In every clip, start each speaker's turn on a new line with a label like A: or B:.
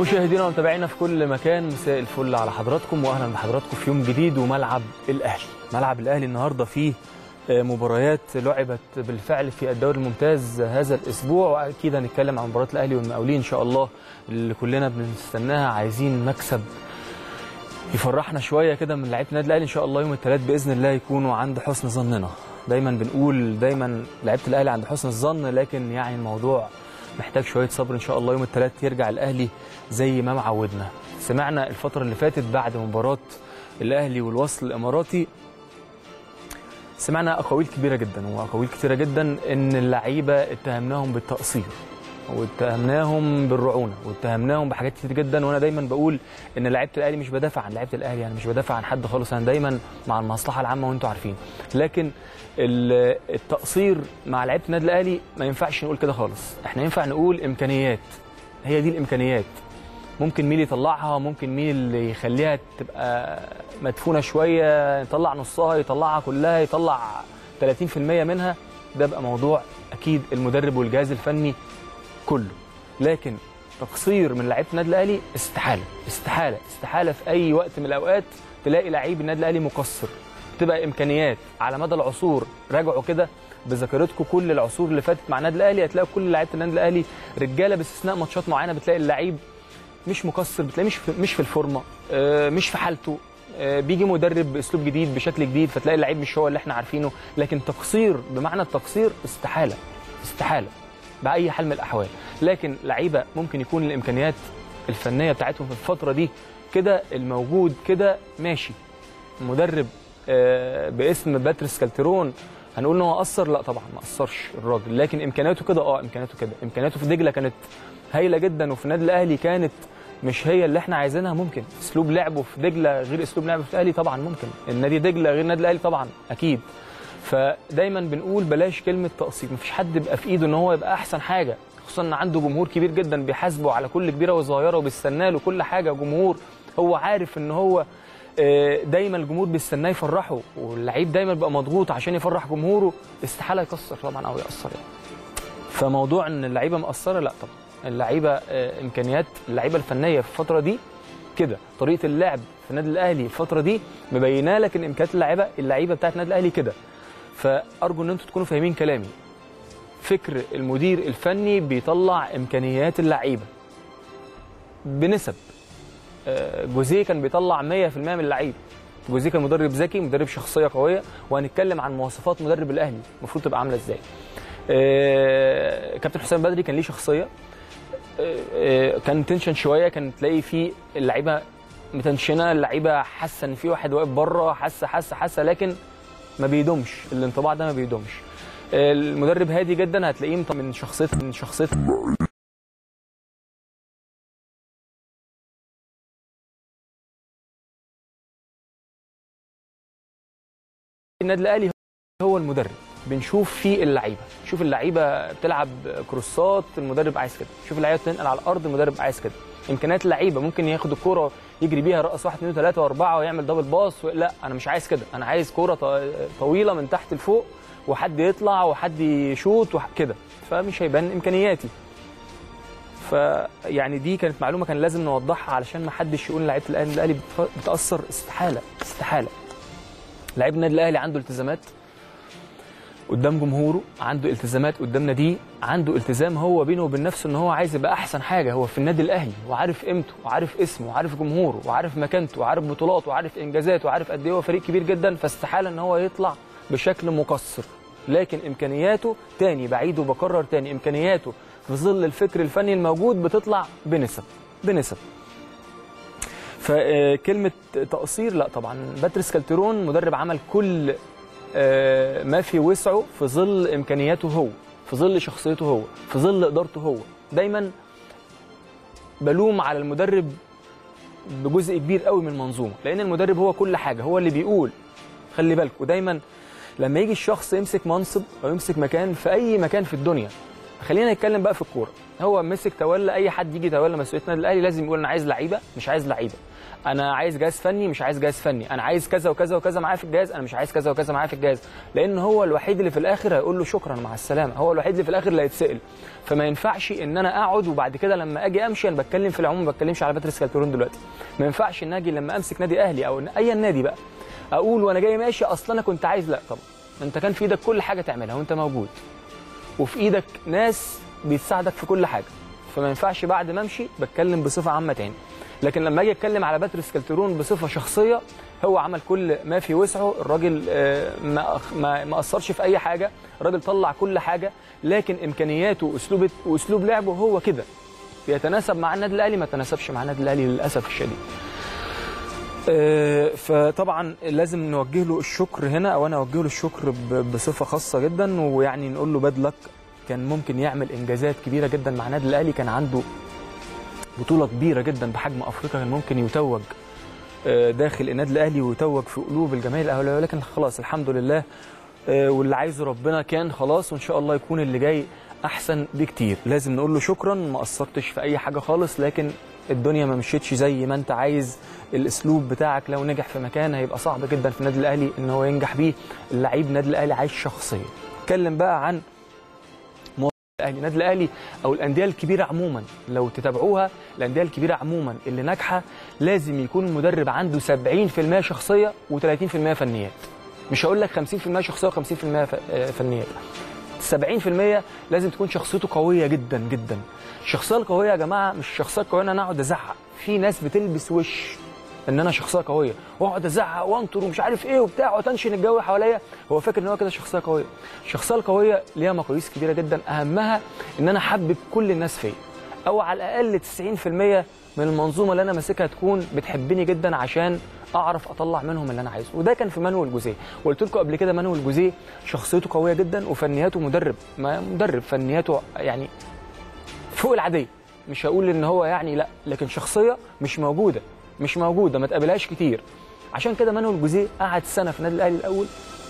A: مشاهدينا ومتابعينا في كل مكان مساء الفل على حضراتكم واهلا بحضراتكم في يوم جديد وملعب الاهلي ملعب الاهلي النهارده فيه مباريات لعبت بالفعل في الدوري الممتاز هذا الاسبوع واكيد هنتكلم عن مباراه الاهلي والمقاولين ان شاء الله اللي كلنا بنستناها عايزين مكسب يفرحنا شويه كده من لعيبه النادي الاهلي ان شاء الله يوم الثلاث باذن الله يكونوا عند حسن ظننا دايما بنقول دايما لعيبه الاهلي عند حسن الظن لكن يعني الموضوع محتاج شويه صبر ان شاء الله يوم الثلاث يرجع الاهلي زي ما معودنا سمعنا الفتره اللي فاتت بعد مباراه الاهلي والوصل الاماراتي سمعنا اقاويل كبيره جدا واقاويل كثيره جدا ان اللعيبه اتهمناهم بالتقصير واتهمناهم بالرعونه واتهمناهم بحاجات كتير جدا وانا دايما بقول ان لعيبه الاهلي مش بدافع عن لعيبه الاهلي يعني مش بدافع عن حد خالص انا دايما مع المصلحه العامه وانتم عارفين لكن التقصير مع لعيبه النادي الاهلي ما ينفعش نقول كده خالص احنا ينفع نقول امكانيات هي دي الامكانيات ممكن مين يطلعها ممكن مين اللي يخليها تبقى مدفونه شويه يطلع نصها يطلعها كلها يطلع 30% منها ده بقى موضوع اكيد المدرب والجهاز الفني كله لكن تقصير من لعيبه النادي الاهلي استحاله استحاله استحاله في اي وقت من الاوقات تلاقي لعيب النادي الاهلي مقصر تبقى امكانيات على مدى العصور راجعوا كده بذاكرتكم كل العصور اللي فاتت مع النادي الاهلي هتلاقوا كل لعيبه النادي الاهلي رجاله باستثناء ماتشات معينه بتلاقي اللعيب مش مقصر بتلاقيه مش في مش في الفورمه مش في حالته بيجي مدرب باسلوب جديد بشكل جديد فتلاقي اللعيب مش هو اللي احنا عارفينه لكن تقصير بمعنى التقصير استحاله استحاله باي حال من الاحوال لكن لعيبه ممكن يكون الامكانيات الفنيه بتاعتهم في الفتره دي كده الموجود كده ماشي مدرب باسم باتريس كالتيرون هنقول ان هو قصر لا طبعا ما قصرش الراجل لكن امكانياته كده اه امكانياته كده امكانياته في دجله كانت هايله جدا وفي النادي الاهلي كانت مش هي اللي احنا عايزينها ممكن اسلوب لعبه في دجله غير اسلوب لعبه في الاهلي طبعا ممكن النادي دجله غير النادي الاهلي طبعا اكيد فدايما بنقول بلاش كلمه تقصير مفيش حد بيبقى في ايده ان هو يبقى احسن حاجه خصوصا ان عنده جمهور كبير جدا بيحاسبه على كل كبيره وصغيره وبيستنى له كل حاجه جمهور هو عارف ان هو دايما الجمهور بيستناه يفرحه واللعيب دايما بيبقى مضغوط عشان يفرح جمهوره استحاله يكسر طبعا او يقصر يعني فموضوع ان اللعيبه مقصره لا طبعا اللعيبه امكانيات اللعيبه الفنيه في الفتره دي كده طريقه اللعب في النادي الاهلي الفتره دي مبينه لك ان امكانيات اللعيبه اللعيبه بتاعت النادي الاهلي كده فارجو ان انتم تكونوا فاهمين كلامي فكر المدير الفني بيطلع امكانيات اللعيبه بنسب جوزيه كان بيطلع 100% من اللعيبه جوزيه كان مدرب ذكي مدرب شخصيه قويه وهنتكلم عن مواصفات مدرب الاهلي المفروض تبقى عامله ازاي كابتن حسام بدري كان ليه شخصيه كان تنشن شويه كان تلاقي فيه اللعيبه متنشنه اللعيبه حاسه ان في واحد واقف بره حاسه حاسه حاسه لكن ما بيدومش الانطباع ده ما بيدومش المدرب هادي جدا هتلاقيه من شخصيه من شخصيه النادي الاهلي هو المدرب بنشوف فيه اللعيبه شوف اللعيبه بتلعب كروسات المدرب عايز كده شوف اللعيبه بتنقل على الارض المدرب عايز كده امكانيات اللعيبه ممكن ياخد الكوره يجري بيها رقص 1 2 3 و4 ويعمل دبل باص لا انا مش عايز كده انا عايز كوره طويله من تحت لفوق وحد يطلع وحد يشوط كده فمش هيبان امكانياتي فيعني دي كانت معلومه كان لازم نوضحها علشان ما حدش يقول لعيبه الاهلي الاهلي بتاثر استحاله استحاله لعيب النادي الاهلي عنده التزامات قدام جمهوره عنده التزامات قدام ناديه عنده التزام هو بينه وبين نفسه ان هو عايز يبقى احسن حاجه هو في النادي الاهلي وعارف قيمته وعارف اسمه وعارف جمهوره وعارف مكانته وعارف بطولاته وعارف انجازاته وعارف قد ايه هو فريق كبير جدا فاستحاله ان هو يطلع بشكل مقصر لكن امكانياته تاني بعيد وبكرر تاني امكانياته في ظل الفكر الفني الموجود بتطلع بنسب بنسب فكلمه تقصير لا طبعا باتريس كالتيرون مدرب عمل كل ما في وسعه في ظل امكانياته هو في ظل شخصيته هو في ظل ادارته هو دايما بلوم على المدرب بجزء كبير قوي من المنظومه لان المدرب هو كل حاجه هو اللي بيقول خلي بالك ودايما لما يجي الشخص يمسك منصب او يمسك مكان في اي مكان في الدنيا خلينا نتكلم بقى في الكوره هو مسك تولى اي حد يجي يتولى مسؤوليه النادي الاهلي لازم يقول انا عايز لعيبه مش عايز لعيبه انا عايز جهاز فني مش عايز جهاز فني انا عايز كذا وكذا وكذا معايا في الجهاز انا مش عايز كذا وكذا معايا في الجهاز لان هو الوحيد اللي في الاخر هيقول له شكرا مع السلامه هو الوحيد اللي في الاخر اللي هيتسال فما ينفعش ان انا اقعد وبعد كده لما اجي امشي انا بتكلم في العموم ما بتكلمش على باتريس كالترون دلوقتي ما ينفعش ان اجي لما امسك نادي اهلي او اي نادي بقى اقول وانا جاي ماشي اصلا انا كنت عايز لا طبعا انت كان في ايدك كل حاجه تعملها وانت موجود وفي ايدك ناس بتساعدك في كل حاجه فما ينفعش بعد ما امشي بتكلم بصفه عامه تاني لكن لما اجي اتكلم على باتريس كالترون بصفه شخصيه هو عمل كل ما في وسعه الراجل آه، ما ما ما اثرش في اي حاجه الراجل طلع كل حاجه لكن امكانياته واسلوب واسلوب لعبه هو كده بيتناسب مع النادي الاهلي ما تناسبش مع النادي الاهلي للاسف الشديد آه، فطبعا لازم نوجه له الشكر هنا او انا اوجه له الشكر ب- بصفه خاصه جدا ويعني نقول له باد لك كان ممكن يعمل انجازات كبيره جدا مع النادي الاهلي كان عنده بطوله كبيره جدا بحجم افريقيا كان ممكن يتوج آه، داخل النادي الاهلي ويتوج في قلوب الجماهير الاهلاويه ولكن خلاص الحمد لله آه، واللي عايزه ربنا كان خلاص وان شاء الله يكون اللي جاي احسن بكتير لازم نقول له شكرا ما قصرتش في اي حاجه خالص لكن الدنيا ما مشيتش زي ما انت عايز الاسلوب بتاعك لو نجح في مكان هيبقى صعب جدا في النادي الاهلي ان هو ينجح بيه اللعيب النادي الاهلي عايش شخصيه اتكلم بقى عن الاهلي النادي الاهلي او الانديه الكبيره عموما لو تتابعوها الانديه الكبيره عموما اللي ناجحه لازم يكون المدرب عنده 70% شخصيه و30% فنيات مش هقول لك 50% شخصيه و50% ف- آه، فنيات 70% لازم تكون شخصيته قويه جدا جدا الشخصيه القويه يا جماعه مش الشخصيه القويه ان انا اقعد ازعق في ناس بتلبس وش ان انا شخصيه قويه واقعد ازعق وانطر ومش عارف ايه وبتاع وتنشن الجو حواليا هو فاكر ان هو كده شخصيه قويه الشخصيه القويه ليها مقاييس كبيره جدا اهمها ان انا احبب كل الناس فيا او على الاقل 90% من المنظومه اللي انا ماسكها تكون بتحبني جدا عشان اعرف اطلع منهم اللي انا عايزه وده كان في مانويل جوزيه وقلت لكم قبل كده مانويل جوزيه شخصيته قويه جدا وفنياته مدرب ما مدرب فنياته يعني فوق العاديه مش هقول ان هو يعني لا لكن شخصيه مش موجوده مش موجوده ما تقابلهاش كتير عشان كده مانويل جوزيه قعد سنه في النادي الاهلي الاول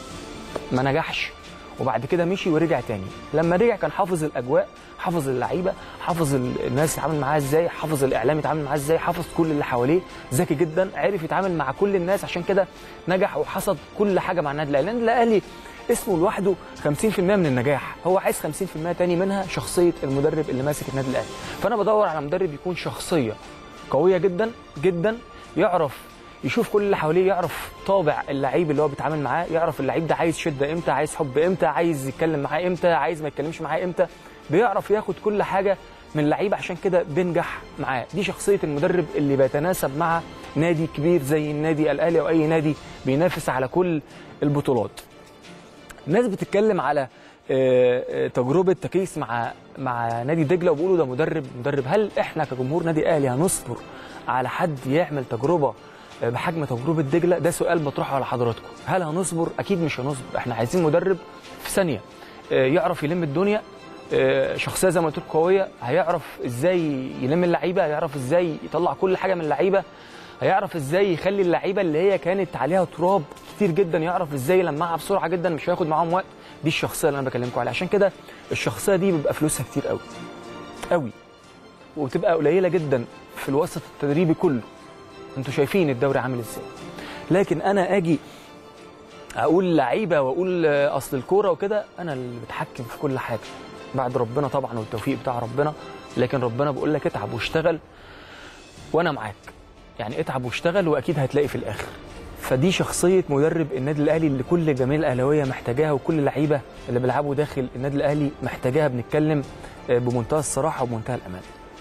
A: ما نجحش وبعد كده مشي ورجع تاني لما رجع كان حافظ الاجواء حافظ اللعيبه حافظ ال- الناس يتعامل معاها ازاي حافظ الاعلام يتعامل معاه ازاي حافظ كل اللي حواليه ذكي جدا عرف يتعامل مع كل الناس عشان كده نجح وحصد كل حاجه مع النادي الاهلي النادي الاهلي اسمه لوحده 50% من النجاح هو عايز 50% تاني منها شخصيه المدرب اللي ماسك النادي الاهلي فانا بدور على مدرب يكون شخصيه قويه جدا جدا يعرف يشوف كل اللي حواليه يعرف طابع اللعيب اللي هو بيتعامل معاه يعرف اللعيب ده عايز شده امتى عايز حب امتى عايز يتكلم معاه امتى عايز ما يتكلمش معاه امتى بيعرف ياخد كل حاجه من اللعيب عشان كده بينجح معاه دي شخصيه المدرب اللي بيتناسب مع نادي كبير زي النادي الاهلي او اي نادي بينافس على كل البطولات الناس بتتكلم على آه، آه، تجربه تكيس مع مع نادي دجله وبيقولوا ده مدرب مدرب هل احنا كجمهور نادي اهلي هنصبر على حد يعمل تجربه آه، بحجم تجربه دجله ده سؤال بطرحه على حضراتكم هل هنصبر اكيد مش هنصبر احنا عايزين مدرب في ثانيه آه، يعرف يلم الدنيا آه، شخصيه زي ما قلت لكم قويه هيعرف ازاي يلم اللعيبه هيعرف ازاي يطلع كل حاجه من اللعيبه هيعرف ازاي يخلي اللعيبه اللي هي كانت عليها تراب كتير جدا يعرف ازاي يلمعها بسرعه جدا مش هياخد معاهم وقت دي الشخصيه اللي انا بكلمكم عليها عشان كده الشخصيه دي بيبقى فلوسها كتير قوي قوي وتبقى قليله جدا في الوسط التدريبي كله انتوا شايفين الدوري عامل ازاي لكن انا اجي اقول لعيبه واقول آه، اصل الكوره وكده انا اللي بتحكم في كل حاجه بعد ربنا طبعا والتوفيق بتاع ربنا لكن ربنا بيقول لك اتعب واشتغل وانا معاك يعني اتعب واشتغل واكيد هتلاقي في الاخر فدي شخصيه مدرب النادي الاهلي اللي كل جماهير الاهلاويه محتاجاها وكل اللعيبه اللي بيلعبوا داخل النادي الاهلي محتاجاها بنتكلم آه، بمنتهى الصراحه وبمنتهى الامان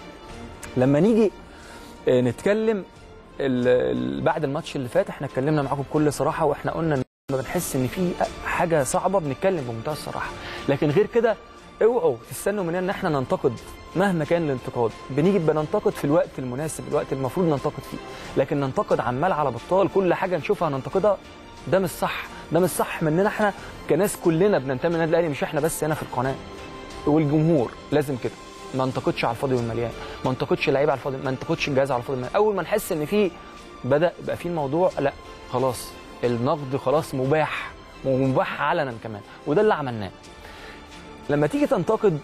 A: لما نيجي آه، نتكلم ال- ال- بعد الماتش اللي فات احنا اتكلمنا معاكم بكل صراحه واحنا قلنا ان لما بنحس ان في حاجه صعبه بنتكلم بمنتهى الصراحه لكن غير كده اوعوا تستنوا مننا ان احنا ننتقد مهما كان الانتقاد بنيجي بننتقد في الوقت المناسب الوقت المفروض ننتقد فيه لكن ننتقد عمال على بطال كل حاجه نشوفها ننتقدها ده مش صح ده مش صح مننا احنا كناس كلنا بننتمي للنادي الاهلي مش احنا بس هنا في القناه والجمهور لازم كده ما انتقدش على الفاضي والمليان ما انتقدش اللعيبه على الفاضي ما انتقدش الجهاز على الفاضي والمليان اول ما نحس ان في بدا يبقى في الموضوع لا خلاص النقد خلاص مباح ومباح علنا كمان وده اللي عملناه لما تيجي تنتقد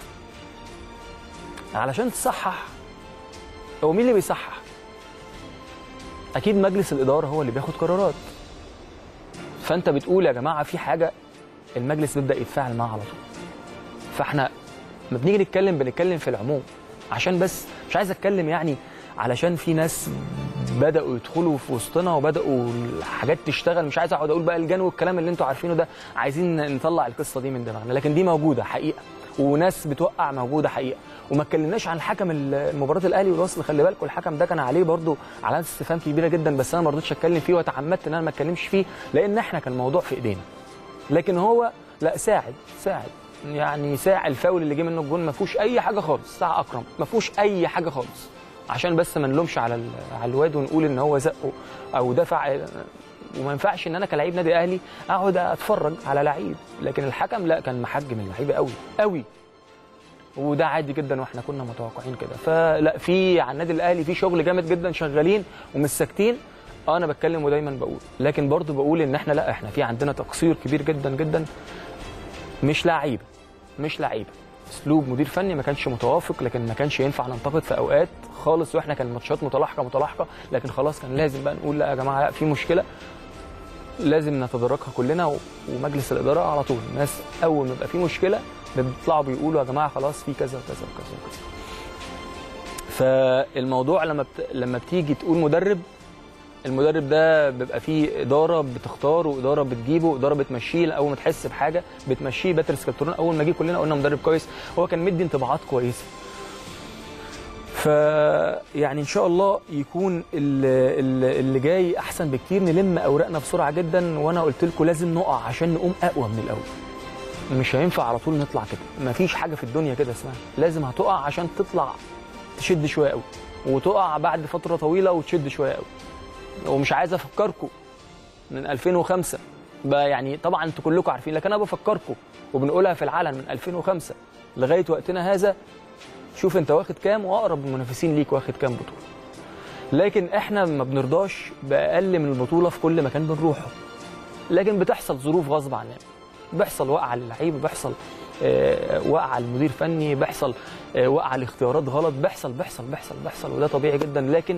A: علشان تصحح هو مين اللي بيصحح اكيد مجلس الاداره هو اللي بياخد قرارات فانت بتقول يا جماعه في حاجه المجلس بيبدا يتفاعل معاها على طول فاحنا لما بنيجي نتكلم بنتكلم في العموم عشان بس مش عايز اتكلم يعني علشان في ناس بداوا يدخلوا في وسطنا وبداوا الحاجات تشتغل مش عايز اقعد اقول بقى الجن والكلام اللي انتوا عارفينه ده عايزين نطلع القصه دي من دماغنا لكن دي موجوده حقيقه وناس بتوقع موجوده حقيقه وما اتكلمناش عن حكم مباراه الاهلي والوصل خلي بالكم الحكم ده كان عليه برده علامه استفهام كبيره جدا بس انا ما رضيتش اتكلم فيه وتعمدت ان انا ما اتكلمش فيه لان احنا كان الموضوع في ايدينا لكن هو لا ساعد ساعد يعني ساعة الفاول اللي جه منه الجون ما فيهوش اي حاجه خالص ساعة اكرم ما فيهوش اي حاجه خالص عشان بس ما نلومش على ال- على الواد ونقول ان هو زقه او دفع وما ينفعش ان انا كلاعب نادي اهلي اقعد اتفرج على لعيب لكن الحكم لا كان محجم اللعيبه قوي قوي وده عادي جدا واحنا كنا متوقعين كده فلا في على النادي الاهلي في شغل جامد جدا شغالين ومش ساكتين اه انا بتكلم ودايما بقول لكن برضو بقول ان احنا لا احنا في عندنا تقصير كبير جدا جدا مش لعيبه مش لعيبه اسلوب مدير فني ما كانش متوافق لكن ما كانش ينفع ننتقد في اوقات خالص واحنا كان الماتشات متلاحقه متلاحقه لكن خلاص كان لازم بقى نقول لا يا جماعه لا في مشكله لازم نتداركها كلنا و- ومجلس الاداره على طول الناس اول ما يبقى في مشكله بيطلعوا بيقولوا يا جماعه خلاص في كذا وكذا وكذا وكذا فالموضوع لما بت... لما بتيجي تقول مدرب المدرب ده بيبقى فيه اداره بتختاره واداره بتجيبه واداره بتمشيه اول ما تحس بحاجه بتمشيه باتريس كالترون اول ما جه كلنا قلنا مدرب كويس هو كان مدي انطباعات كويسه ف يعني ان شاء الله يكون ال- ال- اللي جاي احسن بكتير نلم اوراقنا بسرعه جدا وانا قلت لكم لازم نقع عشان نقوم اقوى من الاول مش هينفع على طول نطلع كده مفيش حاجه في الدنيا كده اسمها لازم هتقع عشان تطلع تشد شويه قوي وتقع بعد فتره طويله وتشد شويه قوي ومش عايز افكركم من 2005 بقى يعني طبعا انتوا كلكم عارفين لكن انا بفكركم وبنقولها في العلن من 2005 لغايه وقتنا هذا شوف انت واخد كام واقرب المنافسين ليك واخد كام بطوله لكن احنا ما بنرضاش باقل من البطوله في كل مكان بنروحه لكن بتحصل ظروف غصب عننا بيحصل وقعه للعيب بيحصل آه، وقعه لمدير فني بيحصل آه، وقعه لاختيارات غلط بيحصل بيحصل بيحصل بيحصل وده طبيعي جدا لكن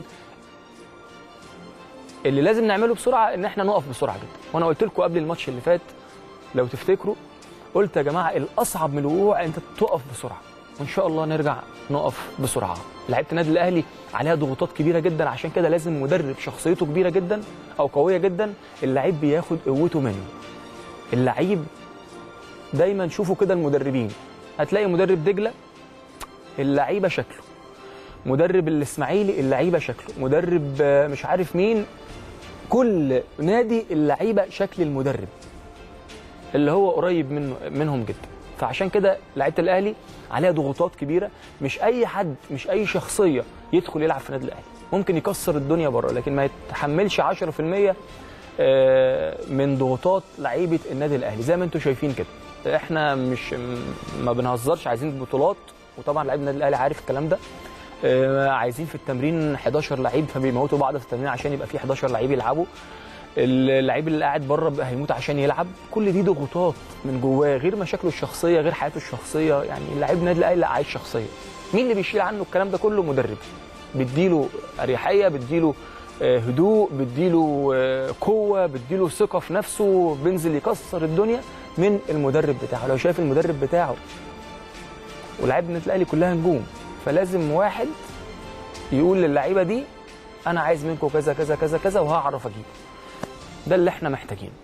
A: اللي لازم نعمله بسرعه ان احنا نقف بسرعه جدا وانا قلت لكم قبل الماتش اللي فات لو تفتكروا قلت يا جماعه الاصعب من الوقوع انت تقف بسرعه وان شاء الله نرجع نقف بسرعه لعيبه النادي الاهلي عليها ضغوطات كبيره جدا عشان كده لازم مدرب شخصيته كبيره جدا او قويه جدا اللعيب بياخد قوته منه اللعيب دايما شوفوا كده المدربين هتلاقي مدرب دجله اللعيبه شكله مدرب الاسماعيلي اللعيبه شكله مدرب آه، مش عارف مين كل نادي اللعيبه شكل المدرب اللي هو قريب منه منهم جدا فعشان كده لعيبه الاهلي عليها ضغوطات كبيره مش اي حد مش اي شخصيه يدخل يلعب في النادي الاهلي ممكن يكسر الدنيا بره لكن ما يتحملش 10% آه، من ضغوطات لعيبه النادي الاهلي زي ما انتم شايفين كده احنا مش م- ما بنهزرش عايزين بطولات وطبعا لعيب النادي الاهلي عارف الكلام ده آه، عايزين في التمرين 11 لعيب فبيموتوا بعض في التمرين عشان يبقى في 11 لعيب يلعبوا اللعيب اللي قاعد بره بقى هيموت عشان يلعب كل دي ضغوطات من جواه غير مشاكله الشخصيه غير حياته الشخصيه يعني اللعيب النادي الاهلي لا عايش شخصيه مين اللي بيشيل عنه الكلام ده كله مدرب بيديله اريحيه بيديله آه، هدوء بيديله آه، قوه بيديله ثقه في نفسه بينزل يكسر الدنيا من المدرب بتاعه لو شايف المدرب بتاعه ولاعيبه النادي الاهلي كلها نجوم فلازم واحد يقول للعيبه دي انا عايز منكم كذا كذا كذا كذا وهعرف اجيبه ده اللي احنا محتاجينه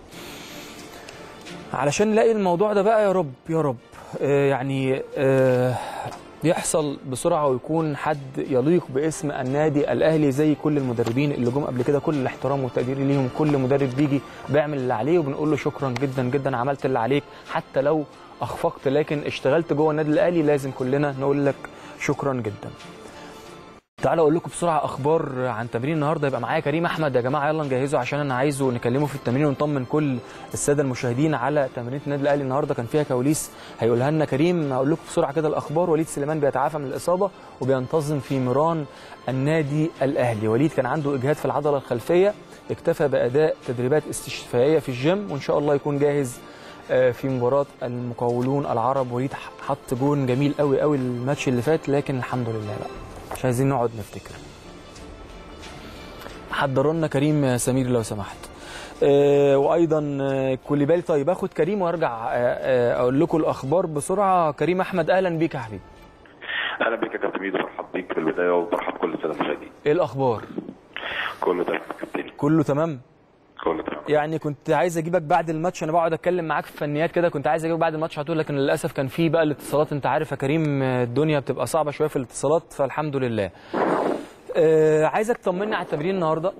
A: علشان نلاقي الموضوع ده بقى يا رب يا رب آه يعني آه يحصل بسرعه ويكون حد يليق باسم النادي الاهلي زي كل المدربين اللي جم قبل كده كل الاحترام والتقدير ليهم كل مدرب بيجي بيعمل اللي عليه وبنقول له شكرا جدا جدا عملت اللي عليك حتى لو اخفقت لكن اشتغلت جوه النادي الاهلي لازم كلنا نقول لك شكرا جدا تعالوا اقول لكم بسرعه اخبار عن تمرين النهارده يبقى معايا كريم احمد يا جماعه يلا نجهزه عشان انا عايزه نكلمه في التمرين ونطمن كل الساده المشاهدين على تمرينه النادي الاهلي النهارده كان فيها كواليس هيقولها لنا كريم هقول لكم بسرعه كده الاخبار وليد سليمان بيتعافى من الاصابه وبينتظم في ميران النادي الاهلي وليد كان عنده اجهاد في العضله الخلفيه اكتفى باداء تدريبات استشفائيه في الجيم وان شاء الله يكون جاهز آه، في مباراه المقاولون العرب وليد حط جون جميل قوي قوي الماتش اللي فات لكن الحمد لله بقى مش عايزين نقعد نفتكر حضروا لنا كريم سمير لو سمحت آه، وايضا آه، كوليبالي طيب اخد كريم وارجع آه، آه، اقول لكم الاخبار بسرعه كريم احمد اهلا بيك يا حبيبي
B: اهلا بك يا كابتن ميدو مرحب بيك في البدايه ومرحب كل الساده المشاهدين
A: ايه الاخبار
B: كله تمام يا كابتن
A: كله تمام
B: كله تمام
A: يعني كنت عايز اجيبك بعد الماتش انا بقعد اتكلم معاك في فنيات كده كنت عايز اجيبك بعد الماتش على طول لكن للاسف كان في بقى الاتصالات انت عارف يا كريم آه، الدنيا بتبقى صعبه شويه في الاتصالات فالحمد لله آه، عايزك تطمني على التمرين النهارده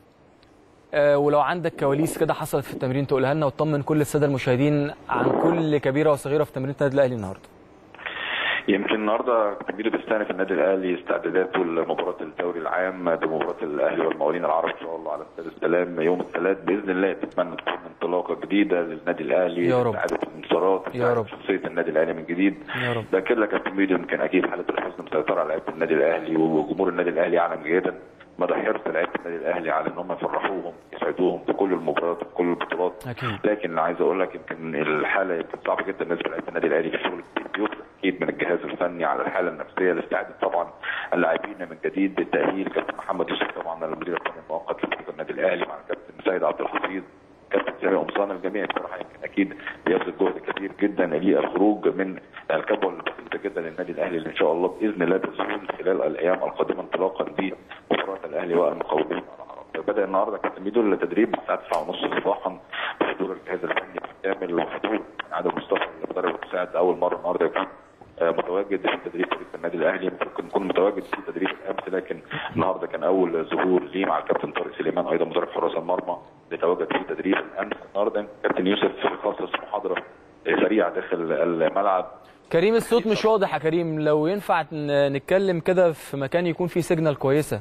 A: آه، ولو عندك كواليس كده حصلت في التمرين تقولها لنا وتطمن كل الساده المشاهدين عن كل كبيره وصغيره في تمرين النادي الاهلي النهارده
B: يمكن النهارده كابتن ميدو بيستأنف النادي الاهلي استعداداته لمباراه الدوري العام بمباراه الاهلي والمقاولين العرب ان شاء الله على استاد السلام يوم الثلاث باذن الله نتمنى تكون انطلاقه جديده للنادي الاهلي
A: يا رب.
B: استعاده الانتصارات
A: يا
B: استعادة
A: رب.
B: شخصيه النادي الاهلي من جديد
A: يا رب.
B: ده كده كابتن ميدو يمكن اكيد حاله الحزن مسيطره على لعيبه النادي الاهلي وجمهور النادي الاهلي يعلم جيدا مدى حرص لعيبه النادي الاهلي على ان هم يفرحوهم يسعدوهم في كل المباريات في كل البطولات
A: أكيد.
B: لكن اللي عايز اقول لك يمكن الحاله يمكن صعبه جدا بالنسبه لعيبه النادي الاهلي في شغل كتير اكيد من الجهاز الفني على الحاله النفسيه لاستعاده طبعا اللاعبين من جديد بالتاهيل كابتن محمد يوسف طبعا المدير الفني المؤقت لفريق النادي الاهلي مع الكابتن سيد عبد الحفيظ كابتن سامي قمصان الجميع بصراحه يمكن اكيد بيبذل جهد كبير جدا للخروج من الكبوه البسيطه جدا للنادي الاهلي اللي ان شاء الله باذن الله تزول خلال الايام القادمه انطلاقا بمباراه الاهلي والمقاولين بدا النهارده كابتن ميدو التدريب الساعه 9:30 صباحا بحضور الجهاز الفني بالكامل وحضور عدد مصطفى المدرب المساعد اول مره النهارده يكون آه، متواجد في تدريب فريق النادي الاهلي ممكن يكون متواجد في تدريب الامس لكن النهارده كان اول ظهور ليه مع الكابتن طارق سليمان ايضا مدرب حراس المرمى اللي تواجد في تدريب الامس النهارده كابتن يوسف خصص محاضره آه، سريعه داخل الملعب
A: كريم الصوت مش واضح يا كريم لو ينفع ن- نتكلم كده في مكان يكون فيه سيجنال كويسه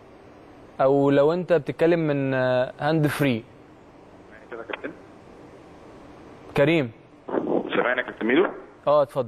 A: او لو انت بتتكلم من آه، هاند فري
B: يعني كده يا كابتن
A: كريم
B: سامعني يا كابتن ميدو
A: اه اتفضل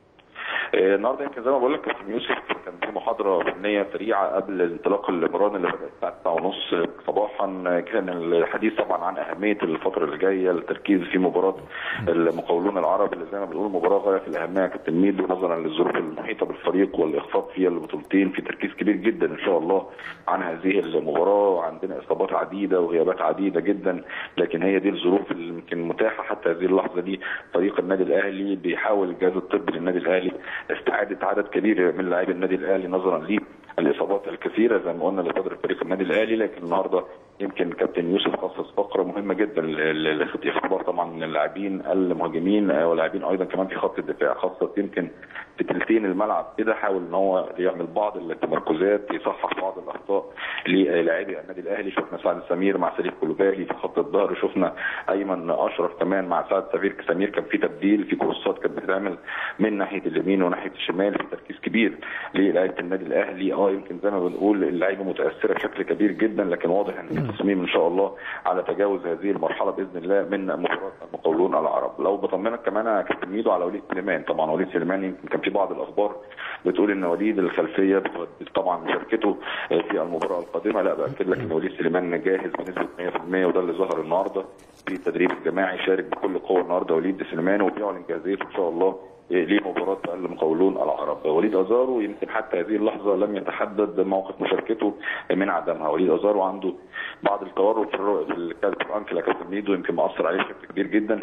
B: آه، النهارده يمكن زي ما بقول لك كابتن يوسف كان في محاضره فنيه سريعه قبل انطلاق المران اللي بدات الساعه 9:30 صباحا آه، كان الحديث طبعا عن اهميه الفتره اللي جايه التركيز في مباراه المقاولون العرب اللي زي ما بنقول مباراه غايه في الاهميه يا كابتن ميدو نظرا للظروف المحيطه بالفريق والاخفاق في البطولتين في تركيز كبير جدا ان شاء الله عن هذه المباراه عندنا اصابات عديده وغيابات عديده جدا لكن هي دي الظروف اللي يمكن متاحه حتى هذه اللحظه دي فريق النادي الاهلي بيحاول الجهاز الطبي للنادي الاهلي استعاده عدد كبير من لاعبي النادي الاهلي نظرا للاصابات الكثيره زي ما قلنا لصدر فريق النادي الاهلي لكن النهارده يمكن كابتن يوسف خصص فقره مهمه جدا لاختبار طبعا من اللاعبين المهاجمين آه، ولاعبين ايضا كمان في خط الدفاع خاصه يمكن في تلتين الملعب كده حاول ان هو يعمل بعض التمركزات يصحح بعض الاخطاء للاعبي النادي الاهلي شفنا سعد سمير مع سليم كلوبالي في خط الظهر شفنا ايمن اشرف كمان مع سعد سمير سمير كان في تبديل في كورسات كانت بتتعمل من ناحيه اليمين وناحيه الشمال في تركيز كبير للاعيبه النادي الاهلي اه يمكن زي ما بنقول اللعيبه متاثره بشكل كبير جدا لكن واضح ان في تصميم ان شاء الله على تجاوز هذه المرحله باذن الله من مباراه المقاولون العرب لو بطمنك كمان يا كابتن ميدو على وليد سليمان طبعا وليد سليمان يمكن كان في بعض الاخبار بتقول ان وليد الخلفيه بتودي طبعا مشاركته في المباراه القادمه لا باكد لك ان وليد سليمان جاهز بنسبه 100% وده اللي ظهر النهارده في التدريب الجماعي شارك بكل قوه النهارده وليد سليمان وبيعلن جاهزيته ان شاء الله لمباراه المقاولون العرب وليد ازارو يمكن حتى هذه اللحظه لم يتحدد موقف مشاركته من عدمها وليد ازارو عنده بعض التورم في الر- في الكالب الانكل يا كابتن ميدو يمكن مأثر عليه بشكل كبير جدا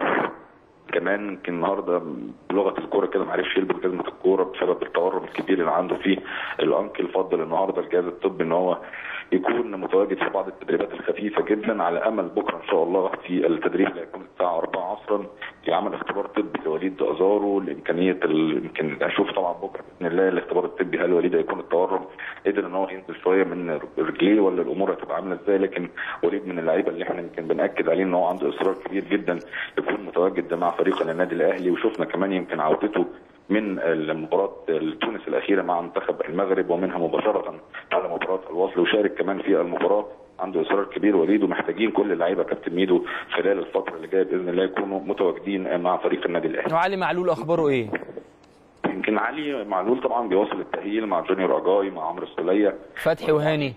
B: كمان يمكن النهارده بلغه الكوره كده ما عرفش يلبس جزمه الكوره بسبب التورم الكبير اللي عنده فيه الانكل فضل النهارده الجهاز الطبي ان هو يكون متواجد في بعض التدريبات الخفيفه جدا على امل بكره ان شاء الله في التدريب اللي هيكون الساعه 4 عصرا في عمل اختبار طبي لوليد ازارو لامكانيه ال- يمكن اشوف طبعا بكره باذن الله الاختبار الطبي هل وليد هيكون التورم قدر ان هو ينزل شويه من رجليه ولا الامور هتبقى عامله ازاي لكن وليد من اللعيبه اللي احنا يمكن بناكد عليه ان هو عنده اصرار كبير جدا يكون متواجد مع فريق النادي الاهلي وشفنا كمان يمكن عودته من المباراة تونس الأخيرة مع منتخب المغرب ومنها مباشرة على مباراة الوصل وشارك كمان في المباراة عنده إصرار كبير وليد ومحتاجين كل اللعيبة كابتن ميدو خلال الفترة اللي جاية بإذن الله يكونوا متواجدين مع فريق النادي الأهلي.
A: وعلي معلول اخباره ايه
B: يمكن علي معلول طبعا بيواصل التأهيل مع جونيور أجاي مع عمرو السولية
A: فتحي وهاني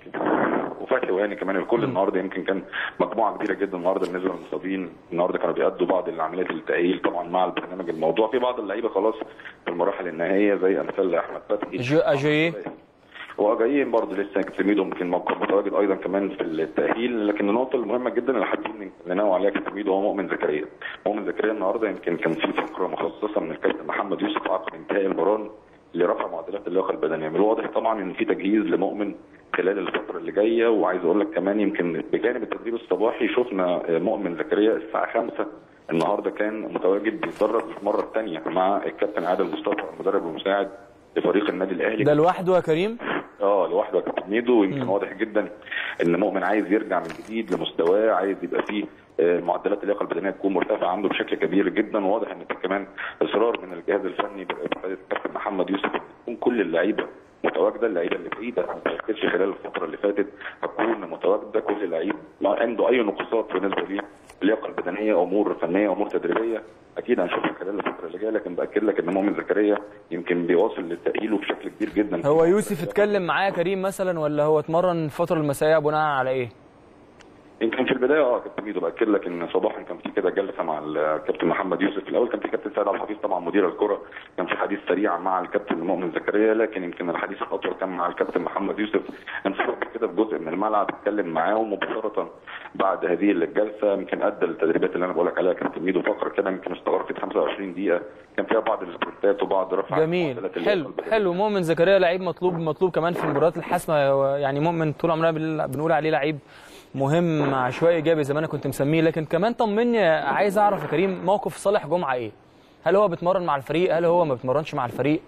B: وفتحي وهاني كمان الكل النهارده يمكن كان مجموعه كبيره جدا النهارده بالنسبه للمصابين النهارده كانوا بيأدوا بعض العمليات التأهيل طبعا مع البرنامج الموضوع في بعض اللعيبه خلاص في المراحل النهائيه زي امثال احمد فتحي
A: جو- أجاييه.
B: وجايين برضه لسه كابتن ميدو يمكن متواجد ايضا كمان في التاهيل لكن النقطه المهمه جدا اللي حابين ننوه عليها كابتن ميدو هو مؤمن زكريا مؤمن زكريا النهارده يمكن كان في فقره مخصصه من الكابتن محمد يوسف عقب انتهاء المران لرفع معدلات اللياقه البدنيه من الواضح طبعا ان في تجهيز لمؤمن خلال الفتره اللي جايه وعايز اقول لك كمان يمكن بجانب التدريب الصباحي شفنا مؤمن زكريا الساعه 5 النهارده كان متواجد بيتدرب المره الثانيه مع الكابتن عادل مصطفى المدرب المساعد لفريق النادي الاهلي
A: ده لوحده يا كريم
B: اه لوحده يا كابتن ميدو ويمكن واضح جدا ان مؤمن عايز يرجع من جديد لمستواه عايز يبقى فيه معدلات اللياقه البدنيه تكون مرتفعه عنده بشكل كبير جدا وواضح ان في كمان اصرار من الجهاز الفني بقياده الكابتن محمد يوسف تكون كل اللعيبه متواجده اللعيبه اللي بعيده ما تركزش خلال الفتره اللي فاتت هتكون متواجده كل لعيب عنده اي نقصات بالنسبه للياقه البدنيه امور فنيه امور تدريبيه اكيد هنشوفها خلال الفتره اللي جايه لكن باكد لك ان مؤمن زكريا يمكن بيواصل تاهيله بشكل كبير جدا
A: هو يوسف اتكلم معايا كريم مثلا ولا هو اتمرن الفتره المسائيه بناء على ايه؟
B: يمكن في البدايه اه كابتن ميدو باكد لك ان صباحا كان في كده جلسه مع الكابتن محمد يوسف في الاول كان في كابتن سيد عبد الحفيظ طبعا مدير الكره كان في حديث سريع مع الكابتن مؤمن زكريا لكن يمكن الحديث الاطول كان مع الكابتن محمد يوسف انفرد كده في جزء من الملعب اتكلم معاهم مباشره بعد هذه الجلسه يمكن ادى التدريبات اللي انا بقول لك عليها كابتن ميدو فقره كده يمكن استغرقت 25 دقيقه كان فيها بعض السبرنتات وبعض رفع
A: جميل حلو حلو مؤمن زكريا لعيب مطلوب مطلوب كمان في المباريات الحاسمه يعني مؤمن طول عمرنا بنقول عليه لعيب مهم عشوائي ايجابي زي ما انا كنت مسميه لكن كمان طمني عايز اعرف يا كريم موقف صالح جمعه ايه؟ هل هو بيتمرن مع الفريق؟ هل هو ما بيتمرنش مع الفريق؟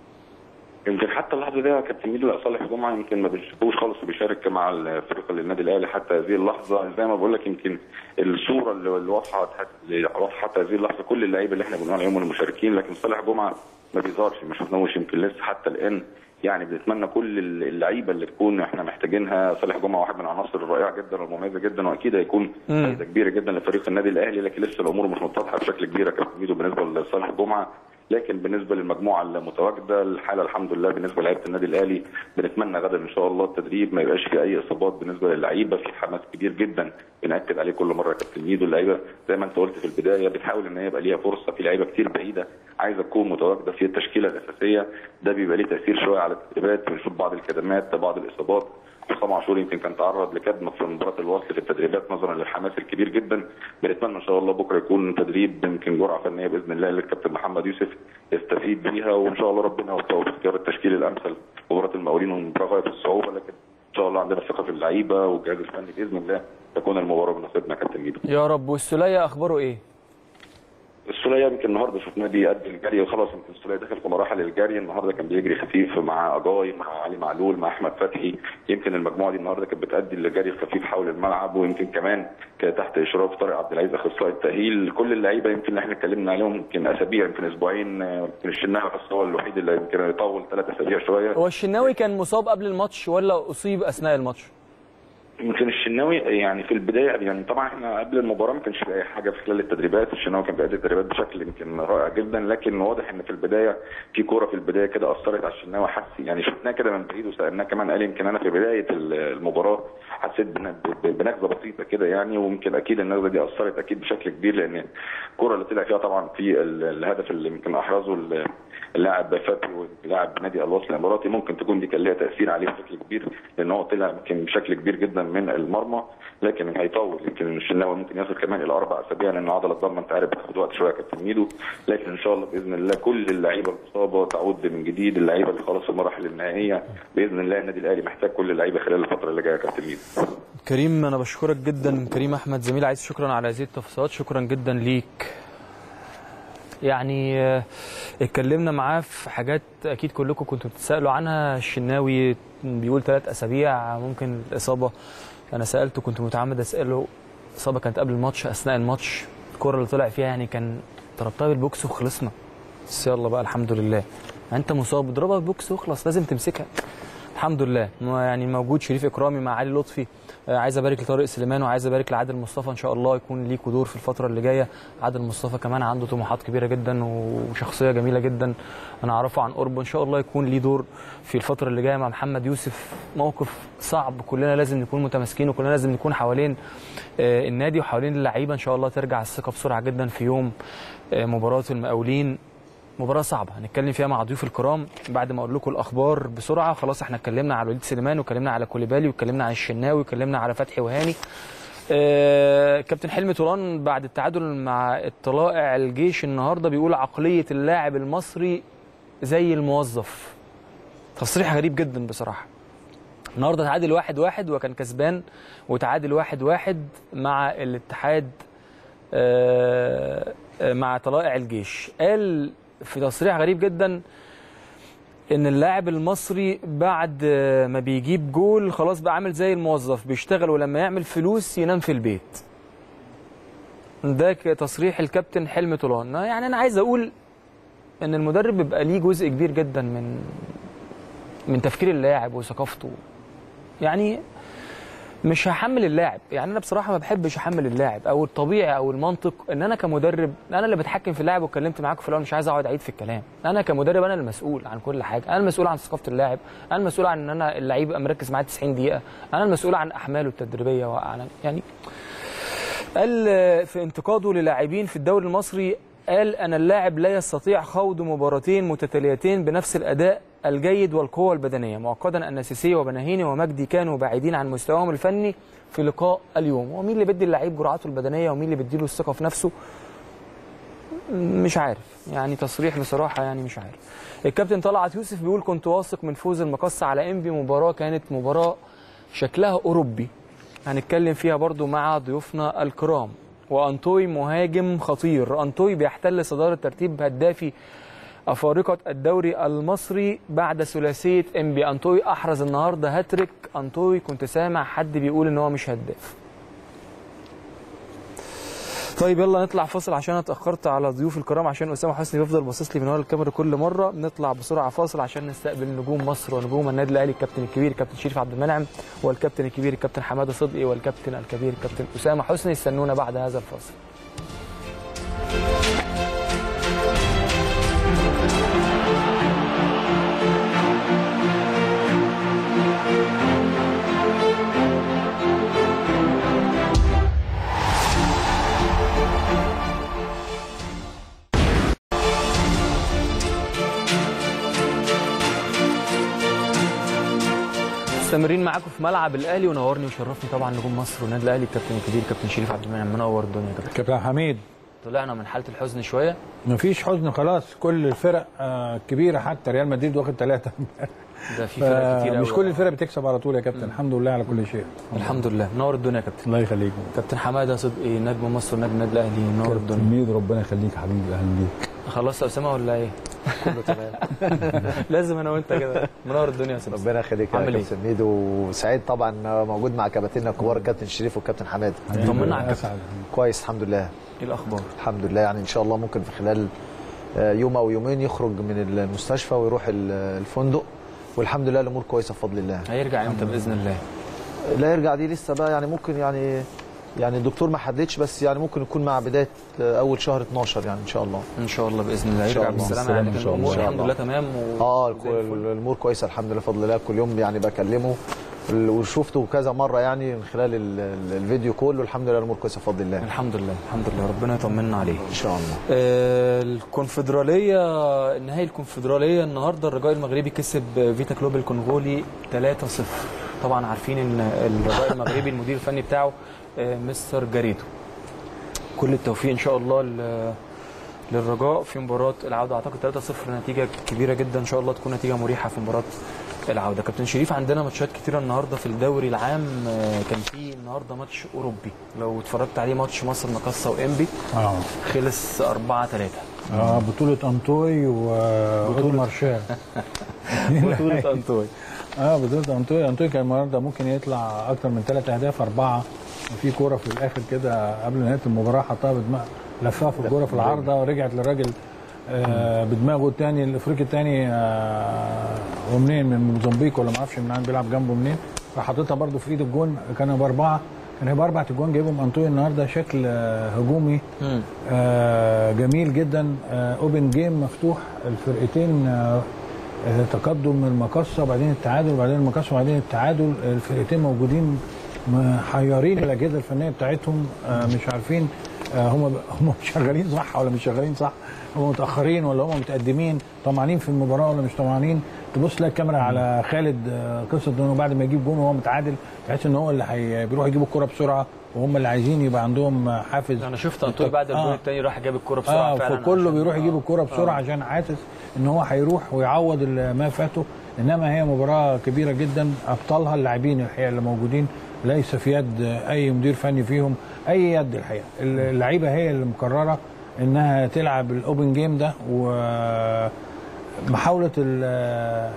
B: يمكن حتى اللحظه دي كابتن ميدو صالح جمعه يمكن ما بنشوفوش خالص بيشارك مع الفريق النادي الاهلي حتى هذه اللحظه زي ما بقول لك يمكن الصوره اللي واضحه واضحه حتى هذه اللحظه كل اللعيبه اللي احنا بنقول عليهم المشاركين لكن صالح جمعه ما بيظهرش ما شفناهوش يمكن لسه حتى الان يعني بنتمنى كل اللعيبه اللي تكون احنا محتاجينها صالح جمعه واحد من العناصر الرائعه جدا والمميزه جدا واكيد هيكون فايده كبيره جدا لفريق النادي الاهلي لكن لسه الامور مش متضحه بشكل كبير يا كابتن ميدو بالنسبه لصالح جمعه لكن بالنسبه للمجموعه المتواجده الحاله الحمد لله بالنسبه لعيبه النادي الاهلي بنتمنى غدا ان شاء الله التدريب ما يبقاش فيه اي اصابات بالنسبه للعيبه في حماس كبير جدا بناكد عليه كل مره يا كابتن ميدو اللعيبه زي ما انت قلت في البدايه بتحاول ان هي يبقى ليها فرصه في لعيبه كتير بعيده عايزه تكون متواجده في التشكيله الاساسيه ده بيبقى ليه تاثير شويه على التدريبات بنشوف بعض الكدمات بعض الاصابات حسام عاشور يمكن كان تعرض لكدمه في مباراه الوصل في التدريبات نظرا للحماس الكبير جدا بنتمنى ان شاء الله بكره يكون تدريب يمكن جرعه فنيه باذن الله للكابتن محمد يوسف يستفيد بيها وان شاء الله ربنا يوفقه في اختيار التشكيل الامثل مباراه المقاولين ومباراه غايه في الصعوبه لكن ان شاء الله عندنا ثقه في اللعيبه والجهاز الفني باذن الله تكون المباراه بنصيبنا كابتن ميدو
A: يا رب والسوليه اخباره ايه؟
B: السوليه يمكن النهارده شفناه بيأدي الجري خلاص يمكن السوليه داخل في مراحل الجري النهارده كان بيجري خفيف مع اجاي مع علي معلول مع احمد فتحي يمكن المجموعه دي النهارده كانت بتأدي الجري الخفيف حول الملعب ويمكن كمان كانت تحت اشراف طارق عبد العزيز اخصائي التاهيل كل اللعيبه يمكن اللي احنا اتكلمنا عليهم يمكن اسابيع يمكن اسبوعين يمكن الشناوي بس هو الوحيد اللي يمكن يطول ثلاث اسابيع شويه
A: هو الشناوي كان مصاب قبل الماتش ولا اصيب اثناء الماتش؟
B: يمكن الشناوي يعني في البدايه يعني طبعا احنا قبل المباراه ما كانش في اي حاجه في خلال التدريبات الشناوي كان بيأدي التدريبات بشكل يمكن رائع جدا لكن واضح ان في البدايه في كوره في البدايه كده اثرت على الشناوي حس يعني شفناه كده من بعيد وسالناه كمان قال يمكن انا في بدايه المباراه حسيت بنكزه بسيطه كده يعني ويمكن اكيد النكزه دي اثرت اكيد بشكل كبير لان الكوره اللي طلع فيها طبعا في الهدف اللي يمكن احرزه اللاعب فتحي ولاعب نادي الوصل الاماراتي ممكن تكون دي كان ليها تاثير عليه بشكل كبير لان هو طلع يمكن بشكل كبير جدا من المرمى لكن هيطول يمكن الشناوي ممكن يصل كمان الى اربع اسابيع لان عضله الضمه انت عارف بتاخد وقت شويه كابتن ميدو لكن ان شاء الله باذن الله كل اللعيبه المصابه تعود من جديد اللعيبه اللي خلاص في المراحل النهائيه باذن الله النادي الاهلي محتاج كل اللعيبه خلال الفتره اللي جايه يا كابتن ميدو
A: كريم انا بشكرك جدا كريم احمد زميل عايز شكرا على هذه التفاصيلات شكرا جدا ليك يعني اتكلمنا معاه في حاجات اكيد كلكم كنتوا بتسالوا عنها الشناوي بيقول ثلاث اسابيع ممكن الاصابه انا سالته كنت متعمد اساله الاصابه كانت قبل الماتش اثناء الماتش الكره اللي طلع فيها يعني كان ضربتها بالبوكس وخلصنا بس يلا بقى الحمد لله انت مصاب اضربها بالبوكس واخلص لازم تمسكها الحمد لله يعني موجود شريف اكرامي مع علي لطفي عايز ابارك لطارق سليمان وعايز ابارك لعادل مصطفى ان شاء الله يكون ليكوا دور في الفتره اللي جايه عادل مصطفى كمان عنده طموحات كبيره جدا وشخصيه جميله جدا انا اعرفه عن قرب ان شاء الله يكون ليه دور في الفتره اللي جايه مع محمد يوسف موقف صعب كلنا لازم نكون متماسكين وكلنا لازم نكون حوالين النادي وحوالين اللعيبه ان شاء الله ترجع الثقه بسرعه جدا في يوم مباراه المقاولين مباراة صعبة هنتكلم فيها مع ضيوف الكرام بعد ما اقول لكم الاخبار بسرعة خلاص احنا اتكلمنا على وليد سليمان واتكلمنا على كوليبالي واتكلمنا على الشناوي واتكلمنا على فتحي وهاني آه كابتن حلمي طولان بعد التعادل مع الطلائع الجيش النهارده بيقول عقلية اللاعب المصري زي الموظف تصريح غريب جدا بصراحة النهارده تعادل واحد واحد وكان كسبان وتعادل واحد واحد مع الاتحاد آه، آه، مع طلائع الجيش قال في تصريح غريب جدا ان اللاعب المصري بعد آه، ما بيجيب جول خلاص بقى عامل زي الموظف بيشتغل ولما يعمل فلوس ينام في البيت ده ك- تصريح الكابتن حلمي طولان يعني انا عايز اقول ان المدرب بيبقى ليه جزء كبير جدا من من تفكير اللاعب وثقافته يعني مش هحمل اللاعب يعني انا بصراحه ما بحبش احمل اللاعب او الطبيعي او المنطق ان انا كمدرب انا اللي بتحكم في اللاعب واتكلمت معاكم في الاول مش عايز اقعد اعيد في الكلام انا كمدرب انا المسؤول عن كل حاجه انا المسؤول عن ثقافه اللاعب انا المسؤول عن ان انا اللعيب يبقى مركز معاه 90 دقيقه انا المسؤول عن احماله التدريبيه وعن يعني قال في انتقاده للاعبين في الدوري المصري قال أن اللاعب لا يستطيع خوض مباراتين متتاليتين بنفس الأداء الجيد والقوة البدنية مؤكدا أن سيسي وبناهيني ومجدي كانوا بعيدين عن مستواهم الفني في لقاء اليوم ومين اللي بيدي اللعيب جرعاته البدنية ومين اللي بيديله الثقة في نفسه مش عارف يعني تصريح بصراحة يعني مش عارف الكابتن طلعت يوسف بيقول كنت واثق من فوز المقصة على انبي مباراة كانت مباراة شكلها أوروبي هنتكلم فيها برضو مع ضيوفنا الكرام وأنطوي مهاجم خطير أنطوي بيحتل صدارة ترتيب هدافي أفارقة الدوري المصري بعد ثلاثية انبي أنطوي أحرز النهاردة هاتريك أنطوي كنت سامع حد بيقول إن هو مش هداف طيب يلا نطلع فاصل عشان أنا اتاخرت على ضيوف الكرام عشان اسامه حسني بيفضل باصص لي من ورا الكاميرا كل مره نطلع بسرعه فاصل عشان نستقبل نجوم مصر ونجوم النادي الاهلي الكابتن الكبير الكابتن شريف عبد المنعم والكابتن الكبير الكابتن حماده صدقي والكابتن الكبير الكابتن اسامه حسني استنونا بعد هذا الفاصل مستمرين معاكم في ملعب الاهلي ونورني وشرفني طبعا نجوم مصر والنادي الاهلي الكابتن الكبير كابتن شريف عبد المنعم منور الدنيا يا كابتن
C: كابتن حميد
A: طلعنا من حاله الحزن شويه
C: مفيش حزن خلاص كل الفرق آه، كبيره حتى ريال مدريد واخد ثلاثه
A: ده في فرق كتير
C: مش
A: قوي.
C: كل الفرق بتكسب على طول يا كابتن الحمد لله على كل شيء
A: الحمد لله منور الدنيا يا كابتن
C: الله يخليك
A: كابتن حماده صدقي نجم مصر ونجم النادي الاهلي منور
C: كابتن
A: الدنيا
C: حميد ربنا يخليك يا حبيبي اهلا بيك
A: خلصت يا اسامه ولا ايه؟ كله تمام لازم انا وانت كده منور الدنيا يا اسامه
D: ربنا يخليك يا
A: عامل إيه؟
D: كابتن ميدو وسعيد طبعا موجود مع كباتننا الكبار الكابتن شريف والكابتن حماد
A: طمنا على الكابتن.
C: اسعد
D: كويس الحمد لله
A: ايه الاخبار؟
D: الحمد لله يعني ان شاء الله ممكن في خلال آه، يوم او يومين يخرج من المستشفى ويروح ال- الفندق والحمد لله الامور كويسه بفضل الله
A: هيرجع امتى باذن الله؟
D: لا يرجع دي لسه بقى يعني ممكن يعني يعني الدكتور ما حددش بس يعني ممكن يكون مع بدايه آه، اول شهر 12 يعني ان شاء الله
A: ان شاء الله باذن الله
D: إن شاء
A: يرجع
D: الله.
A: بالسلامه
C: بالسلامة
A: يعني
C: إن
A: كان
C: شاء الله.
A: الامور
D: إن شاء
A: الحمد
D: الله.
A: لله تمام و...
D: اه
A: وزي الفل.
D: الكل- الامور كويسه الحمد لله بفضل الله كل يوم يعني بكلمه وشفته كذا مره يعني من خلال ال- ال- الفيديو كول والحمد لله الامور كويسه بفضل الله
A: الحمد لله الحمد لله ربنا يطمنا عليه
D: ان شاء الله
A: آه، الكونفدراليه نهائي الكونفدراليه النهارده الرجاء المغربي كسب فيتا كلوب الكونغولي 3-0 طبعا عارفين ان الرجاء المغربي المدير الفني بتاعه آه، مستر جاريتو كل التوفيق ان شاء الله ل- للرجاء في مباراه العوده اعتقد 3-0 نتيجه كبيره جدا ان شاء الله تكون نتيجه مريحه في مباراه العوده كابتن شريف عندنا ماتشات كتيره النهارده في الدوري العام آه، كان في النهارده ماتش اوروبي لو اتفرجت عليه ماتش مصر مقصه وانبي
C: اه
A: خلص 4 3
C: اه بطوله انطوي واود مارشال
A: بطولة انطوي
C: اه بطوله انطوي انطوي كان النهارده ممكن يطلع اكتر من ثلاث اهداف اربعه وفي كوره في الاخر كده قبل نهايه المباراه حطها بدماغ لفها في الكوره في العارضه ورجعت للراجل آه بدماغه الثاني الافريقي الثاني آه ومنين من موزمبيق ولا ما اعرفش من عند بيلعب جنبه منين راح حاططها برده في ايد الجون كان هيبقى اربعه كان هيبقى اربع اجوان جايبهم انطوي النهارده شكل آه هجومي آه جميل جدا آه اوبن جيم مفتوح الفرقتين آه آه، تقدم المقصه وبعدين التعادل وبعدين المقصه وبعدين التعادل الفرقتين موجودين محيرين الاجهزه الفنيه بتاعتهم آه، مش عارفين آه، هم هم شغالين صح ولا مش شغالين صح هم متاخرين ولا هم متقدمين طمعانين في المباراه ولا مش طمعانين تبص تلاقي الكاميرا على خالد آه، قصه انه بعد ما يجيب جون وهو متعادل تحس ان هو اللي هي- بيروح يجيب الكره بسرعه وهم اللي عايزين يبقى عندهم آه، حافز
A: انا شفت انطوي بعد الجول
C: آه.
A: الثاني راح جاب الكوره بسرعه
C: اه
A: فعلا
C: فكله
A: عشان-
C: بيروح يجيب
A: آه.
C: الكرة بسرعه
A: آه.
C: عشان حاسس ان هو هيروح ويعوض ال- ما فاته انما هي مباراه كبيره جدا ابطالها اللاعبين الحقيقه اللي موجودين ليس في يد اي مدير فني فيهم اي يد الحقيقه اللعيبه هي اللي مقرره انها تلعب الاوبن جيم ده ومحاوله ال-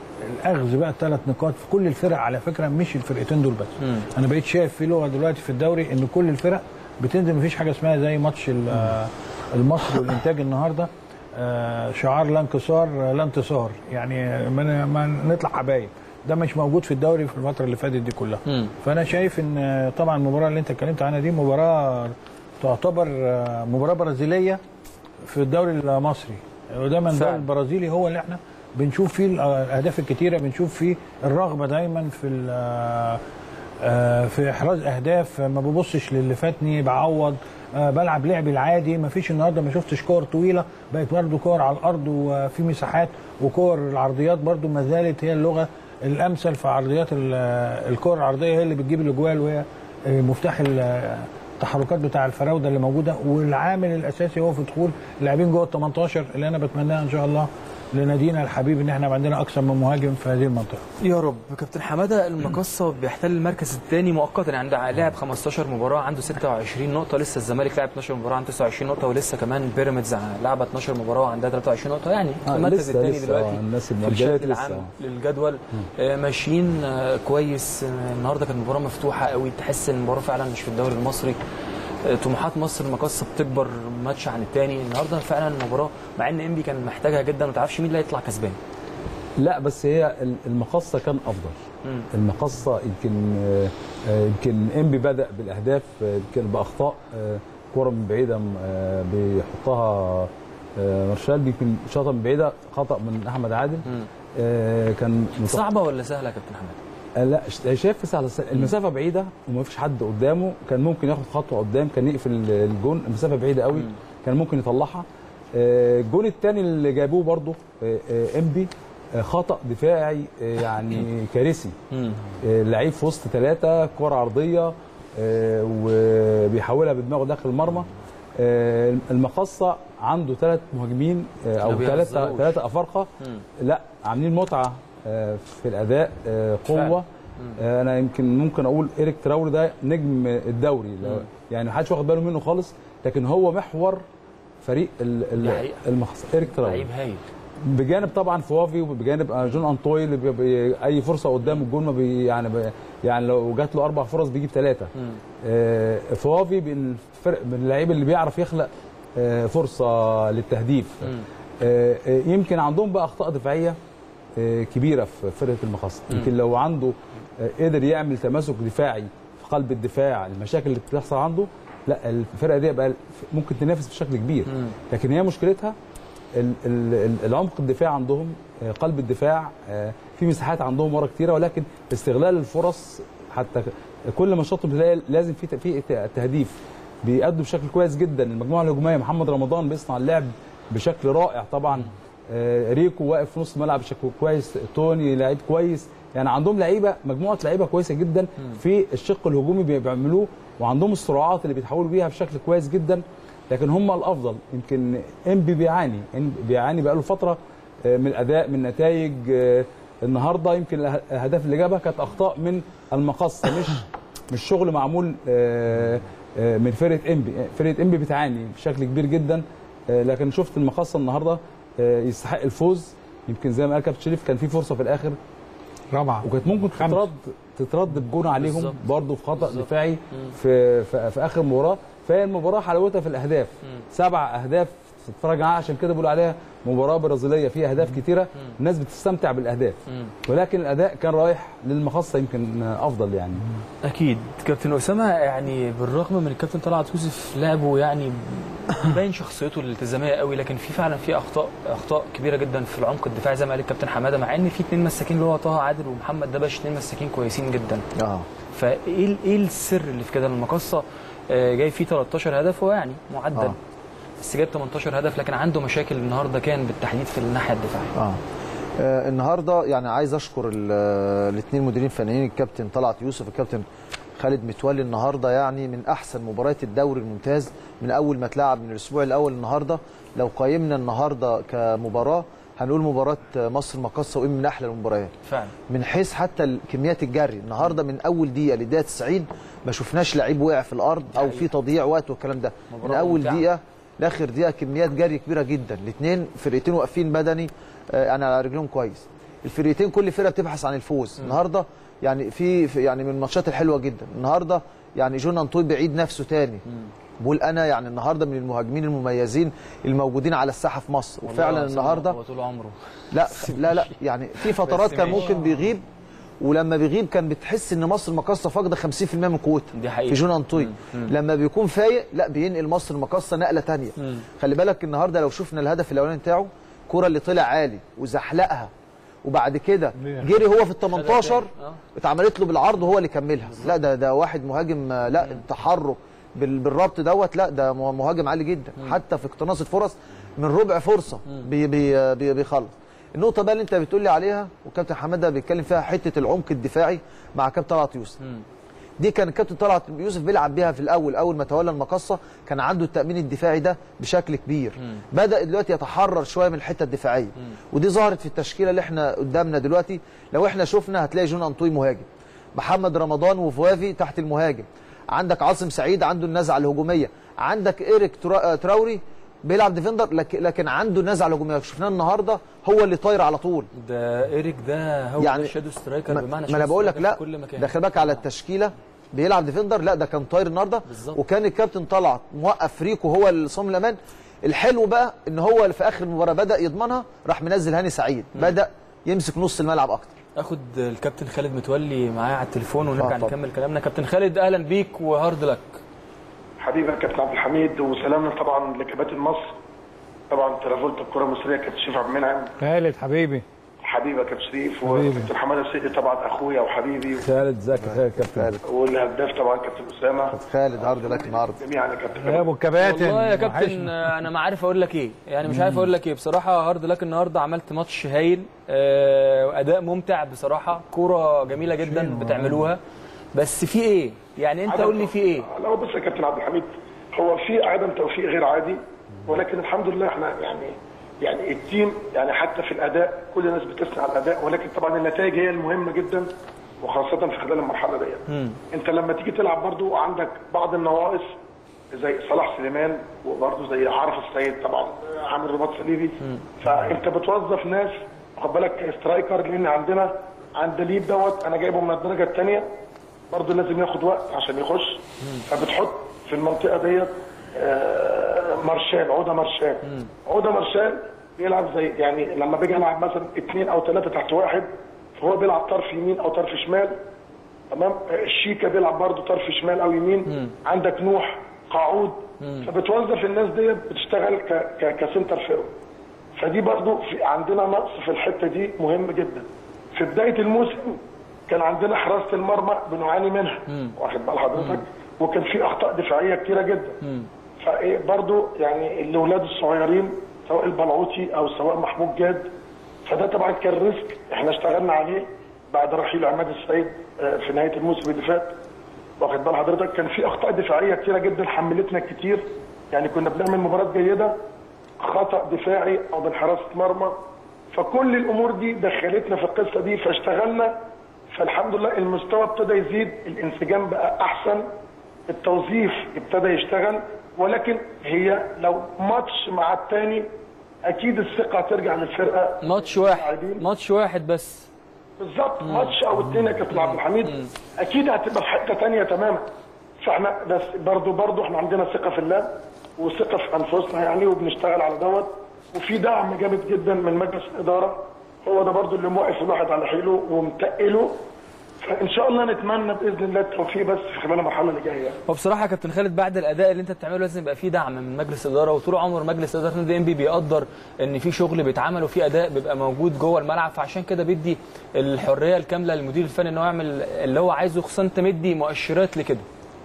C: الاخذ بقى الثلاث نقاط في كل الفرق على فكره مش الفرقتين دول بس
A: مم.
C: انا بقيت شايف في لغه دلوقتي في الدوري ان كل الفرق بتنزل مفيش حاجه اسمها زي ماتش ال- المصري والانتاج النهارده آه، شعار لا انكسار آه، لا انتصار يعني ما ما نطلع حبايب ده مش موجود في الدوري في الفتره اللي فاتت دي كلها
A: مم.
C: فانا شايف ان آه، طبعا المباراه اللي انت اتكلمت عنها دي مباراه تعتبر آه، مباراه برازيليه في الدوري المصري ودايما الدوري
A: فعلا.
C: البرازيلي هو اللي احنا بنشوف فيه الاهداف الكتيره بنشوف فيه الرغبه دايما في ال- آه، في احراز اهداف ما ببصش للي فاتني بعوض آه، بلعب لعبي العادي ما فيش النهارده ما شفتش كور طويله بقت برضه كور على الارض وفي مساحات وكور العرضيات برضه ما زالت هي اللغه الامثل في عرضيات ال- الكور العرضيه هي اللي بتجيب الاجوال وهي آه، مفتاح ال- التحركات بتاع الفراوده اللي موجوده والعامل الاساسي هو في دخول اللاعبين جوه ال 18 اللي انا بتمناها ان شاء الله لنادينا الحبيب ان احنا يبقى عندنا اكثر من مهاجم في هذه المنطقه.
A: يا رب كابتن حماده المقصه بيحتل المركز الثاني مؤقتا يعني عنده لاعب 15 مباراه عنده 26 نقطه لسه الزمالك لعب 12 مباراه عنده 29 نقطه ولسه كمان بيراميدز لعب 12 مباراه وعندها 23 نقطه يعني في
E: آه،
A: المركز
E: لسه-
A: الثاني
E: لسه،
A: دلوقتي
E: آه، الناس
A: في
E: المؤجلات
A: الشكل
E: لسه،
A: العام
E: آه.
A: للجدول آه، ماشيين آه، كويس آه، النهارده كانت مباراه مفتوحه قوي تحس ان المباراه فعلا مش في الدوري المصري آه، طموحات مصر المقصه بتكبر ماتش عن الثاني النهارده فعلا المباراه مع ان انبي كان محتاجها جدا وما تعرفش مين اللي هيطلع كسبان
E: لا بس هي ال- المقصه كان افضل
A: مم.
E: المقصه يمكن آه، آه، يمكن انبي بدا بالاهداف آه، يمكن باخطاء آه، كره من بعيده آه، بيحطها آه، مرشال يمكن شاطه من بعيده خطا من احمد عادل
A: مم.
E: آه، كان متوقع-
A: صعبه ولا سهله يا كابتن حماده
E: آه، لا ش- شايف سهل المسافه بعيده وما فيش حد قدامه كان ممكن ياخد خطوه قدام كان يقفل الجون المسافه بعيده قوي
A: مم.
E: كان ممكن يطلعها آه، الجون الثاني اللي جابوه برضه آه، آه، انبي آه، خطا دفاعي آه، يعني كارثي
A: مم.
E: آه، لعيب في وسط ثلاثه كره عرضيه آه، وبيحولها بدماغه داخل المرمى آه، المقصه عنده ثلاث مهاجمين آه، او
A: ما
E: ثلاثه
A: بيهزروش.
E: ثلاثه افارقه
A: مم.
E: لا عاملين متعه آه، في الاداء آه،
A: فعلا.
E: قوه آه، انا يمكن ممكن اقول ايريك تراوري ده نجم الدوري لو-
A: مم.
E: يعني محدش واخد باله منه خالص لكن هو محور فريق ال- ال-
A: دي حقيقة.
E: المخصص ايريك تراوري
A: لعيب هايل
E: بجانب طبعا فوافي وبجانب آه، جون انطوي اللي بي بي اي فرصه قدام الجون ما بي يعني بي يعني لو جات له اربع فرص بيجيب ثلاثه
A: مم.
E: آه، فوافي بالفرق من اللعيب اللي بيعرف يخلق آه، فرصه للتهديف
A: مم.
E: آه، آه، يمكن عندهم بقى اخطاء دفاعيه آه، كبيره في فرقه المخصص يمكن لو عنده آه، قدر يعمل تماسك دفاعي في قلب الدفاع المشاكل اللي بتحصل عنده لا الفرقه دي بقى ممكن تنافس بشكل كبير
A: مم.
E: لكن هي مشكلتها ال- ال- ال- العمق الدفاع عندهم آه، قلب الدفاع آه، في مساحات عندهم ورا كتيره ولكن استغلال الفرص حتى كل ما شاطر بتلاقي لازم في في ت- تهديف بيأدوا بشكل كويس جدا المجموعه الهجوميه محمد رمضان بيصنع اللعب بشكل رائع طبعا آه، ريكو واقف في نص الملعب بشكل كويس توني لعيب كويس يعني عندهم لعيبه مجموعه لعيبه كويسه جدا في الشق الهجومي بي- بيعملوه وعندهم السرعات اللي بيتحولوا بيها بشكل كويس جدا لكن هم الافضل يمكن انبي بيعاني إنبي بيعاني بقاله فتره آه، من الاداء من نتائج آه، النهارده يمكن اله- الاهداف اللي جابها كانت اخطاء من المقصه مش مش شغل معمول آه، آه، من فرقه انبي فرقه انبي بتعاني بشكل كبير جدا آه، لكن شفت المقصه النهارده آه، يستحق الفوز يمكن زي ما قال كابتن شريف كان في فرصه في الاخر
C: رابعه
E: وكانت ممكن تترد تترد بجون عليهم
A: بالظبط.
E: برضه في خطا
A: بالظبط.
E: دفاعي في, في في اخر مباراه فهي المباراه حلاوتها في الاهداف سبع اهداف تتفرج عليها عشان كده بيقولوا عليها مباراه برازيليه فيها اهداف كتيره الناس بتستمتع بالاهداف
A: مم.
E: ولكن الاداء كان رايح للمخصه يمكن افضل يعني
A: اكيد كابتن اسامه يعني بالرغم من الكابتن طلعت يوسف لعبه يعني باين شخصيته الالتزاميه قوي لكن في فعلا في اخطاء اخطاء كبيره جدا في العمق الدفاعي زي ما قال الكابتن حماده مع ان في اثنين مساكين اللي هو طه عادل ومحمد دبش اثنين مساكين كويسين جدا
D: اه
A: فايه ال- ايه السر اللي في كده المقصه آه، جاي فيه 13 هدف هو يعني معدل
D: آه.
A: بس جايب 18 هدف لكن عنده مشاكل النهارده كان بالتحديد في الناحيه الدفاعيه
D: اه آه، النهارده يعني عايز اشكر الاثنين مديرين فنيين الكابتن طلعت يوسف الكابتن خالد متولي النهارده يعني من احسن مباريات الدوري الممتاز من اول ما اتلعب من الاسبوع الاول النهارده لو قيمنا النهارده كمباراه هنقول مباراه مصر مقصه وام من احلى المباريات
A: فعلا
D: من حيث حتى ال- كميات الجري النهارده من اول دقيقه لدقيقه 90 ما شفناش لعيب وقع في الارض او في تضييع وقت والكلام ده من
A: مباراة
D: اول
A: ممتعة.
D: دقيقه لاخر دقيقه كميات جري كبيره جدا الاثنين فرقتين واقفين بدني آه، يعني على رجلهم كويس الفرقتين كل فرقه بتبحث عن الفوز النهارده يعني في في- يعني من الماتشات الحلوه جدا النهارده يعني جون انطوي بعيد نفسه تاني بقول انا يعني النهارده من المهاجمين المميزين الموجودين على الساحه في مصر وفعلا
A: والله
D: النهارده
A: هو طول عمره
D: لا لا لا يعني في فترات
A: بس
D: كان
A: ماشي.
D: ممكن بيغيب ولما بيغيب كان بتحس ان مصر المقاصه فاقده 50% من قوتها
A: دي حقيقة.
D: في جون انطوي لما بيكون فايق لا بينقل مصر المقاصه نقله ثانيه خلي بالك النهارده لو شفنا الهدف الاولاني بتاعه الكره اللي طلع عالي وزحلقها وبعد كده جري هو في ال 18
A: آه.
D: اتعملت له بالعرض وهو اللي كملها لا ده ده واحد مهاجم آه، لا التحرك بال- بالربط دوت لا ده مه- مهاجم عالي جدا حتى في اقتناص الفرص من ربع فرصه بي بي بي بيخلص النقطه بقى اللي انت بتقول لي عليها وكابتن حماده بيتكلم فيها حته العمق الدفاعي مع كابتن طلعت يوسف دي كان الكابتن طلعت يوسف بيلعب بيها في الاول اول ما تولى المقصه كان عنده التامين الدفاعي ده بشكل كبير بدا دلوقتي يتحرر شويه من الحته الدفاعيه ودي ظهرت في التشكيله اللي احنا قدامنا دلوقتي لو احنا شفنا هتلاقي جون انطوي مهاجم محمد رمضان وفوافي تحت المهاجم عندك عاصم سعيد عنده النزعه الهجوميه عندك ايريك ترا- تراوري بيلعب ديفندر لك- لكن عنده النزعه الهجوميه شفناه النهارده هو اللي طاير على طول
A: ده ايريك ده هو
D: يعني
A: يعني شادو سترايكر
D: ما,
A: بمعنى
D: ما انا
A: shadow
D: بقول لك
A: striker
D: لا
A: في كل مكان
D: ده خلي بالك على التشكيله بيلعب ديفندر لا ده كان طاير النهارده
A: بالظبط.
D: وكان الكابتن طلعت موقف ريكو هو الصم الامان الحلو بقى ان هو في اخر المباراه بدا يضمنها راح منزل هاني سعيد بدا يمسك نص الملعب اكتر
A: اخد الكابتن خالد متولي معايا على التليفون ونرجع
D: اتفضل.
A: نكمل كلامنا كابتن خالد اهلا بيك وهارد لك
F: حبيبي يا كابتن عبد الحميد وسلامنا طبعا لكباتن مصر طبعا ترافولت الكره المصريه كابتن شريف عبد المنعم
C: خالد حبيبي
F: حبيبي يا كابتن شريف
C: حبيبي.
F: وكابتن حماده السيدي طبعا اخويا وحبيبي
E: خالد ازيك يا خالد كابتن
F: والهداف طبعا كابتن اسامه
D: خالد عرض لك النهارده
F: جميعا يا كابتن
C: يا ابو الكباتن
A: والله يا كابتن
C: وحشنا.
A: آه، انا ما عارف اقول لك ايه يعني مش عارف اقول لك ايه بصراحه هارد لك النهارده عملت ماتش هايل آه، اداء ممتع بصراحه كوره جميله جدا بتعملوها بس في ايه يعني انت قول لي في ايه
F: لا هو بص يا كابتن عبد الحميد هو في عدم توفيق غير عادي ولكن الحمد لله احنا يعني يعني التيم يعني حتى في الاداء كل الناس بتثني على الاداء ولكن طبعا النتائج هي المهمه جدا وخاصه في خلال المرحله ديت انت لما تيجي تلعب برضو عندك بعض النواقص زي صلاح سليمان وبرضه زي عارف السيد طبعا عامل رباط صليبي فانت بتوظف ناس خد بالك سترايكر لان عندنا عند ليد دوت انا جايبه من الدرجه الثانيه برضه لازم ياخد وقت عشان يخش فبتحط في المنطقه ديت آه، مارشال عوده مارشال عوده مارشال بيلعب زي يعني لما باجي العب مثلا اثنين او ثلاثه تحت واحد فهو بيلعب طرف يمين او طرف شمال تمام آه، الشيكا بيلعب برضه طرف شمال او يمين عندك نوح قاعود فبتوظف الناس ديت بتشتغل ك ك كسنتر فيرو فدي برضو في عندنا نقص في الحته دي مهم جدا في بدايه الموسم كان عندنا حراسه المرمى بنعاني منها واخد بال حضرتك وكان في اخطاء دفاعيه كتيره جدا فايه برضو يعني الاولاد الصغيرين سواء البلعوطي او سواء محمود جاد فده طبعا كان ريسك احنا اشتغلنا عليه بعد رحيل عماد السيد آه، في نهايه الموسم اللي فات واخد بال حضرتك كان في اخطاء دفاعيه كتيره جدا حملتنا كتير يعني كنا بنعمل مباراه جيده خطا دفاعي او من حراسه مرمى فكل الامور دي دخلتنا في القصه دي فاشتغلنا فالحمد لله المستوى ابتدى يزيد الانسجام بقى احسن التوظيف ابتدى يشتغل ولكن هي لو ماتش مع التاني اكيد الثقه هترجع للفرقه
A: ماتش واحد
F: لاعبين.
A: ماتش واحد بس
F: بالظبط ماتش او اتنين يا كابتن عبد الحميد اكيد هتبقى في حته تانية تماما فاحنا بس برضو برضو احنا عندنا ثقه في الله وثقه في انفسنا يعني وبنشتغل على دوت وفي دعم جامد جدا من مجلس الاداره هو ده برضو اللي موقف الواحد على حيله ومتقله فان شاء الله نتمنى باذن الله التوفيق بس في خلال المرحله اللي جايه يعني.
A: هو بصراحه يا كابتن خالد بعد الاداء اللي انت بتعمله لازم يبقى فيه دعم من مجلس الاداره وطول عمر مجلس اداره نادي ام بي بيقدر ان في شغل بيتعمل وفي اداء بيبقى موجود جوه الملعب فعشان كده بيدي الحريه الكامله للمدير الفني ان هو يعمل اللي هو عايزه خصوصا انت مدي مؤشرات لكده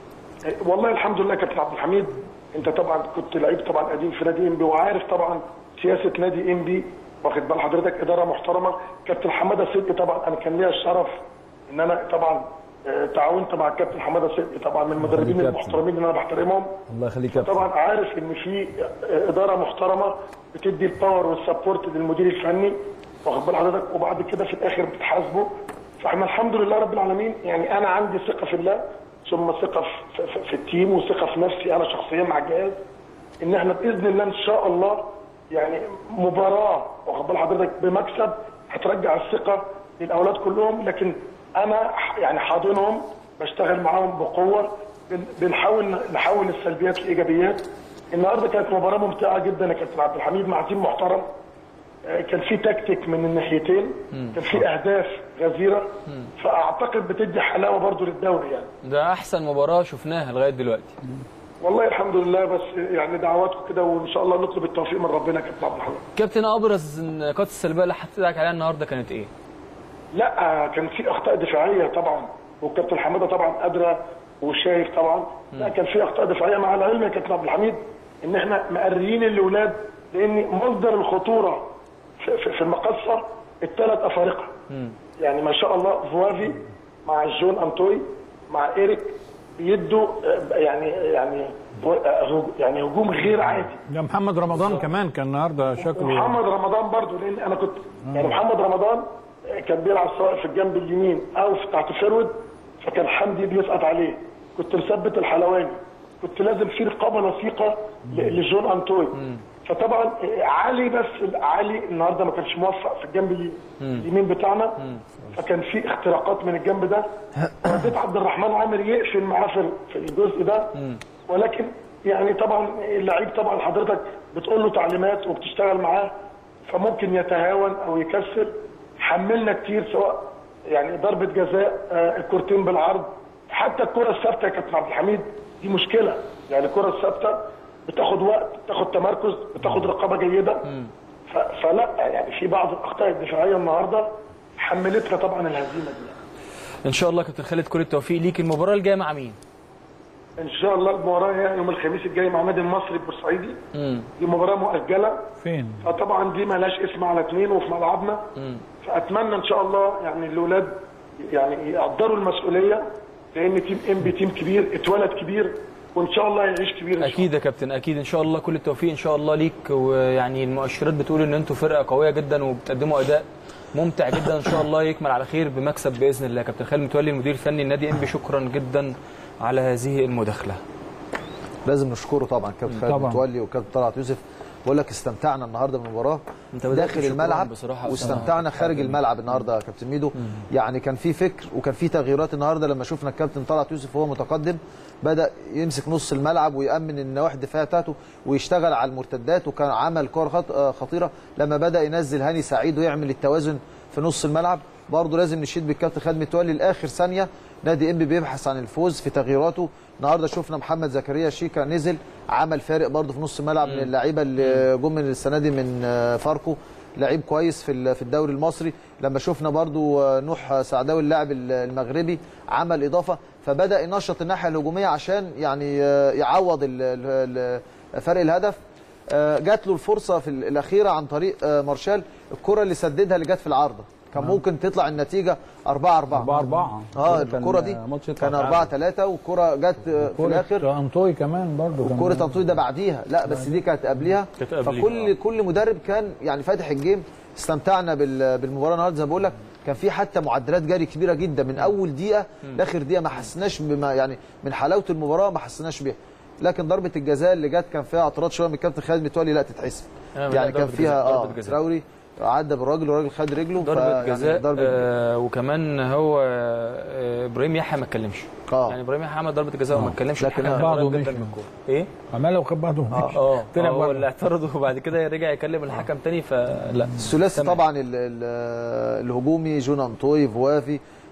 F: والله الحمد لله كابتن عبد الحميد انت طبعا كنت لعيب طبعا قديم في نادي انبي وعارف طبعا سياسه نادي انبي واخد بال حضرتك اداره محترمه كابتن حماده صدقي طبعا انا كان ليا الشرف ان انا طبعا آه، تعاونت مع الكابتن حماده صدقي طبعا من المدربين
E: كابتن.
F: المحترمين اللي انا بحترمهم
E: الله يخليك يا كابتن
F: طبعا عارف ان في اداره محترمه بتدي الباور والسبورت للمدير الفني واخد بال حضرتك وبعد كده في الاخر بتحاسبه فاحنا الحمد لله رب العالمين يعني انا عندي ثقه في الله ثم ثقه في, في, في التيم وثقه في نفسي انا شخصيا مع الجهاز ان احنا باذن الله ان شاء الله يعني مباراه واخد بال حضرتك بمكسب هترجع الثقه للاولاد كلهم لكن انا ح- يعني حاضنهم بشتغل معاهم بقوه بن- بنحاول نحول السلبيات لايجابيات النهارده كانت مباراه ممتعه جدا يا كابتن عبد الحميد مع تيم محترم آه، كان في تكتيك من الناحيتين كان في اهداف غزيره فاعتقد بتدي حلاوه برضو للدوري يعني
A: ده احسن مباراه شفناها لغايه دلوقتي
F: والله الحمد لله بس يعني دعواتكم كده وان شاء الله نطلب التوفيق من ربنا يا كابتن عبد الحميد
A: كابتن ابرز النقاط السلبيه اللي حطيت ايدك عليها النهارده كانت ايه؟
F: لا كان في اخطاء دفاعيه طبعا والكابتن حماده طبعا ادرى وشايف طبعا لا كان في اخطاء دفاعيه مع العلم يا كابتن عبد الحميد ان احنا مقريين الاولاد لان مصدر الخطوره في, في, في المقصه الثلاث افارقه يعني ما شاء الله فوافي مع جون انتوي مع ايريك بيدوا آه، يعني يعني آه، يعني هجوم غير عادي
C: ده محمد رمضان كمان كان النهارده شكله
F: محمد رمضان برضو لان انا كنت يعني محمد رمضان كان بيلعب سواء في الجنب اليمين او في تحت فيرود فكان حمدي بيسقط عليه كنت مثبت الحلواني كنت لازم في رقابه لصيقه ل- لجون انتوي فطبعا علي بس علي النهارده ما كانش موفق في الجنب اليمين اليمين بتاعنا فكان في اختراقات من الجنب ده وديت عبد الرحمن عامر يقفل معاه في- في الجزء ده ولكن يعني طبعا اللعيب طبعا حضرتك بتقول له تعليمات وبتشتغل معاه فممكن يتهاون او يكسل حملنا كتير سواء يعني ضربه جزاء آه، الكورتين بالعرض حتى الكره الثابته يا كابتن عبد الحميد دي مشكله يعني الكره الثابته بتاخد وقت بتاخد تمركز بتاخد رقابه جيده ف- فلا يعني في بعض الاخطاء الدفاعيه النهارده حملتنا طبعا الهزيمه دي
A: ان شاء الله كابتن خالد كل التوفيق ليك المباراه الجايه مع مين؟
F: ان شاء الله المباراه هي يوم الخميس الجاي مع نادي المصري البورسعيدي دي مباراه مؤجله
C: فين؟
F: فطبعا دي مالهاش اسم على اثنين وفي ملعبنا فاتمنى ان شاء الله يعني الاولاد يعني يقدروا المسؤوليه لان تيم ام بي تيم كبير اتولد كبير وان شاء الله يعيش كبير إن شاء
A: اكيد يا كابتن اكيد ان شاء الله كل التوفيق ان شاء الله ليك ويعني المؤشرات بتقول ان انتوا فرقه قويه جدا وبتقدموا اداء ممتع جدا ان شاء الله يكمل على خير بمكسب باذن الله كابتن خالد متولي المدير الفني النادي انبي شكرا جدا على هذه المداخله
D: لازم نشكره طبعا كابتن خالد
C: طبعاً.
D: متولي وكابتن طلعت يوسف بقول لك استمتعنا النهارده بالمباراه
A: أنت بدأت
D: داخل
A: بشكرهم
D: الملعب
A: بصراحة
D: واستمتعنا خارج الملعب النهارده يا كابتن ميدو يعني كان في فكر وكان في تغييرات النهارده لما شفنا الكابتن طلعت يوسف وهو متقدم بدا يمسك نص الملعب ويامن النواحي الدفاعيه بتاعته ويشتغل على المرتدات وكان عمل كور خط- آه، خطيره لما بدا ينزل هاني سعيد ويعمل التوازن في نص الملعب برضه لازم نشيد بالكابتن خالد متولي لاخر ثانيه نادي انبي بيبحث عن الفوز في تغييراته النهارده شفنا محمد زكريا شيكا نزل عمل فارق برضه في نص الملعب من اللعيبه اللي جم من السنه دي من آه، فاركو لعيب كويس في ال- في الدوري المصري لما شفنا برضو آه، نوح سعداوي اللاعب ال- المغربي عمل اضافه فبدا ينشط الناحيه الهجوميه عشان يعني آه، يعوض ال- ال- ال- فرق الهدف آه، جات له الفرصه في ال- الاخيره عن طريق آه، مارشال الكره اللي سددها اللي جت في العارضه كان ممكن تطلع النتيجه 4 4
E: 4 4
D: اه الكره دي كان 4 3 والكره جت آه، في الاخر
C: كرة انطوي كمان برضو كان
D: كرة تنطوي ده بعديها لا بس دي كانت قبليها
A: كانت قبليها،
D: فكل كل مدرب كان يعني فاتح الجيم استمتعنا بال- بالمباراه النهارده زي ما بقول لك كان في حتى معدلات جري كبيره جدا من اول دقيقه لاخر دقيقه ما حسناش بما يعني من حلاوه المباراه ما حسناش بيها لكن ضربه الجزاء اللي جت كان فيها اعتراض شويه من الكابتن خالد متولي لا تتحسب
A: آه، لا،
D: يعني كان
A: ضربة
D: فيها
A: جزاء،
D: اه
A: ضربة جزاء.
D: تراوري عدى بالراجل والراجل خد رجله
A: ضربه
D: فيعني
A: جزاء
D: ضربه
A: آه وكمان هو آه ابراهيم يحيى ما اتكلمش
D: آه.
A: يعني ابراهيم يحيى عمل ضربه جزاء وما اتكلمش
D: لكن
A: الحكم
C: بعضه
A: قريب
C: مشي.
A: جدا من الكوره ايه
C: عملها وخد بعضه ومشي.
A: اه
C: طلع
A: هو
C: بره.
A: اللي اعترض وبعد كده رجع يكلم الحكم تاني فلا
D: الثلاثي
A: تمام.
D: طبعا ال ال الهجومي جون انطوي فوافي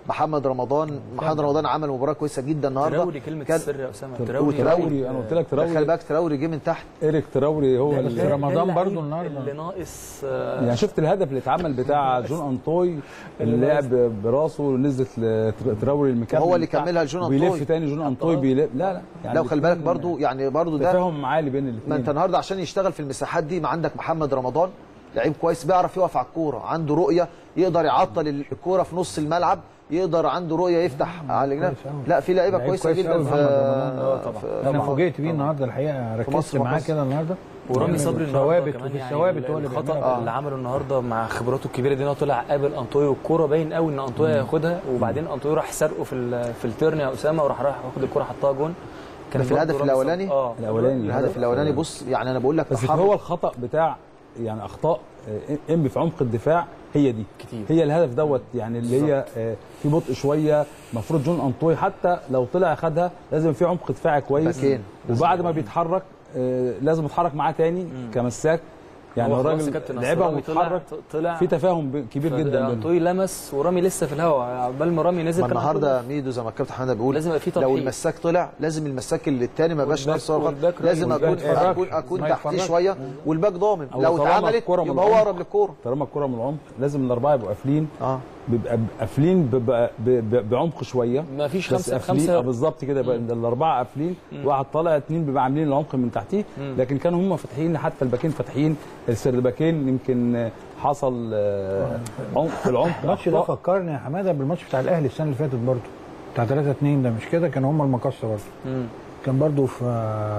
D: محمد رمضان محمد رمضان عمل مباراه كويسه جدا النهارده
A: تراوري كلمه
D: كان-
A: السر يا اسامه
D: وتراوري.
E: تراوري انا قلت لك
D: خلي
E: تراوري
D: بالك تراوري جه من تحت
E: ايريك تراوري هو
C: بس
E: اللي
C: رمضان
A: اللعيب
C: برضو النهاردة.
A: اللي ناقص آه،
E: يعني شفت الهدف اللي اتعمل بتاع جون انطوي اللي لعب براسه ونزلت لتراوري المكمل
D: وهو اللي
E: بتاع-
D: كملها لجون
E: وبيلف
D: أنطوي.
E: تاني جون انطوي بيلف لا لا
D: لا وخلي بالك
E: الاتنين
D: برضو يعني برضو ده
E: تفاهم عالي بين الاثنين
D: ما انت النهارده عشان يشتغل في المساحات دي ما عندك محمد رمضان لعيب كويس بيعرف يقف على الكوره عنده رؤيه يقدر يعطل الكوره في نص الملعب يقدر عنده رؤيه يفتح على الجناب
C: كويس أوي.
D: لا في لعيبه
C: لعيب
D: كويسه
C: كويس
D: جدا
C: أوي
D: في
C: محمد رمضان.
A: آه، طبعا.
D: في-
C: انا
D: طبعاً.
C: فوجئت بيه النهارده الحقيقه ركزت
D: مصر
C: معاه
D: ومصر.
C: كده النهارده
A: ورامي
C: يعني
A: صبري
C: ثوابت
A: النهارده كمان
C: وفي
A: يعني
C: الثوابت هو اللي
A: الخطا
C: بيعملها.
A: اللي عمله النهارده مع خبراته الكبيره دي ان هو طلع قابل انطوي والكوره باين قوي ان انطوي هياخدها وبعدين انطوي راح سرقه في ال- في التيرن يا اسامه وراح راح واخد الكوره حطها جون
D: ده في
A: برضه
D: الهدف
A: رامي
D: الأولاني؟
A: صبري- اه
E: الاولاني
D: الهدف الاولاني بص يعني انا بقول لك
E: بس
D: تحرك.
E: هو الخطا بتاع يعني اخطاء آه، ام في عمق الدفاع هي دي
A: كتير.
E: هي الهدف دوت يعني اللي هي آه، في بطء شويه المفروض جون انطوي حتى لو طلع خدها لازم في عمق دفاعي كويس
D: باكين.
E: وبعد ما بيتحرك آه، لازم يتحرك معاه تاني كمساك يعني
A: هو خلاص
E: الراجل
A: كابتن
E: لعبها
A: رامي طلع-
E: واتحرك
A: طلع
E: في تفاهم ب- كبير جدا بينهم
A: انطوي لمس ورامي لسه في الهواء عقبال ما رامي نزل
D: ما
A: كان
D: النهارده ميدو زي ما الكابتن حماده بيقول
A: لازم يبقى في
D: لو
A: تضحية.
D: المساك طلع لازم المساك اللي الثاني ما يبقاش
A: والباك-
D: نفس هو الغلط.
A: والباك
D: لازم
A: راجل.
D: اكون
C: والباك
D: اكون
C: يتفرج.
D: اكون
C: ما
D: تحتيه
C: يتفرج.
D: شويه والباك ضامن
E: أو
D: لو
E: طالما
D: اتعملت
E: الكرة من
D: يبقى هو
E: العمق.
D: اقرب للكوره
E: طالما الكره من العمق لازم الاربعه يبقوا قافلين
D: اه
E: بيبقى قافلين بيبقى ب- ب- بعمق شويه
A: ما فيش
E: بس
A: خمسة-
E: قافلين
A: خمسة-
E: آه بالظبط كده يبقى الاربعه قافلين واحد طالع اثنين بيبقى عاملين العمق من تحتيه لكن كانوا هم فاتحين حتى الباكين فاتحين السردباكين يمكن آه، حصل آه، عمق في العمق
C: الماتش ده
E: أخطاء.
C: فكرني يا حماده بالماتش بتاع الاهلي السنه اللي فاتت برضه بتاع 3 2 ده مش كده كانوا هم المقصه برضه كان برضه في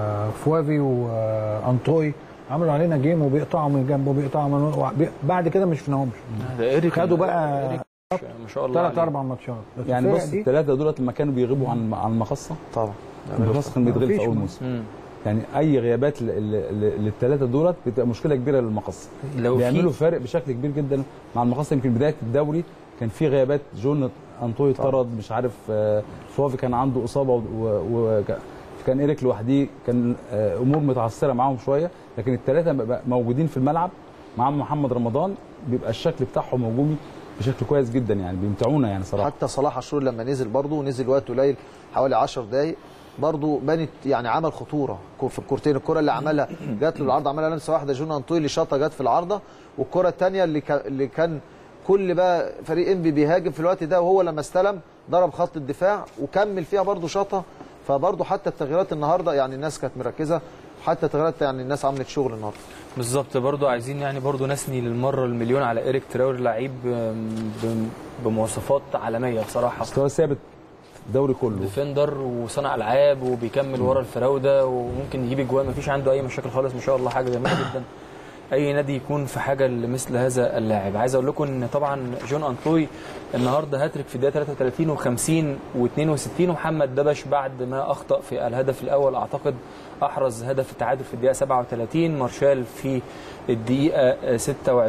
C: فوافي وانطوي عملوا علينا جيم وبيقطعوا من جنب وبيقطعوا من وبي- بعد كده مش شفناهمش
A: ده ايريك
C: خدوا بقى
A: إيريك ما شاء الله
C: ثلاث
A: عليه.
C: اربع ماتشات بس
E: يعني
C: الفرق
E: بص
C: دي
E: الثلاثه دولت لما كانوا بيغيبوا عن عن المقصه
D: طبعا
E: المقصه كان بيتغلب في
C: مفيش
E: اول
C: م-
E: موسم
A: مم.
E: يعني اي غيابات ل- ل- ل- للثلاثه دولت بتبقى مشكله كبيره للمقصه
A: لو في-
E: بيعملوا فارق بشكل كبير جدا مع المقصه يمكن بدايه الدوري كان في غيابات جون انطوي طرد مش عارف آه، فوافي كان عنده اصابه و- و- وك- كان ايريك لوحديه كان آه، امور متعثره معاهم شويه لكن الثلاثه بقى موجودين في الملعب مع محمد رمضان بيبقى الشكل بتاعهم هجومي بشكل كويس جدا يعني بيمتعونا يعني صراحه
D: حتى صلاح عاشور لما نزل برضه نزل وقت قليل حوالي 10 دقائق برضه بانت يعني عمل خطوره كو- في الكورتين الكره اللي عملها جات له العرض عملها لمسه واحده جون انطوي اللي شاطها جت في العارضه والكره الثانيه اللي كان اللي كان كل بقى فريق انبي بيهاجم في الوقت ده وهو لما استلم ضرب خط الدفاع وكمل فيها برضه شاطها فبرضه حتى التغييرات النهارده يعني الناس كانت مركزه حتى التغييرات يعني الناس عملت شغل النهارده
A: بالظبط برضو عايزين يعني برضو نثني للمره المليون على ايريك تراوري لعيب آم، ب- بمواصفات عالميه بصراحه
E: مستوى ثابت الدوري كله
A: ديفندر وصانع العاب وبيكمل ورا الفراوده وممكن يجيب اجوان مفيش عنده اي مشاكل خالص ما شاء الله حاجه جميله جدا اي نادي يكون في حاجه لمثل هذا اللاعب عايز اقول لكم ان طبعا جون انطوي النهارده هاتريك في الدقيقه 33 و50 و62 ومحمد دبش بعد ما اخطا في الهدف الاول اعتقد احرز هدف التعادل في الدقيقه 37 مارشال في الدقيقه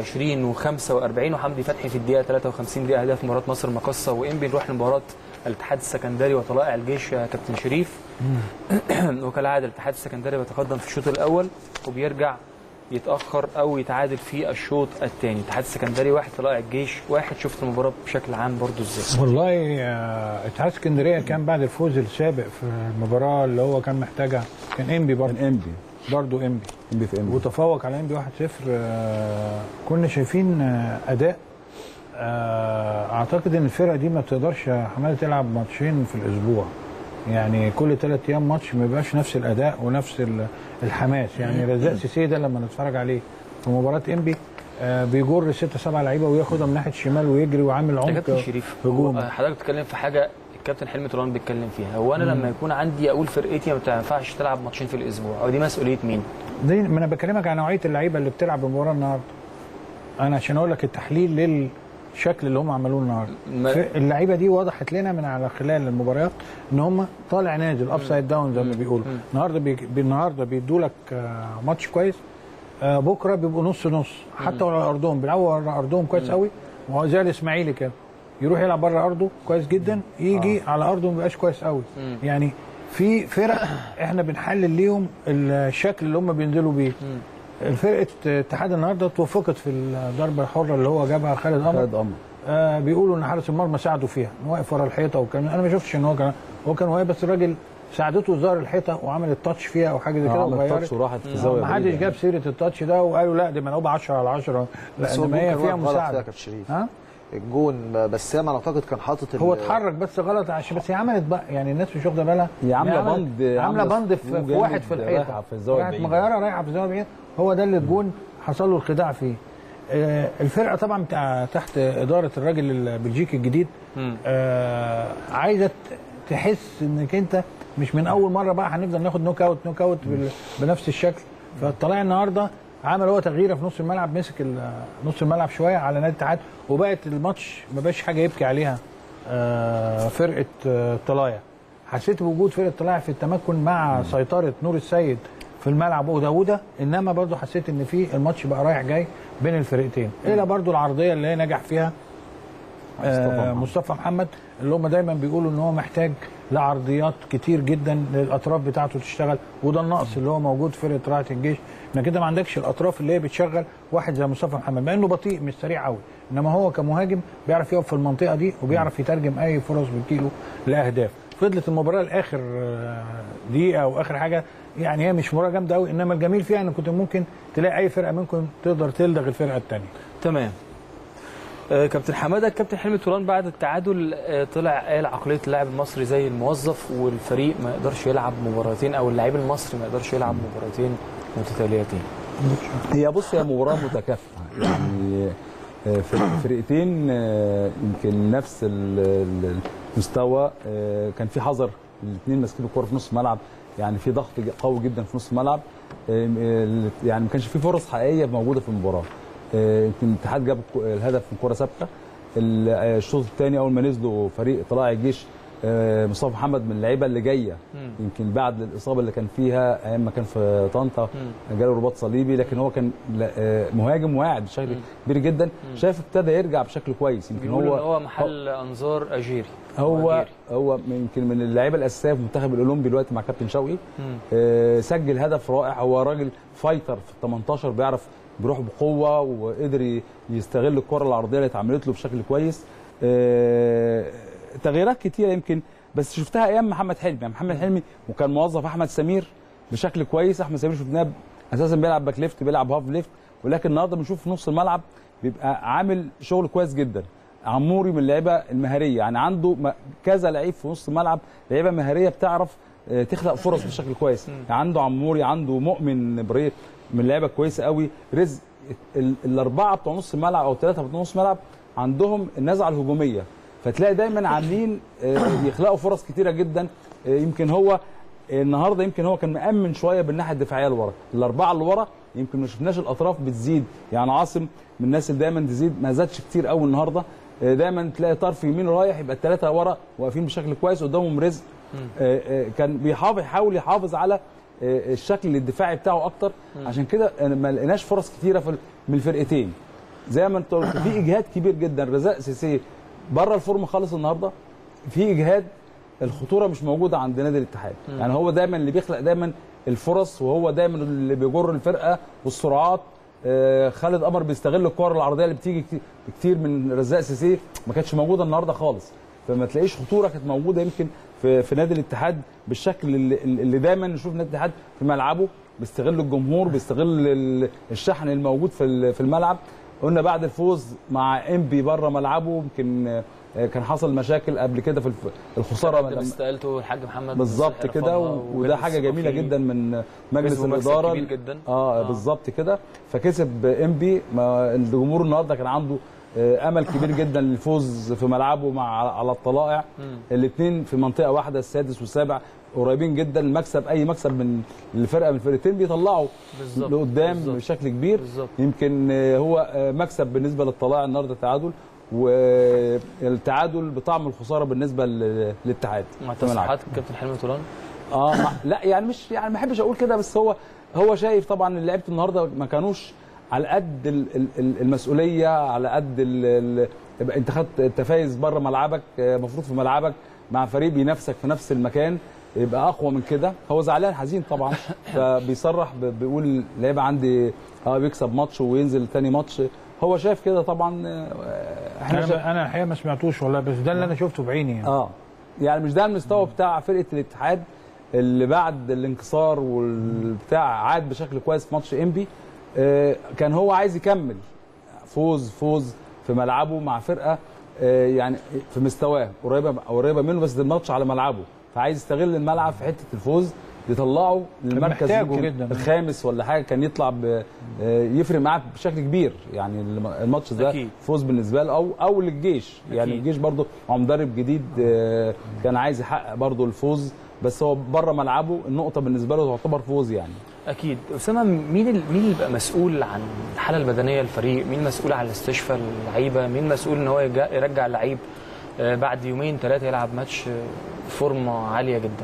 A: 26 و45 وحمدي فتحي في الدقيقه 53 دي اهداف مباراه مصر مقصه وانبي نروح لمباراه الاتحاد السكندري وطلائع الجيش يا كابتن شريف وكالعاده الاتحاد السكندري بيتقدم في الشوط الاول وبيرجع يتاخر او يتعادل في الشوط الثاني الاتحاد السكندري واحد طلائع الجيش واحد شفت المباراه بشكل عام برضو ازاي
C: والله آه، اتحاد اسكندريه كان بعد الفوز السابق في المباراه اللي هو كان محتاجها كان انبي برضه
E: كان انبي
C: برضه انبي
E: انبي في انبي
C: وتفوق على انبي 1-0 آه، كنا شايفين آه، اداء آه، اعتقد ان الفرقه دي ما بتقدرش يا حماده تلعب ماتشين في الاسبوع يعني كل ثلاث ايام ماتش ما يبقاش نفس الاداء ونفس ال- الحماس يعني رزاق سيسي ده لما نتفرج عليه في مباراه انبي آه، بيجر ستة سبعة لعيبه وياخدها من ناحيه الشمال ويجري وعامل
A: يا
C: عمق
A: كابتن شريف
C: هجوم
A: هو حضرتك بتتكلم في حاجه الكابتن حلمي طولان بيتكلم فيها هو انا لما يكون عندي اقول فرقتي ما تنفعش تلعب ماتشين في الاسبوع او دي مسؤوليه مين
C: دي ما انا بكلمك عن نوعيه اللعيبه اللي بتلعب المباراه النهارده انا عشان اقول لك التحليل للشكل اللي هم عملوه النهارده
A: ما-
C: في- اللعيبه دي وضحت لنا من على خلال المباريات ان هم طالع نازل اب سايد داون زي ما بيقولوا النهارده بي... النهارده بيدوا لك آه، ماتش كويس آه، بكره بيبقوا نص نص حتى على ارضهم بيلعبوا على ارضهم كويس قوي وهو زي الاسماعيلي كده يروح يلعب بره ارضه كويس جدا يجي على ارضه ما بيبقاش كويس قوي يعني في فرق احنا بنحلل ليهم الشكل اللي هم بينزلوا بيه الفرقه اتحاد النهارده توفقت في الضربه الحره اللي هو جابها خالد قمر
E: خالد قمر
C: آه بيقولوا ان حارس المرمى ساعده فيها إن واقف ورا الحيطه والكلام ده. انا ما شفتش ان هو كان هو كان واقف بس الراجل ساعدته ظهر الحيطه وعمل التاتش فيها او حاجه زي كده
E: عمل
C: وغيرت.
E: التاتش وراحت في زاويه
C: ما حدش
E: بعيدة.
C: جاب سيره التاتش ده وقالوا لا دي ملعوبه 10 على 10
D: بس
C: لان
D: هو
C: ما هي
D: الجون
C: فيها
D: كان غلط فيها
C: مساعده
D: كابتن شريف
C: ها
D: الجون بسام اعتقد كان حاطط ال-
C: هو اتحرك بس غلط عشان بس هي عملت بقى يعني الناس مش واخده بالها
E: هي عاملة
C: إن عملت-
E: بند-
C: عامله
E: عاملة
C: بند في,
E: سكرو
C: في واحد
E: جامد
C: في الحيطه
E: رايحة في الزاوية
C: راحت
E: البعيدة.
C: مغيره رايحه في الزاويه البعيده هو ده اللي الجون حصل له الخداع فيه آه، الفرقه طبعا بتاع تحت اداره الراجل البلجيكي الجديد آه عايزه ت- تحس انك انت مش من اول مره بقى هنفضل ناخد نوك اوت نوك اوت بال- بنفس الشكل فطلع النهارده عمل هو تغييره في نص الملعب مسك ال- نص الملعب شويه على نادي الاتحاد وبقت الماتش ما بقاش حاجه يبكي عليها آه، فرقه آه، طلايا حسيت بوجود فرقه طلايا في التمكن مع سيطره نور السيد في الملعب وداوده انما برضو حسيت ان في الماتش بقى رايح جاي بين الفرقتين الا برضو العرضيه اللي هي نجح فيها آه، مصطفى محمد اللي هم دايما بيقولوا ان هو محتاج لعرضيات كتير جدا للاطراف بتاعته تشتغل وده النقص اللي هو موجود في فرقه رائع الجيش انك كده ما عندكش الاطراف اللي هي بتشغل واحد زي مصطفى محمد مع انه بطيء مش سريع قوي انما هو كمهاجم بيعرف يقف في المنطقه دي وبيعرف يترجم اي فرص بتجيله لاهداف فضلت المباراه لاخر آه، دقيقه او اخر حاجه يعني هي مش مباراه جامده قوي انما الجميل فيها ان كنت ممكن تلاقي اي فرقه منكم تقدر تلدغ الفرقه الثانيه
A: تمام آه، كابتن حماده كابتن حلمي طولان بعد التعادل آه، طلع قال عقليه اللاعب المصري زي الموظف والفريق ما يقدرش يلعب مباراتين او اللعيب المصري ما يقدرش يلعب مباراتين متتاليتين
E: هي بص هي مباراه متكافئه يعني آه، فرق- فرقتين آه، يمكن نفس ال- ال- المستوى آه، كان في حذر الاثنين ماسكين الكوره في نص الملعب يعني في ضغط قوي جدا في نص الملعب آه، ال- يعني ما كانش في فرص حقيقيه موجوده في المباراه آه، يمكن الاتحاد جاب الكو- الهدف من كره ثابته ال- آه، الشوط الثاني اول ما نزلوا فريق طلائع الجيش آه، مصطفى محمد من اللعيبه اللي جايه يمكن بعد الاصابه اللي كان فيها ايام ما كان في طنطا جاله رباط صليبي لكن هو كان لا- آه، مهاجم واعد بشكل كبير جدا شايف ابتدى يرجع بشكل كويس يمكن
A: بيقول
E: هو
A: ان هو محل انظار اجيري
E: هو
A: أجيري.
E: هو يمكن من اللعيبه الاساسيه في المنتخب الاولمبي دلوقتي مع كابتن شوقي آه سجل هدف رائع هو راجل فايتر في ال 18 بيعرف بيروح بقوه وقدر ي- يستغل الكره العرضيه اللي اتعملت له بشكل كويس آه تغييرات كتيره يمكن بس شفتها ايام محمد حلمي يعني محمد حلمي وكان موظف احمد سمير بشكل كويس احمد سمير شفناه اساسا بيلعب باك ليفت بيلعب هاف ليفت ولكن النهارده بنشوف في نص الملعب بيبقى عامل شغل كويس جدا عموري من اللعيبه المهاريه يعني عنده م- كذا لعيب في نص الملعب لعيبه مهاريه بتعرف آه، تخلق فرص بشكل كويس يعني عنده عموري عنده مؤمن بريه من اللعيبه كويسه قوي رزق ال- الاربعه بتوع نص الملعب او الثلاثه بتوع نص الملعب عندهم النزعه الهجوميه فتلاقي دايما عاملين آه، يخلقوا فرص كتيره جدا آه، يمكن هو النهارده يمكن هو كان مأمن شويه بالناحيه الدفاعيه لورا الاربعه اللي ورا يمكن ما شفناش الاطراف بتزيد يعني عاصم من الناس اللي دايما تزيد ما زادش كتير قوي النهارده آه، دايما تلاقي طرف يمين رايح يبقى الثلاثه ورا واقفين بشكل كويس قدامهم رزق آه، آه، كان بيحافظ يحاول يحافظ على آه، الشكل الدفاعي بتاعه اكتر عشان كده آه، ما لقيناش فرص كتيره في ال- من الفرقتين زي ما انت قلت في اجهاد كبير جدا رزاق سيسي بره الفورم خالص النهارده في اجهاد الخطوره مش موجوده عند نادي الاتحاد يعني هو دايما اللي بيخلق دايما الفرص وهو دايما اللي بيجر الفرقه والسرعات آه، خالد قمر بيستغل الكور العرضيه اللي بتيجي كتير- كتير من رزاق سيسي ما كانتش موجوده النهارده خالص فما تلاقيش خطوره كانت موجوده يمكن في في نادي الاتحاد بالشكل اللي, اللي دايما نشوف نادي الاتحاد في ملعبه بيستغل الجمهور بيستغل ال- الشحن الموجود في ال- في الملعب قلنا بعد الفوز مع انبي بره ملعبه يمكن آه، كان حصل مشاكل قبل كده في الف- الخساره
A: بعد
E: لما-
A: استقالته الحاج محمد
E: بالظبط
A: مسحر
E: كده
A: رفضها
E: و- وده
A: وجاب
E: حاجه جميله
A: الثقة فيه.
E: جدا من مجلس
A: كسبوا مكسب
E: الاداره
A: كبير جدا.
E: اه,
A: آه.
E: بالظبط كده فكسب انبي ما الجمهور النهارده كان عنده آه، امل كبير جدا للفوز في ملعبه مع على الطلائع الاثنين في منطقه واحده السادس والسابع قريبين جدا المكسب اي مكسب من الفرقه من الفرقتين بيطلعوا
A: بالظبط،
E: لقدام
A: بالظبط.
E: بشكل كبير
A: بالظبط.
E: يمكن آه، هو آه، مكسب بالنسبه للطلائع النهارده تعادل والتعادل بطعم الخساره بالنسبه لل- للاتحاد
A: مع
E: في ملعبه.
A: تصريحات كابتن حلمي طولان
E: اه ما لا يعني مش يعني ما احبش اقول كده بس هو هو شايف طبعا ان لعيبه النهارده ما كانوش على قد ال- ال- ال- المسؤوليه على قد ال- ال- يبقى انت خدت انت فايز بره ملعبك المفروض في ملعبك مع فريق بينافسك في نفس المكان يبقى اقوى من كده هو زعلان حزين طبعا فبيصرح ب- بيقول اللعيبه عندي اه بيكسب ماتش وينزل تاني ماتش هو شايف كده طبعا آه، احنا شايف
C: انا انا الحقيقه ما سمعتوش والله بس ده اللي انا شفته بعيني يعني.
E: اه يعني مش ده المستوى بتاع فرقه الاتحاد اللي بعد الانكسار والبتاع عاد بشكل كويس في ماتش انبي آه كان هو عايز يكمل فوز فوز في ملعبه مع فرقه آه يعني في مستواه قريبه قريبه منه بس ده الماتش على ملعبه فعايز يستغل الملعب في حته الفوز يطلعه للمركز
C: محتاجه
E: يمكن
C: جداً.
E: الخامس ولا حاجه كان يطلع ب- آه، يفرق معاه بشكل كبير يعني الم- الماتش ده
A: أكيد.
E: فوز بالنسبه له او او للجيش يعني
A: أكيد.
E: الجيش برضه مع مدرب جديد آه، كان عايز يحقق برضه الفوز بس هو بره ملعبه النقطه بالنسبه له تعتبر فوز يعني
A: اكيد اسامه مين ال- مين اللي بقى مسؤول عن الحاله البدنيه للفريق مين مسؤول عن استشفاء اللعيبه مين مسؤول ان هو يرجع- يرجع اللعيب آه، بعد يومين ثلاثه يلعب ماتش آه، فورمه عاليه جدا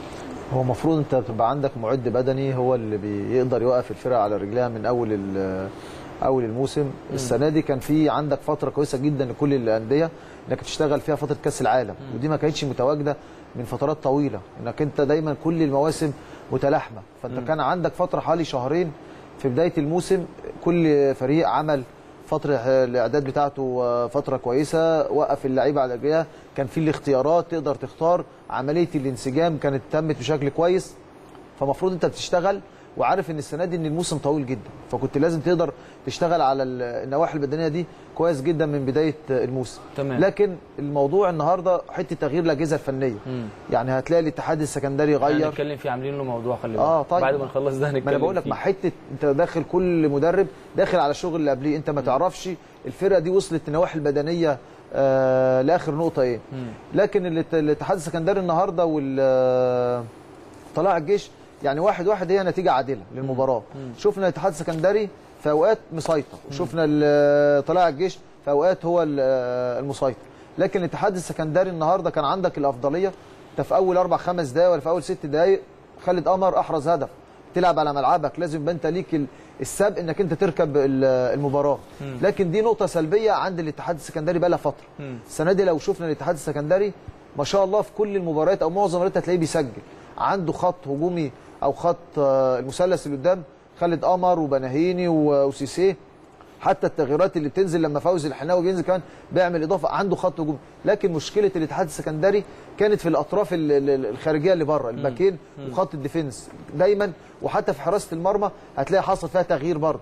D: هو المفروض انت تبقى عندك معد بدني هو اللي بيقدر يوقف الفرقه على رجليها من اول ال- اول الموسم السنه دي كان في عندك فتره كويسه جدا لكل الانديه انك تشتغل فيها فتره كاس العالم ودي ما كانتش متواجده من فترات طويله انك انت دايما كل المواسم متلاحمه فانت كان عندك فتره حوالي شهرين في بدايه الموسم كل فريق عمل فتره الاعداد بتاعته آه، فتره كويسه وقف اللعيبه على رجليها كان في الاختيارات تقدر تختار عمليه الانسجام كانت تمت بشكل كويس فمفروض انت بتشتغل وعارف ان السنه دي ان الموسم طويل جدا فكنت لازم تقدر تشتغل على ال- النواحي البدنيه دي كويس جدا من بدايه الموسم
A: تمام.
D: لكن الموضوع النهارده حته تغيير الاجهزه الفنيه
A: مم.
D: يعني هتلاقي الاتحاد السكندري غير
A: هنتكلم فيه عاملين له موضوع خلي بالك
D: اه طيب
A: بعد ما نخلص ده هنتكلم
D: ما انا بقول لك
A: فيه.
D: مع حته انت داخل كل مدرب داخل على الشغل اللي قبليه انت ما تعرفش الفرقه دي وصلت النواحي البدنيه آه لاخر نقطه ايه
A: مم.
D: لكن الات- الاتحاد السكندري النهارده وال آه، طلائع الجيش يعني واحد واحد هي نتيجه عادله للمباراه شفنا الاتحاد السكندري في اوقات مسيطر وشفنا ال- طلائع الجيش في اوقات هو ال- آه، المسيطر لكن الاتحاد السكندري النهارده كان عندك الافضليه انت في اول اربع خمس دقائق ولا في اول ست دقائق خالد قمر احرز هدف تلعب على ملعبك لازم يبقى انت ليك ال- السبق انك انت تركب ال- المباراه لكن دي نقطه سلبيه عند الاتحاد السكندري بقى لها فتره
A: مم.
D: السنه دي لو شفنا الاتحاد السكندري ما شاء الله في كل المباريات او معظم المباريات هتلاقيه بيسجل عنده خط هجومي او خط آه، المثلث اللي قدام خالد قمر وبناهيني و- وسيسيه حتى التغييرات اللي بتنزل لما فوزي الحناوي بينزل كمان بيعمل اضافه عنده خط هجوم لكن مشكله الاتحاد السكندري كانت في الاطراف ال- ال- الخارجيه اللي بره الباكين وخط الديفنس دايما وحتى في حراسه المرمى هتلاقي حصل فيها تغيير برضه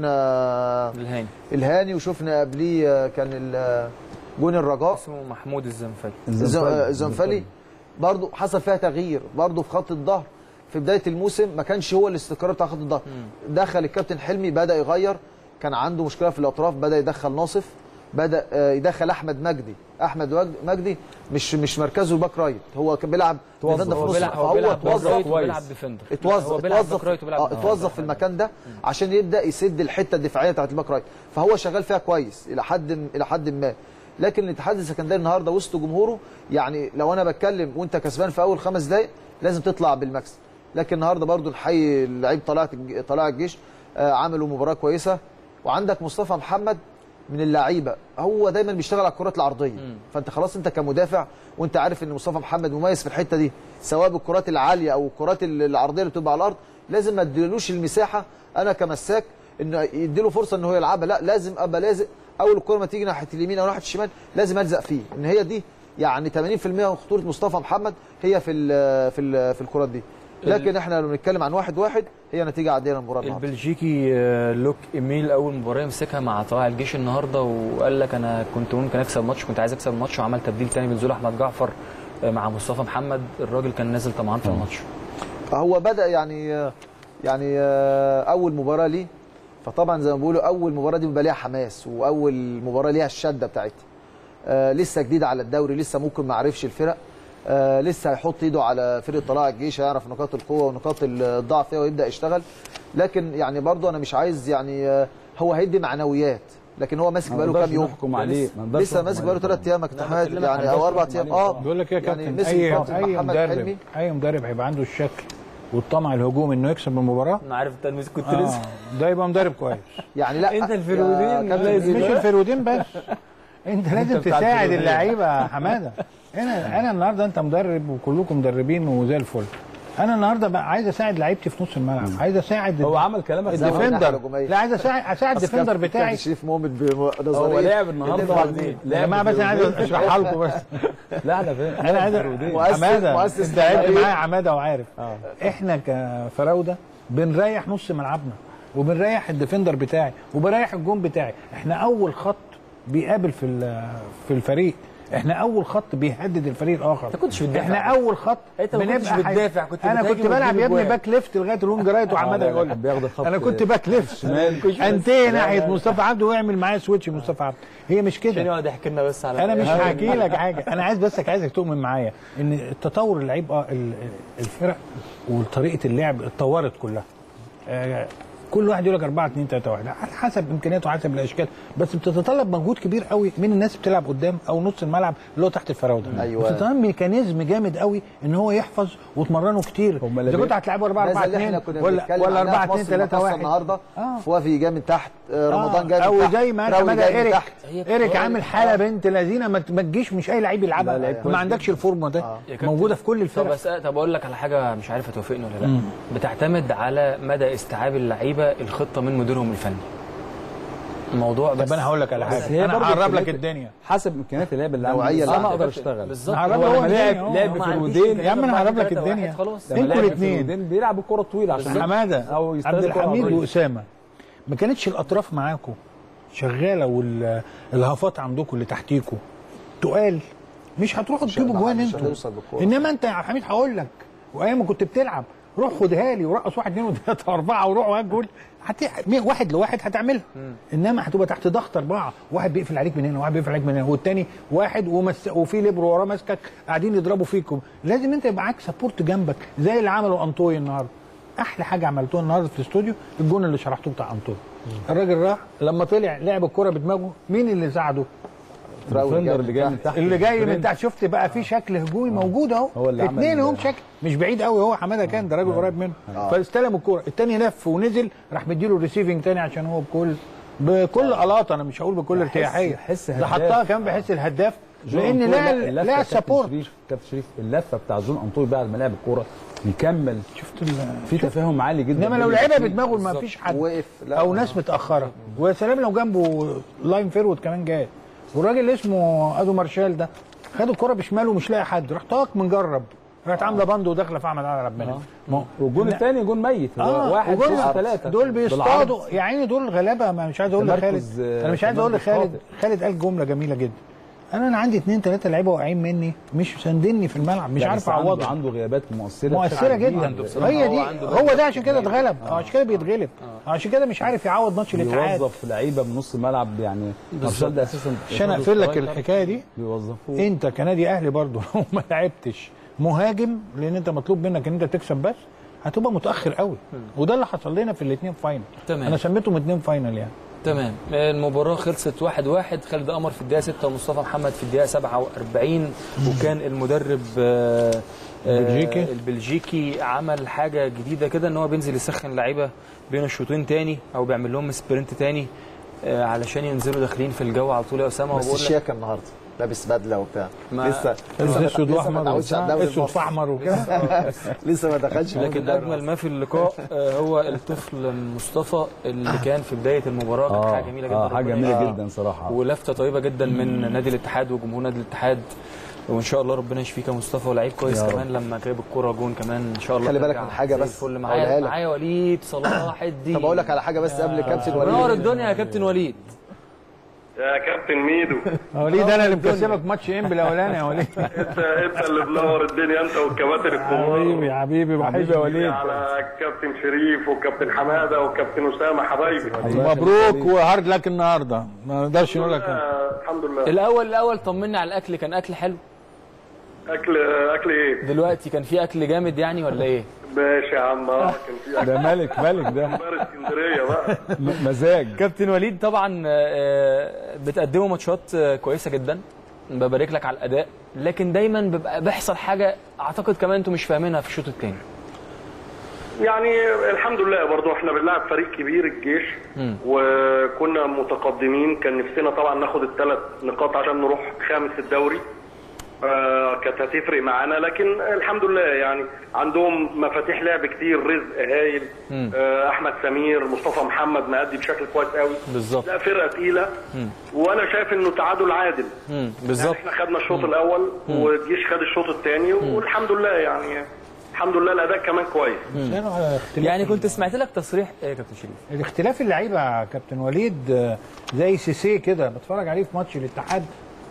D: شفنا
A: الهاني
D: الهاني وشفنا قبليه آه، كان ال- جون الرجاء
A: اسمه محمود الزنفلي
D: الز- الزنفلي برضه حصل فيها تغيير برضه في خط الظهر في بدايه الموسم ما كانش هو الاستقرار بتاع خط الظهر دخل الكابتن حلمي بدا يغير كان عنده مشكله في الاطراف بدا يدخل ناصف بدا آه، يدخل احمد مجدي احمد وج- مجدي مش مش مركزه الباك رايت هو كان بيلعب
E: توظف.
D: ديفندر في
A: هو
D: نص
A: بيلعب هو
D: فهو
A: بيلعب باك
D: اتوظف
A: رايت
E: كويس.
A: وبيلعب ديفندر هو
D: اتوظف
A: بيلعب
D: اتوظف
A: باك رايت وبيلعب
D: اه
A: ديفندر.
D: اتوظف في المكان ده عشان يبدا يسد الحته الدفاعيه بتاعت الباك رايت فهو شغال فيها كويس الى حد الى حد ما لكن الاتحاد السكندري النهارده وسط جمهوره يعني لو انا بتكلم وانت كسبان في اول خمس دقائق لازم تطلع بالمكسب لكن النهارده برضو الحي اللعيب طلعت الج- طلائع الجيش آه عملوا مباراه كويسه وعندك مصطفى محمد من اللعيبه هو دايما بيشتغل على الكرات العرضيه فانت خلاص انت كمدافع وانت عارف ان مصطفى محمد مميز في الحته دي سواء بالكرات العاليه او الكرات العرضيه اللي بتبقى على الارض لازم ما اديلوش المساحه انا كمساك انه يديله فرصه ان هو يلعبها لا لازم ابقى لازق اول الكره ما تيجي ناحيه اليمين او ناحيه الشمال لازم الزق فيه ان هي دي يعني 80% من خطوره مصطفى محمد هي في ال في ال في الكرات دي لكن احنا لو بنتكلم عن واحد واحد هي نتيجه عاديه للمباراه النهارده
A: البلجيكي آه، لوك ايميل اول مباراه مسكها مع طلائع الجيش النهارده وقال لك انا كنت ممكن اكسب ماتش كنت عايز اكسب الماتش وعمل تبديل تاني بنزول احمد جعفر آه، مع مصطفى محمد الراجل كان نازل طبعا في الماتش
D: هو بدا يعني يعني اول مباراه ليه فطبعا زي ما بيقولوا اول مباراه دي بيبقى ليها حماس واول مباراه ليها الشده بتاعتها آه، لسه جديد على الدوري لسه ممكن ما عرفش الفرق آه، لسه هيحط ايده على فرقه طلائع الجيش هيعرف نقاط القوه ونقاط الضعف فيها ويبدا يشتغل لكن يعني برضه انا مش عايز يعني آه، هو هيدي معنويات لكن هو ماسك
E: ما
D: بقاله
E: نقدرش
D: كام يوم
E: نحكم عليه ما نقدرش
D: لسه
E: نحكم
D: ماسك
E: عليه
D: بقاله
E: طبعاً.
D: ثلاث ايام يا كابتن
A: لا،
D: حماد
A: بكلمك
D: يعني
A: عن
D: او
A: ده
D: اربع
A: نحكم
D: ايام
A: عليه
D: اه
A: طبعاً.
C: بيقول لك ايه يا
D: يعني
C: كابتن
D: مسك
C: اي
D: كابتن
C: اي
D: محمد
C: مدرب
D: حلمي.
C: اي مدرب هيبقى عنده الشكل والطمع الهجومي انه يكسب المباراه
A: انا عارف التلميذ كنت
C: آه
A: لسه
C: ده يبقى مدرب كويس
D: يعني لا
A: انت
D: يا
A: الفرودين
D: كابتن
A: لازم-
C: مش
D: جديد.
C: الفرودين بس انت لازم
E: بتاع
C: تساعد
E: الفرودين.
C: اللعيبه يا حماده انا انا النهارده انت مدرب وكلكم مدربين وزي الفل انا النهارده بقى عايز اساعد لعيبتي في نص الملعب عايز اساعد
E: هو عمل كلامك
D: زي ما قلنا
C: الديفندر
D: هجومية.
C: لا عايز اساعد اساعد الديفندر بتاعي
D: شريف مؤمن بنظريه
E: هو لعب النهارده
D: الدفاع
E: يا
D: المين؟
C: يا جماعه بس انا عايز اشرحها لكم بس
E: لا احنا فين
C: انا عايز
D: مؤسس-
C: حماده
D: مؤسس
C: انت قاعد
D: تحرير.
C: معايا حماده وعارف احنا كفراوده بنريح نص ملعبنا وبنريح الديفندر بتاعي وبريح الجون بتاعي احنا اول خط بيقابل في ال- في الفريق احنا اول خط بيهدد الفريق الاخر
A: أنت كنتش بتدافع.
C: احنا اول خط
A: أنت ما كنتش
C: حي-
A: بتدافع، كنت
C: انا
A: بتهاجم
C: كنت بلعب
A: وتجيب
C: يا ابني
A: أجوان.
C: باك ليفت لغايه الوينج رايت وعماد
E: لا، لا،
C: هيقول
E: كان بياخد الخط
C: انا كنت باك ليفت
E: شمال.
C: انتهي ناحيه مصطفى عبده ويعمل معايا سويتش مصطفى عبده هي مش
A: عشان
C: كده
A: يقعد يحكي لنا بس على
C: انا مش هحكي لك حاجه انا عايز بس عايزك تؤمن معايا ان التطور اللعيب اه ال- الفرق وطريقه اللعب اتطورت كلها آه، كل واحد يقول لك 4 2 3 1 على حسب امكانياته وحسب الاشكال بس بتتطلب مجهود كبير قوي من الناس اللي بتلعب قدام او نص الملعب اللي هو تحت الفراوده
D: أيوة.
C: بتتطلب ميكانيزم جامد قوي ان هو يحفظ وتمرنه كتير
E: هم اللي
C: اذا كنت
E: بي-
C: هتلعبه 4
D: ده
C: 4
D: اللي احنا
C: 2
D: كنا
C: ولا
D: بنتكلم
C: ولا
D: عنها
C: 4
D: في
C: 2
D: مصر
C: 3
D: المقاصة
C: 1
D: النهارده
C: آه.
D: فوافي جاي من تحت آه، رمضان جاي من
C: او
D: تحت
C: زي ما
D: راوي
C: حماده
D: جاي من
C: ايريك
D: تحت
C: ايريك عامل حاله بنت لذينه ما ما تجيش مش اي لعيب يلعبها
E: لا، لعيب
C: ما
E: كويس
C: عندكش الفورمه ده
A: يا كابتن.
C: موجوده في كل
A: طب
C: الفرق
A: بس طب اقول لك على حاجه مش عارف هتوافقني ولا لا بتعتمد على مدى استيعاب اللعيبه الخطه من مديرهم الفني الموضوع بس
C: طب انا هقول لك على
E: بس
C: حاجه
E: هي
C: انا
E: برضه
C: هقرب لك
E: إمكانيات-
C: الدنيا
E: حسب امكانيات اللعب اللي عندي
D: نوعية
E: بس انا
D: اللعب.
E: اقدر اشتغل
A: بالظبط
C: هقرب
E: هو
C: له
E: لما
C: الدنيا
E: لعب
C: أهو.
E: لعب
A: هو
E: في
A: ما عنديش
E: الودين
A: إمكانيات
C: يا عم أنا
A: أربعة،
C: هقرب لك
A: ثلاثة، واحد،
C: الدنيا.
A: خلاص
E: لما
C: انتوا
E: لعب في
C: الاتنين.
E: الودين بيلعب الكره الطويله عشان
C: حماده
E: او يستغل
C: عبد
E: الكرة
C: الحميد
E: العرضية.
C: واسامه ما كانتش الاطراف معاكم شغاله والهافات عندكم اللي تحتيكم تقال مش هتروحوا تجيبوا جوان
D: مش
C: انتوا
D: هنوصل بالكورة.
C: انما انت يا عبد الحميد هقول لك وايام ما كنت بتلعب روح خدها لي ورقص واحد اثنين وثلاثه واربعه وروح وهات جول هت... مي- واحد لواحد هتعملها انما هتبقى تحت ضغط اربعه واحد بيقفل عليك من هنا واحد بيقفل عليك من هنا والتاني واحد ومس... وفي ليبرو وراه ماسكك قاعدين يضربوا فيكم لازم انت يبقى معاك سبورت جنبك زي اللي عمله انطوي النهارده احلى حاجه عملتوها النهارده في الاستوديو الجون اللي شرحتوه بتاع انطوي الراجل راح لما طلع لعب الكره بدماغه مين اللي ساعده
D: راوي
E: الديفندر اللي جاي من تحت
C: اللي جاي من
E: فريند.
C: تحت شفت بقى في شكل هجومي موجود اهو
E: هو اللي عمل-
C: اثنين اهم شكل مش بعيد قوي هو حماده كان ده راجل قريب منه فاستلم الكوره الثاني لف ونزل راح مديله ريسيفنج تاني عشان هو بكل بكل قلاطه انا مش هقول بكل ارتياحيه
E: حس
C: ده
E: هداف.
C: حطها كان بحس الهداف
E: جون
C: لان
E: أنطوي،
C: لا
E: اللفة
C: لا
E: كابتن
C: سبورت
E: شريف كابتن شريف اللفه بتاع جون انطوي بعد ما لعب الكوره يكمل
C: شفت ال-
E: في تفاهم عالي جدا
C: انما لو
E: بين
C: لعبها
E: الاتنين.
C: بدماغه ما فيش حد
D: وقف لا
C: او ناس متاخره ويا سلام لو جنبه لاين فيرود كمان جاي والراجل اللي اسمه ادو مارشال ده خد الكره بشماله ومش لاقي حد راح طاق مجرب راحت عامله بند وداخله في احمد علي ربنا ما-
E: والجون
C: لا.
E: الثاني جون ميت هو
C: اه
E: واحد
C: وجول-
E: وسط ثلاثه
C: دول بيصطادوا
E: بالعرض.
C: يا عيني دول غلابه ما مش عايز اقول لخالد
E: تمركز، آه،
C: انا مش عايز اقول
E: تمركز
C: لخالد
E: خاطئ.
C: خالد قال جمله جميله جدا انا انا عندي اثنين ثلاثه لعيبه واقعين مني مش ساندني في الملعب مش
E: لا،
C: عارف
E: بس عنده-
C: اعوضهم
E: عنده غيابات مؤثره
C: مؤثره
E: بشكل كبير.
C: جدا
A: بصراحة
C: هي
A: هو
C: دي
A: عنده
C: هو ده عشان كده اتغلب آه، عشان كده بيتغلب آه، عشان كده مش عارف يعوض ماتش الاتحاد
E: بيوظف لعيبه من نص الملعب يعني مارشال ده اساسا
C: عشان اقفل لك الحكايه دي
E: بيوظفوه
C: انت كنادي اهلي برضو لو ما لعبتش مهاجم لان انت مطلوب منك ان انت تكسب بس هتبقى متاخر قوي وده اللي حصل لنا في الاثنين فاينل
A: تمام.
C: انا سميتهم اثنين فاينل يعني
A: تمام المباراة خلصت واحد واحد خالد قمر في الدقيقة 6 ومصطفى محمد في الدقيقة 47 وكان المدرب آه، آه،
C: البلجيكي.
A: البلجيكي عمل حاجة جديدة كده ان هو بينزل يسخن اللعيبة بين الشوطين تاني او بيعمل لهم سبرنت تاني آه، علشان ينزلوا داخلين في الجو على طول يا اسامة
D: بس
A: وبقول لك
D: الشياكه النهارده لابس بدله وبتاع
A: ما-
D: لسه
C: لسه اسود
D: ما
C: واحمر
D: اتعودش على الدوري
C: اسود
D: المصري.
C: فاحمر وكده
D: لسه ما دخلش في
A: لكن
D: الدوري
A: اجمل ما في اللقاء آه، هو الطفل مصطفى اللي كان في بداية المباراة كانت حاجة جميلة جدا
E: اه حاجه
A: ربنا
E: جميله
A: يشفيه.
E: جدا صراحه
A: ولفته طيبه جدا من نادي الاتحاد وجمهور نادي الاتحاد وان شاء الله ربنا يشفيك يا مصطفى ولعيب كويس
E: يا رب.
A: كمان لما جايب الكوره جون كمان ان شاء الله
D: خلي بالك
A: ترجع
D: من حاجة
A: زي
D: بس
A: الفل
D: أقولها
A: معايا
D: لك.
A: معايا وليد صلاح الدين
D: طب اقول لك على حاجه بس قبل كابتن
A: منور
D: وليد
A: الدنيا يا كابتن وليد
G: يا كابتن ميدو
C: يا وليد انا اللي مكسبك ماتش انبي الاولاني يا وليد
G: انت انت اللي منور الدنيا انت والكباتن الكبار
C: حبيبي حبيبي
E: حبيبي يا
C: وحشني
E: وليد
G: على كابتن شريف وكابتن حماده وكابتن اسامه حبايبي
C: مبروك وهارد لك النهارده ما نقدرش نقول لك
G: آه، الحمد لله
A: الاول الاول طمني على الاكل كان اكل حلو
G: اكل اكل ايه
A: دلوقتي كان في اكل جامد يعني ولا ايه
G: ماشي يا عم اه كان في اكل
E: ده ملك ملك ده
G: بار اسكندريه بقى
E: م- مزاج
A: كابتن وليد طبعا آه، بتقدموا ماتشات آه، كويسه جدا ببارك لك على الاداء لكن دايما بيبقى بيحصل حاجه اعتقد كمان انتم مش فاهمينها في الشوط الثاني
G: يعني الحمد لله برضو احنا بنلعب فريق كبير الجيش وكنا متقدمين كان نفسنا طبعا ناخد الثلاث نقاط عشان نروح خامس الدوري آه كانت هتفرق معانا لكن الحمد لله يعني عندهم مفاتيح لعب كتير رزق هايل آه احمد سمير مصطفى محمد مأدي بشكل كويس قوي
A: بالظبط.
G: لا فرقه تقيله وانا شايف انه تعادل عادل
A: مم،
G: يعني
A: بالظبط
G: احنا خدنا الشوط الاول والجيش خد الشوط الثاني والحمد لله يعني الحمد لله الاداء كمان كويس
C: كانوا على اختلاف
A: يعني كنت سمعت لك تصريح ايه يا كابتن شريف
C: الاختلاف اللعيبه يا كابتن وليد آه، زي سيسي كده بتفرج عليه في ماتش الاتحاد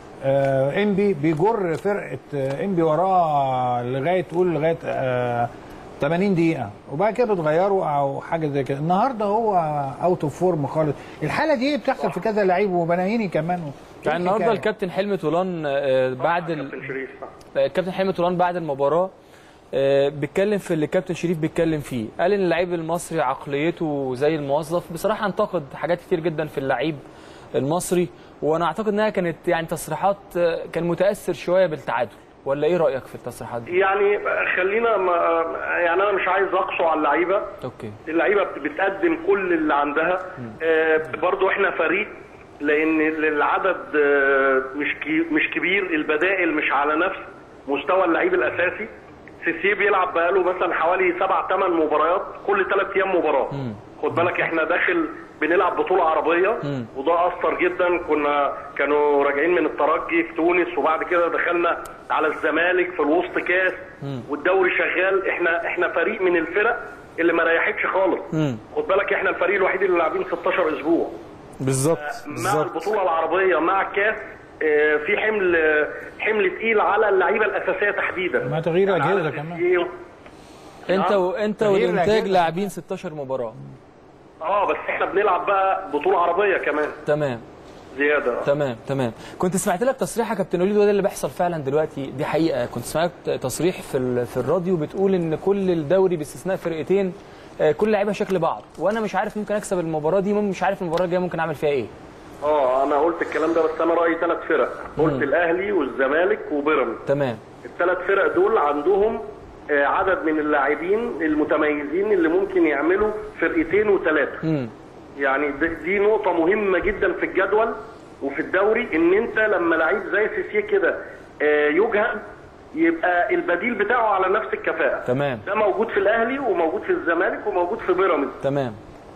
C: آه، انبي بيجر فرقه آه، انبي وراه لغايه تقول لغايه آه، 80 دقيقه وبعد كده بتغيره او حاجه زي كده النهارده هو اوت اوف فورم خالص الحاله دي بتحصل في كذا لعيب وبناهيني كمان
A: يعني النهارده الكابتن حلمي طولان آه، بعد ال...
G: كابتن شريف
A: الكابتن حلمي طولان بعد المباراه آه، بيتكلم في اللي الكابتن شريف بيتكلم فيه قال ان اللعيب المصري عقليته زي الموظف بصراحه انتقد حاجات كتير جدا في اللعيب المصري وانا اعتقد انها كانت يعني تصريحات آه، كان متاثر شويه بالتعادل ولا ايه رايك في التصريحات دي
G: يعني خلينا ما يعني انا مش عايز اقسو على اللعيبه
A: اوكي
G: اللعيبه بت- بتقدم كل اللي عندها آه برضو احنا فريق لان العدد آه مش كي مش كبير البدائل مش على نفس مستوى اللعيب الاساسي سيسي بيلعب بقاله مثلا حوالي سبع ثمان مباريات كل ثلاث ايام مباراه خد بالك احنا داخل بنلعب بطوله عربيه وده اثر جدا كنا كانوا راجعين من الترجي في تونس وبعد كده دخلنا على الزمالك في الوسط كاس والدوري شغال احنا احنا فريق من الفرق اللي ما ريحتش خالص خد بالك احنا الفريق الوحيد اللي لاعبين 16 اسبوع
A: بالظبط
G: مع
A: بالظبط
G: البطوله العربيه مع الكاس آه، في حمل آه، حمل تقيل على اللعيبه الاساسيه تحديدا
C: مع تغيير
G: يعني على
C: أجهزة كمان.
G: السيسي و-
A: انت وانت
C: تغيير
A: والانتاج
C: الأجهزة.
A: لاعبين 16 مباراه
G: اه بس احنا بنلعب بقى بطوله عربيه كمان
A: تمام
G: زياده
A: تمام تمام كنت سمعت لك تصريح يا كابتن وليد وده اللي بيحصل فعلا دلوقتي دي حقيقه كنت سمعت تصريح في ال- في الراديو بتقول ان كل الدوري باستثناء فرقتين آه، كل لعيبه شكل بعض وانا مش عارف ممكن اكسب المباراه دي مش عارف المباراه الجايه ممكن اعمل فيها ايه
G: اه انا قلت الكلام ده بس انا رايي ثلاث فرق قلت الاهلي والزمالك وبيراميدز
A: تمام
G: الثلاث فرق دول عندهم آه، عدد من اللاعبين المتميزين اللي ممكن يعملوا فرقتين وثلاثه
A: امم
G: يعني د- دي نقطة مهمة جدا في الجدول وفي الدوري ان انت لما لعيب زي سيسيه كده آه، يجهد يبقى البديل بتاعه على نفس الكفاءة
A: تمام
G: ده موجود في الاهلي وموجود في الزمالك وموجود في بيراميدز
A: تمام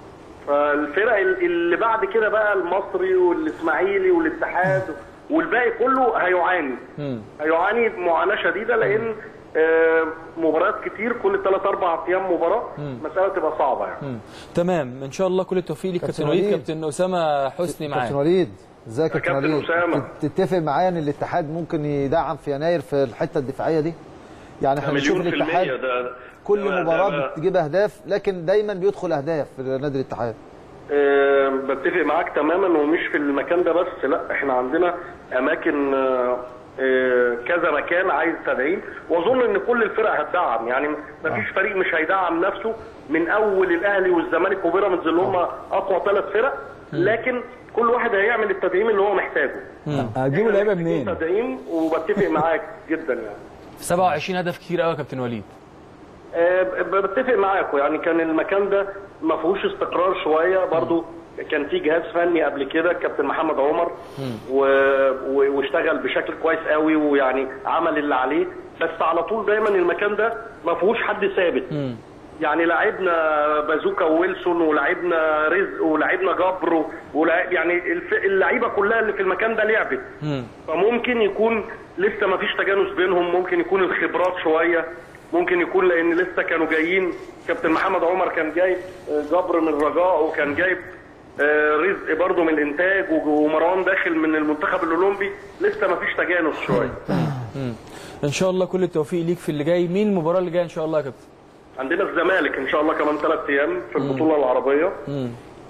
G: فالفرق ال- اللي بعد كده بقى المصري والاسماعيلي والاتحاد والباقي كله هيعاني
A: امم
G: هيعاني معاناة شديدة لان آه، مباريات كتير كل 3 4 ايام مباراة مسألة تبقى صعبة يعني
A: مم. تمام ان شاء الله كل التوفيق ليك
D: كابتن
A: كابتن وليد
D: وليد.
A: كابتن اسامه حسني
D: كابتن
A: معاك
D: وليد ازيك يا
G: يا
D: كابتن
G: كابتن
D: وليد
G: أسامة.
D: تت- تتفق معايا ان الاتحاد ممكن يدعم في يناير في الحته الدفاعيه دي يعني احنا بنشوف
G: مليون في
D: الاتحاد
G: المية ده
D: كل
G: ده-
D: مباراه
G: ده-
D: بتجيب اهداف لكن دايما بيدخل اهداف في نادي الاتحاد
G: آه، بتفق معاك تماما ومش في المكان ده بس لا احنا عندنا اماكن آه، آه، كذا مكان عايز تدعيم واظن ان كل الفرق هتدعم يعني مفيش فريق مش هيدعم نفسه من اول الاهلي والزمالك وبيراميدز اللي هم اقوى ثلاث فرق لكن كل واحد هيعمل التدعيم اللي هو محتاجه
E: هتجيبوا لعيبه
G: إحنا محتاجين
E: منين؟
G: تدعيم وبتفق معاك جدا يعني
A: 27 هدف كتير قوي يا كابتن وليد
G: آه، ب- بتفق معاكم يعني كان المكان ده ما فيهوش استقرار شويه برضو كان في جهاز فني قبل كده كابتن محمد عمر و... و... واشتغل بشكل كويس قوي ويعني عمل اللي عليه بس على طول دايما المكان ده ما فيهوش حد ثابت يعني لعبنا بازوكا وويلسون ولعبنا رزق ولعبنا جبر ولعب يعني الف... اللعيبه كلها اللي في المكان ده لعبت
A: مم.
G: فممكن يكون لسه ما فيش تجانس بينهم ممكن يكون الخبرات شويه ممكن يكون لان لسه كانوا جايين كابتن محمد عمر كان جايب آه، جبر من الرجاء وكان جايب آه، رزق برضه من الانتاج وج- ومروان داخل من المنتخب الاولمبي لسه ما فيش تجانس شويه
A: مم. ان شاء الله كل التوفيق ليك في اللي جاي مين المباراه اللي جايه ان شاء الله يا كابتن
G: عندنا الزمالك ان شاء الله كمان ثلاث ايام في البطوله العربيه
A: مم.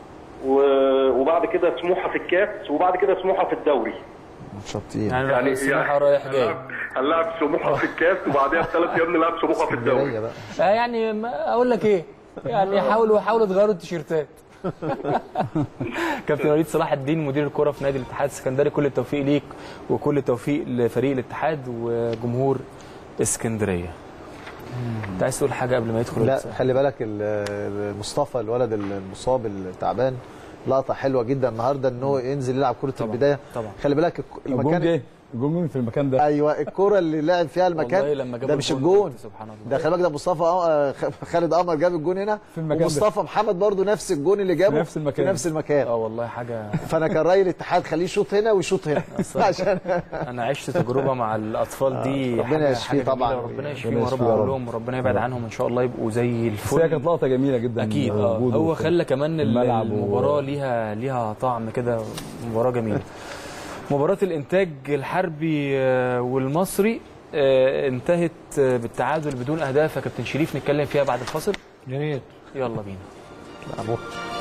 G: و- وبعد كده سموحه في الكاس وبعد كده سموحه في الدوري
D: شاطين
A: يعني,
G: يعني
A: السماحه رايح جاي
G: هنلعب- هنلعب سموحه في الكاس وبعديها بثلاث ايام نلعب سموحه في الدوري
D: اسكندريه بقى
A: آه يعني ما اقول لك ايه يعني حاولوا حاولوا تغيروا التيشيرتات كابتن وليد صلاح الدين مدير الكره في نادي الاتحاد السكندري كل التوفيق ليك وكل التوفيق لفريق الاتحاد وجمهور اسكندريه انت عايز تقول حاجه قبل ما يدخل
D: لا
A: الاتحاد؟
D: خلي بالك ال- مصطفى الولد المصاب التعبان لقطه حلوه جدا النهارده ان هو ينزل يلعب كره البدايه
A: طبعا.
D: خلي بالك الك-
E: الجون
D: المكان
E: جه جون مين في المكان ده
D: ايوه الكره اللي لعب فيها المكان
A: والله لما جاب
D: ده مش
A: الجون
D: الجون
A: قلت سبحان الله.
D: ده خلي بالك ده مصطفى آه، خ- خالد قمر جاب الجون هنا
E: في المكان ده.
D: ومصطفى محمد برضو نفس الجون اللي جابه
E: نفس المكان.
D: في نفس المكان
A: اه والله حاجه
D: فانا كان رايي الاتحاد خليه يشوط هنا ويشوط هنا عشان
A: انا عشت تجربه مع الاطفال دي
D: ربنا
A: حاجة-
D: يشفيه
A: حاجة
D: طبعاً.
A: جميلة، ربنا يشفيهم
E: ربنا
A: يا رب
E: يشفيه يا
A: اقول
E: رب.
A: لهم وربنا يبعد عنهم ان شاء الله يبقوا زي
E: بس هي كانت
A: الفل
E: لقطه جميله جدا
A: اكيد اه
E: وجوده
A: هو
E: في
A: خلى كمان ال-
E: الملعب و-
A: المباراه ليها ليها طعم كده مباراه جميله مباراه الانتاج الحربي آه، والمصري آه، انتهت آه، بالتعادل بدون اهداف يا كابتن شريف نتكلم فيها بعد الفاصل
C: يا ريت
A: يلا بينا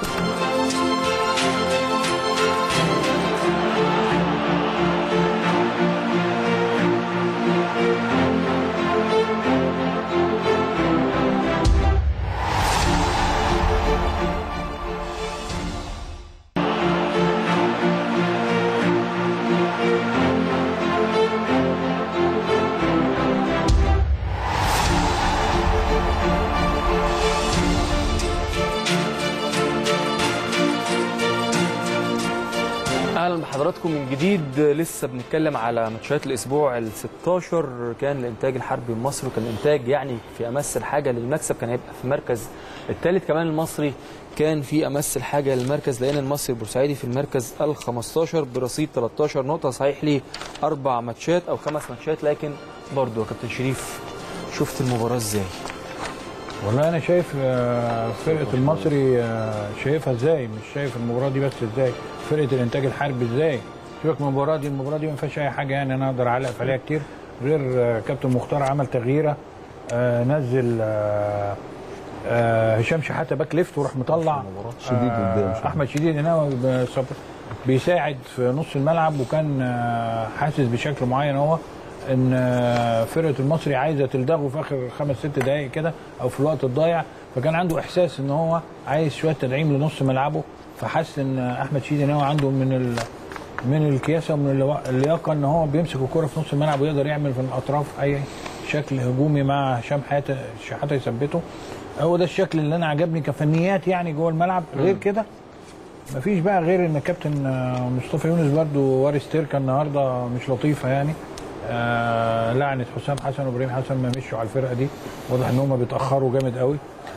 A: اهلا بحضراتكم من جديد لسه بنتكلم على ماتشات الاسبوع ال 16 كان الانتاج الحربي المصري وكان الانتاج يعني في امس الحاجه للمكسب كان هيبقى في المركز الثالث كمان المصري كان في امس الحاجه للمركز لان المصري البورسعيدي في المركز ال 15 برصيد 13 نقطه صحيح ليه اربع ماتشات او خمس ماتشات لكن برضه يا كابتن شريف شفت المباراه ازاي؟
C: والله انا شايف آه، فرقه المصري آه، شايفها ازاي مش شايف المباراه دي بس ازاي فرقه الانتاج الحربي ازاي سيبك من المباراه دي المباراه دي ما فيهاش اي حاجه يعني انا اقدر اعلق عليها كتير غير آه، كابتن مختار عمل تغييره آه، نزل آه، آه، هشام شحاته باك ليفت وراح مطلع
E: شديد قدام شوية.
C: احمد شديد هنا بصبر- بيساعد في نص الملعب وكان آه، حاسس بشكل معين هو ان آه، فرقه المصري عايزه تلدغه في اخر خمس ست دقائق كده او في الوقت الضايع فكان عنده احساس ان هو عايز شويه تدعيم لنص ملعبه فحس ان احمد شيدي ان هو عنده من ال من الكياسه ومن اللوا- اللياقه ان هو بيمسك الكره في نص الملعب ويقدر يعمل في الاطراف اي شكل هجومي مع هشام حياته شحاته يثبته هو ده الشكل اللي انا عجبني كفنيات يعني جوه الملعب غير كده مفيش بقى غير ان كابتن آه، مصطفى يونس برضو وارث تركه النهارده مش لطيفه يعني آه لعنه حسام حسن وابراهيم حسن ما مشوا على الفرقه دي واضح ان هم بيتاخروا جامد قوي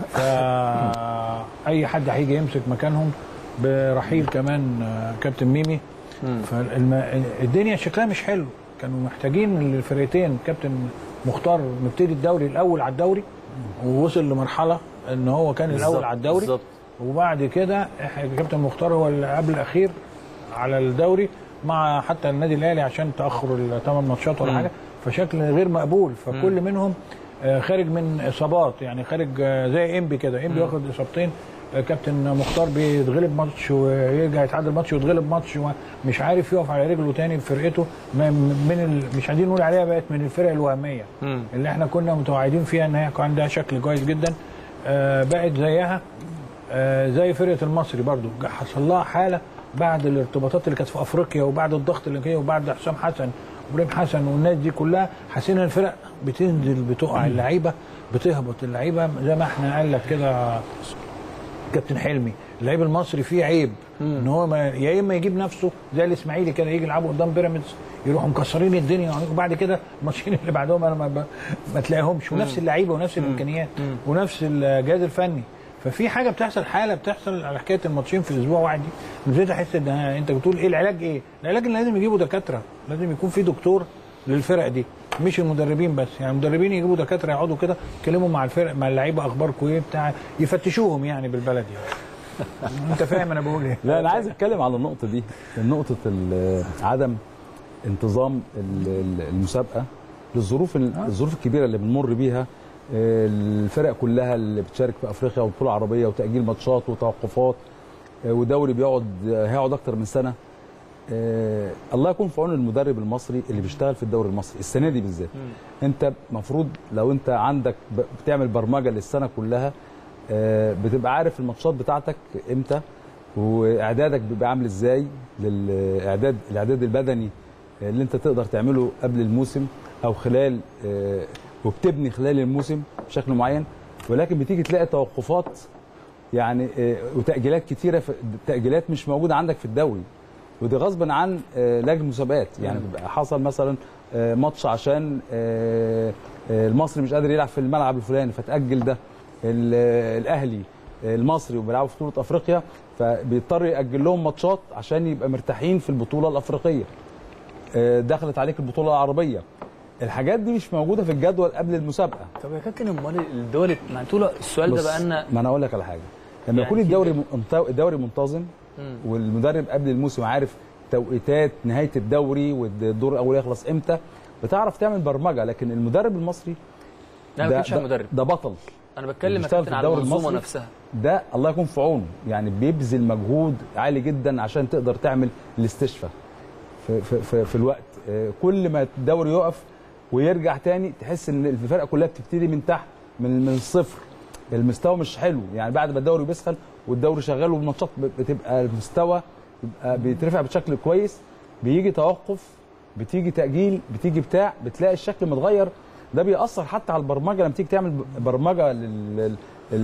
C: فاي حد هيجي يمسك مكانهم برحيل كمان آه كابتن ميمي فالدنيا شكلها مش حلو كانوا محتاجين الفرقتين كابتن مختار مبتدي الدوري الاول على الدوري ووصل لمرحله ان هو كان الاول على الدوري
A: بالظبط.
C: وبعد كده إح- كابتن مختار هو اللي قبل الاخير على الدوري مع حتى النادي الاهلي عشان تاخر الثمان ماتشات ولا حاجه فشكل غير مقبول فكل منهم آه، خارج من اصابات يعني خارج آه، زي انبي كده انبي واخد اصابتين آه، كابتن مختار بيتغلب ماتش ويرجع يتعادل ماتش ويتغلب ماتش ومش عارف يقف على رجله تاني بفرقته ما- من ال... مش عايزين نقول عليها بقت من الفرق الوهميه
A: مم.
C: اللي احنا كنا متوعدين فيها ان هي كان عندها شكل كويس جدا آه، بقت زيها آه، زي فرقه المصري برضو حصل لها حاله بعد الارتباطات اللي كانت في افريقيا وبعد الضغط اللي جه وبعد حسام حسن وابراهيم حسن والناس دي كلها حسينا ان الفرق بتنزل بتقع اللعيبه بتهبط اللعيبه زي ما احنا قال لك كده كابتن حلمي اللعيب المصري فيه عيب ان هو ما يا اما يجيب نفسه زي الاسماعيلي كده يجي يلعبوا قدام بيراميدز يروحوا مكسرين الدنيا وبعد كده الماتشين اللي بعدهم انا ما, ب- ما تلاقيهمش ونفس اللعيبه ونفس الامكانيات ونفس الجهاز الفني ففي حاجه بتحصل حاله بتحصل على حكايه الماتشين في اسبوع واحد دي ابتديت احس ان انت بتقول ايه العلاج ايه؟ العلاج اللي لازم يجيبوا دكاتره لازم يكون في دكتور للفرق دي مش المدربين بس يعني المدربين يجيبوا دكاتره يقعدوا كده يتكلموا مع الفرق مع اللعيبه اخباركم ايه بتاع يفتشوهم يعني بالبلدي انت فاهم انا بقول ايه
E: لا انا عايز اتكلم على النقطه دي نقطه ال- عدم انتظام ال- ال- المسابقه للظروف ال- الظروف الكبيره اللي بنمر بيها آه، الفرق كلها اللي بتشارك في افريقيا وبطوله عربيه وتاجيل ماتشات وتوقفات آه، ودوري بيقعد آه، هيقعد اكتر من سنه آه، الله يكون في عون المدرب المصري اللي بيشتغل في الدوري المصري السنه دي بالذات انت المفروض لو انت عندك ب- بتعمل برمجه للسنه كلها آه، بتبقى عارف الماتشات بتاعتك امتى واعدادك بيبقى عامل ازاي للاعداد الاعداد البدني اللي انت تقدر تعمله قبل الموسم او خلال آه، وبتبني خلال الموسم بشكل معين ولكن بتيجي تلاقي توقفات يعني آه، وتاجيلات كتيره في تاجيلات مش موجوده عندك في الدوري ودي غصبا عن آه، لجنه مسابقات يعني بيبقى حصل مثلا آه، ماتش عشان آه، آه، المصري مش قادر يلعب في الملعب الفلاني فتاجل ده ال- آه، الاهلي آه، المصري وبيلعبوا في بطوله افريقيا فبيضطر ياجل لهم ماتشات عشان يبقى مرتاحين في البطوله الافريقيه آه، دخلت عليك البطوله العربيه الحاجات دي مش موجوده في الجدول قبل المسابقه
A: طب يا كابتن امال الدول ما انتوا له السؤال ده
E: بص،
A: بقى لنا
E: ما انا اقول لك على حاجه لما
A: يعني
E: يكون
A: في
E: الدوري منت- الدوري منتظم
A: مم.
E: والمدرب قبل الموسم عارف توقيتات نهايه الدوري والدور الاول يخلص امتى بتعرف تعمل برمجه لكن المدرب المصري
A: لا ما
E: ده-
A: بتكلمش عن
E: ده-
A: المدرب
E: ده بطل
A: انا بتكلم يا
E: بيشتغل
A: كابتن
E: في
A: على
E: الدوري
A: المنظومه
E: المصري.
A: نفسها
E: ده الله يكون في عونه يعني بيبذل مجهود عالي جدا عشان تقدر تعمل الاستشفاء في, في, في, في الوقت آه، كل ما الدوري يقف ويرجع تاني تحس ان الفرقه كلها بتبتدي من تحت من من الصفر المستوى مش حلو يعني بعد ما الدوري بيسخن والدوري شغال والماتشات بتبقى المستوى بيبقى بيترفع بشكل كويس بيجي توقف بتيجي تاجيل بتيجي بتاع بتلاقي الشكل متغير ده بيأثر حتى على البرمجه لما تيجي تعمل برمجه لل-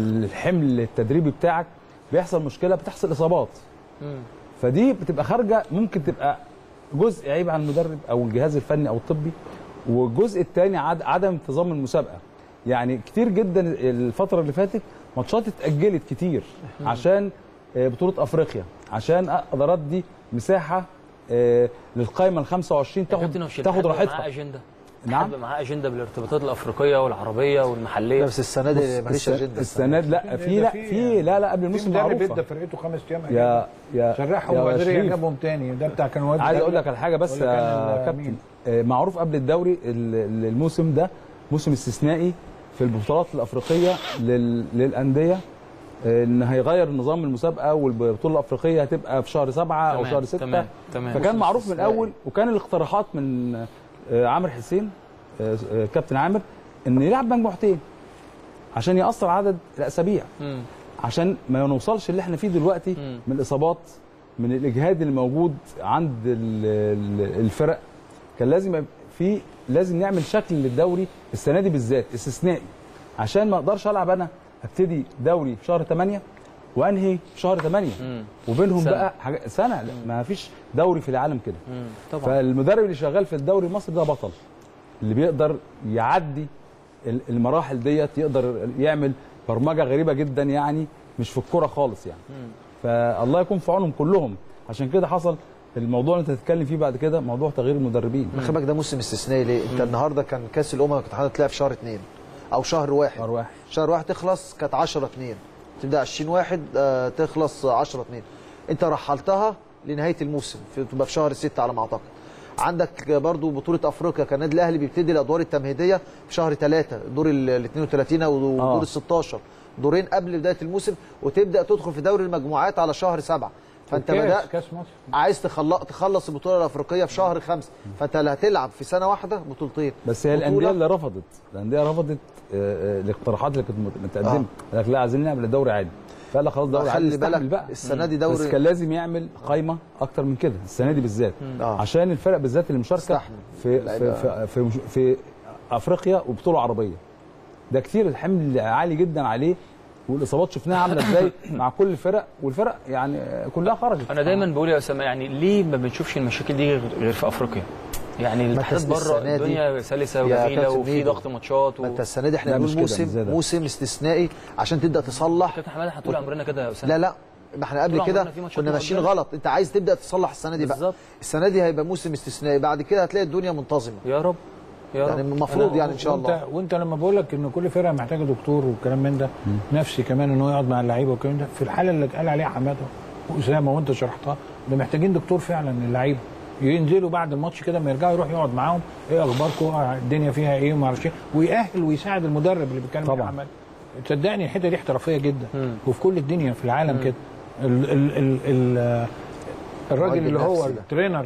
E: للحمل التدريبي بتاعك بيحصل مشكله بتحصل اصابات
A: مم.
E: فدي بتبقى خارجه ممكن تبقى جزء عيب عن المدرب او الجهاز الفني او الطبي والجزء الثاني عدم انتظام المسابقه يعني كتير جدا الفتره اللي فاتت ماتشات اتاجلت كتير عشان آه، بطوله افريقيا عشان اقدر ادي مساحه آه، للقائمه ال 25
A: يا كابتن
E: تاخد
A: هو مش
E: تاخد
A: الاتحاد معاه
E: راحتها
A: اجنده
E: نعم.
A: الاتحاد معاه اجنده بالارتباطات الافريقيه والعربيه والمحليه
D: بس السنه دي ماليش
E: الس-
D: اجنده
E: السنه دي لا في لا في لا لا قبل
C: في
E: الموسم
C: مدرب ادى
E: معروفه
C: فرقته خمس ايام
E: يا يا
C: سرحهم
E: يا
C: وبعدين
E: شريف.
C: جابهم تاني ده بتاع كان واد
E: عايز اقول لك على حاجه بس
C: ولا كان
E: يا
C: ال-
E: كابتن
C: مين؟
E: آه، معروف قبل الدوري ال- ال- الموسم ده موسم استثنائي في البطولات الافريقيه لل- للانديه آه، ان هيغير نظام المسابقه والبطوله الافريقيه هتبقى في شهر سبعة او
A: تمام،
E: شهر ستة
A: تمام تمام
E: فكان معروف من الاول وكان الاقتراحات من آه، عامر حسين آه، آه، كابتن عامر ان يلعب مجموعتين عشان ياثر عدد الاسابيع
A: مم.
E: عشان ما نوصلش اللي احنا فيه دلوقتي
A: مم.
E: من الاصابات من الاجهاد اللي موجود عند ال- ال- الفرق كان لازم يبقى في لازم نعمل شكل للدوري السنه دي بالذات استثنائي عشان ما اقدرش العب انا ابتدي دوري في شهر 8 وانهي في شهر 8
A: مم.
E: وبينهم
A: سنة.
E: بقى حاجة سنه لا، ما فيش دوري في العالم كده
A: مم. طبعا
E: فالمدرب اللي شغال في الدوري المصري ده بطل اللي بيقدر يعدي ال- المراحل ديت يقدر يعمل برمجه غريبه جدا يعني مش في الكوره خالص يعني فالله يكون في عونهم كلهم عشان كده حصل الموضوع اللي انت هتتكلم فيه بعد كده موضوع تغيير المدربين
D: خلي بالك ده موسم استثنائي ليه؟ انت النهارده كان كاس الامم كانت هتتلعب في شهر اثنين او شهر واحد
E: شهر واحد
D: شهر واحد تخلص كانت 10 2 تبدا 20 واحد آه، تخلص 10 2 انت رحلتها لنهايه الموسم في تبقى في شهر 6 على ما اعتقد عندك برضو بطوله افريقيا كان النادي الاهلي بيبتدي الادوار التمهيديه في شهر 3 الدور ال 32 ودور
E: آه.
D: ال 16 دورين قبل بدايه الموسم وتبدا تدخل في دوري المجموعات على شهر 7 فانت
C: كاس-
D: بدات
C: كاس مصر
D: عايز تخلص تخلص البطوله الافريقيه في شهر خمسة فانت اللي هتلعب في سنه واحده بطولتين
E: بس هي
D: بطولة-
E: الانديه اللي رفضت الانديه رفضت آه، آه، الاقتراحات اللي كانت مت- متقدمه
D: آه.
E: قال لك لا عايزين نعمل الدوري عادي فقال لك خلاص دوري عادي
D: خلي
E: نستحمل
D: بالك
E: بقى
D: السنه دي
E: بس
D: دوري
E: كان لازم يعمل قايمه اكتر من كده السنه دي بالذات
D: آه.
E: عشان الفرق بالذات اللي مشاركه
D: تستحمل.
E: في
D: اللعيبة.
E: في في, في, في افريقيا وبطوله عربيه ده كتير الحمل عالي جدا عليه والاصابات شفناها عامله ازاي مع كل الفرق والفرق يعني كلها خرجت
A: انا دايما بقول يا اسامه يعني ليه ما بنشوفش المشاكل دي غير غير في افريقيا يعني الاتحاد
D: أنت
A: بره
D: السنة دي-
A: الدنيا سلسه
D: يا
A: وجميله
D: كابتن
A: وفي
D: ميدو،
A: ضغط ماتشات و...
D: ما انت السنه دي احنا
E: لا،
D: بنقول
E: مش كده، مش زي
D: موسم
E: ده.
D: موسم استثنائي عشان تبدا تصلح
A: كابتن حماد احنا طول عمرنا كده يا اسامه
D: لا لا ما احنا
A: طول
D: قبل كده
A: عمرنا في ماتشات
D: كنا ماشيين
A: مؤجلة.
D: غلط انت عايز تبدا تصلح السنه دي بقى
A: بالظبط.
D: السنه دي هيبقى موسم استثنائي بعد كده هتلاقي الدنيا منتظمه
A: يا رب يا رب
D: يعني المفروض
A: أنا-
D: يعني ان شاء الله
C: وانت وانت لما بقول لك ان كل فرقه محتاجه دكتور والكلام من ده نفسي كمان ان هو يقعد مع اللعيبه والكلام ده في الحاله اللي قال عليها حماده واسامه وانت شرحتها ده محتاجين دكتور فعلا للعيبه ينزلوا بعد الماتش كده ما يرجعوا يروح يقعد معاهم ايه اخباركم آه، الدنيا فيها ايه وما اعرفش ايه ويأهل ويساعد المدرب اللي بيتكلم
E: طبعاً.
C: عليه حماده تصدقني الحته دي احترافيه جدا وفي كل الدنيا في العالم كده ال ال ال ال الراجل
D: المعالج
C: اللي هو
D: النفسي ده.
C: الترينر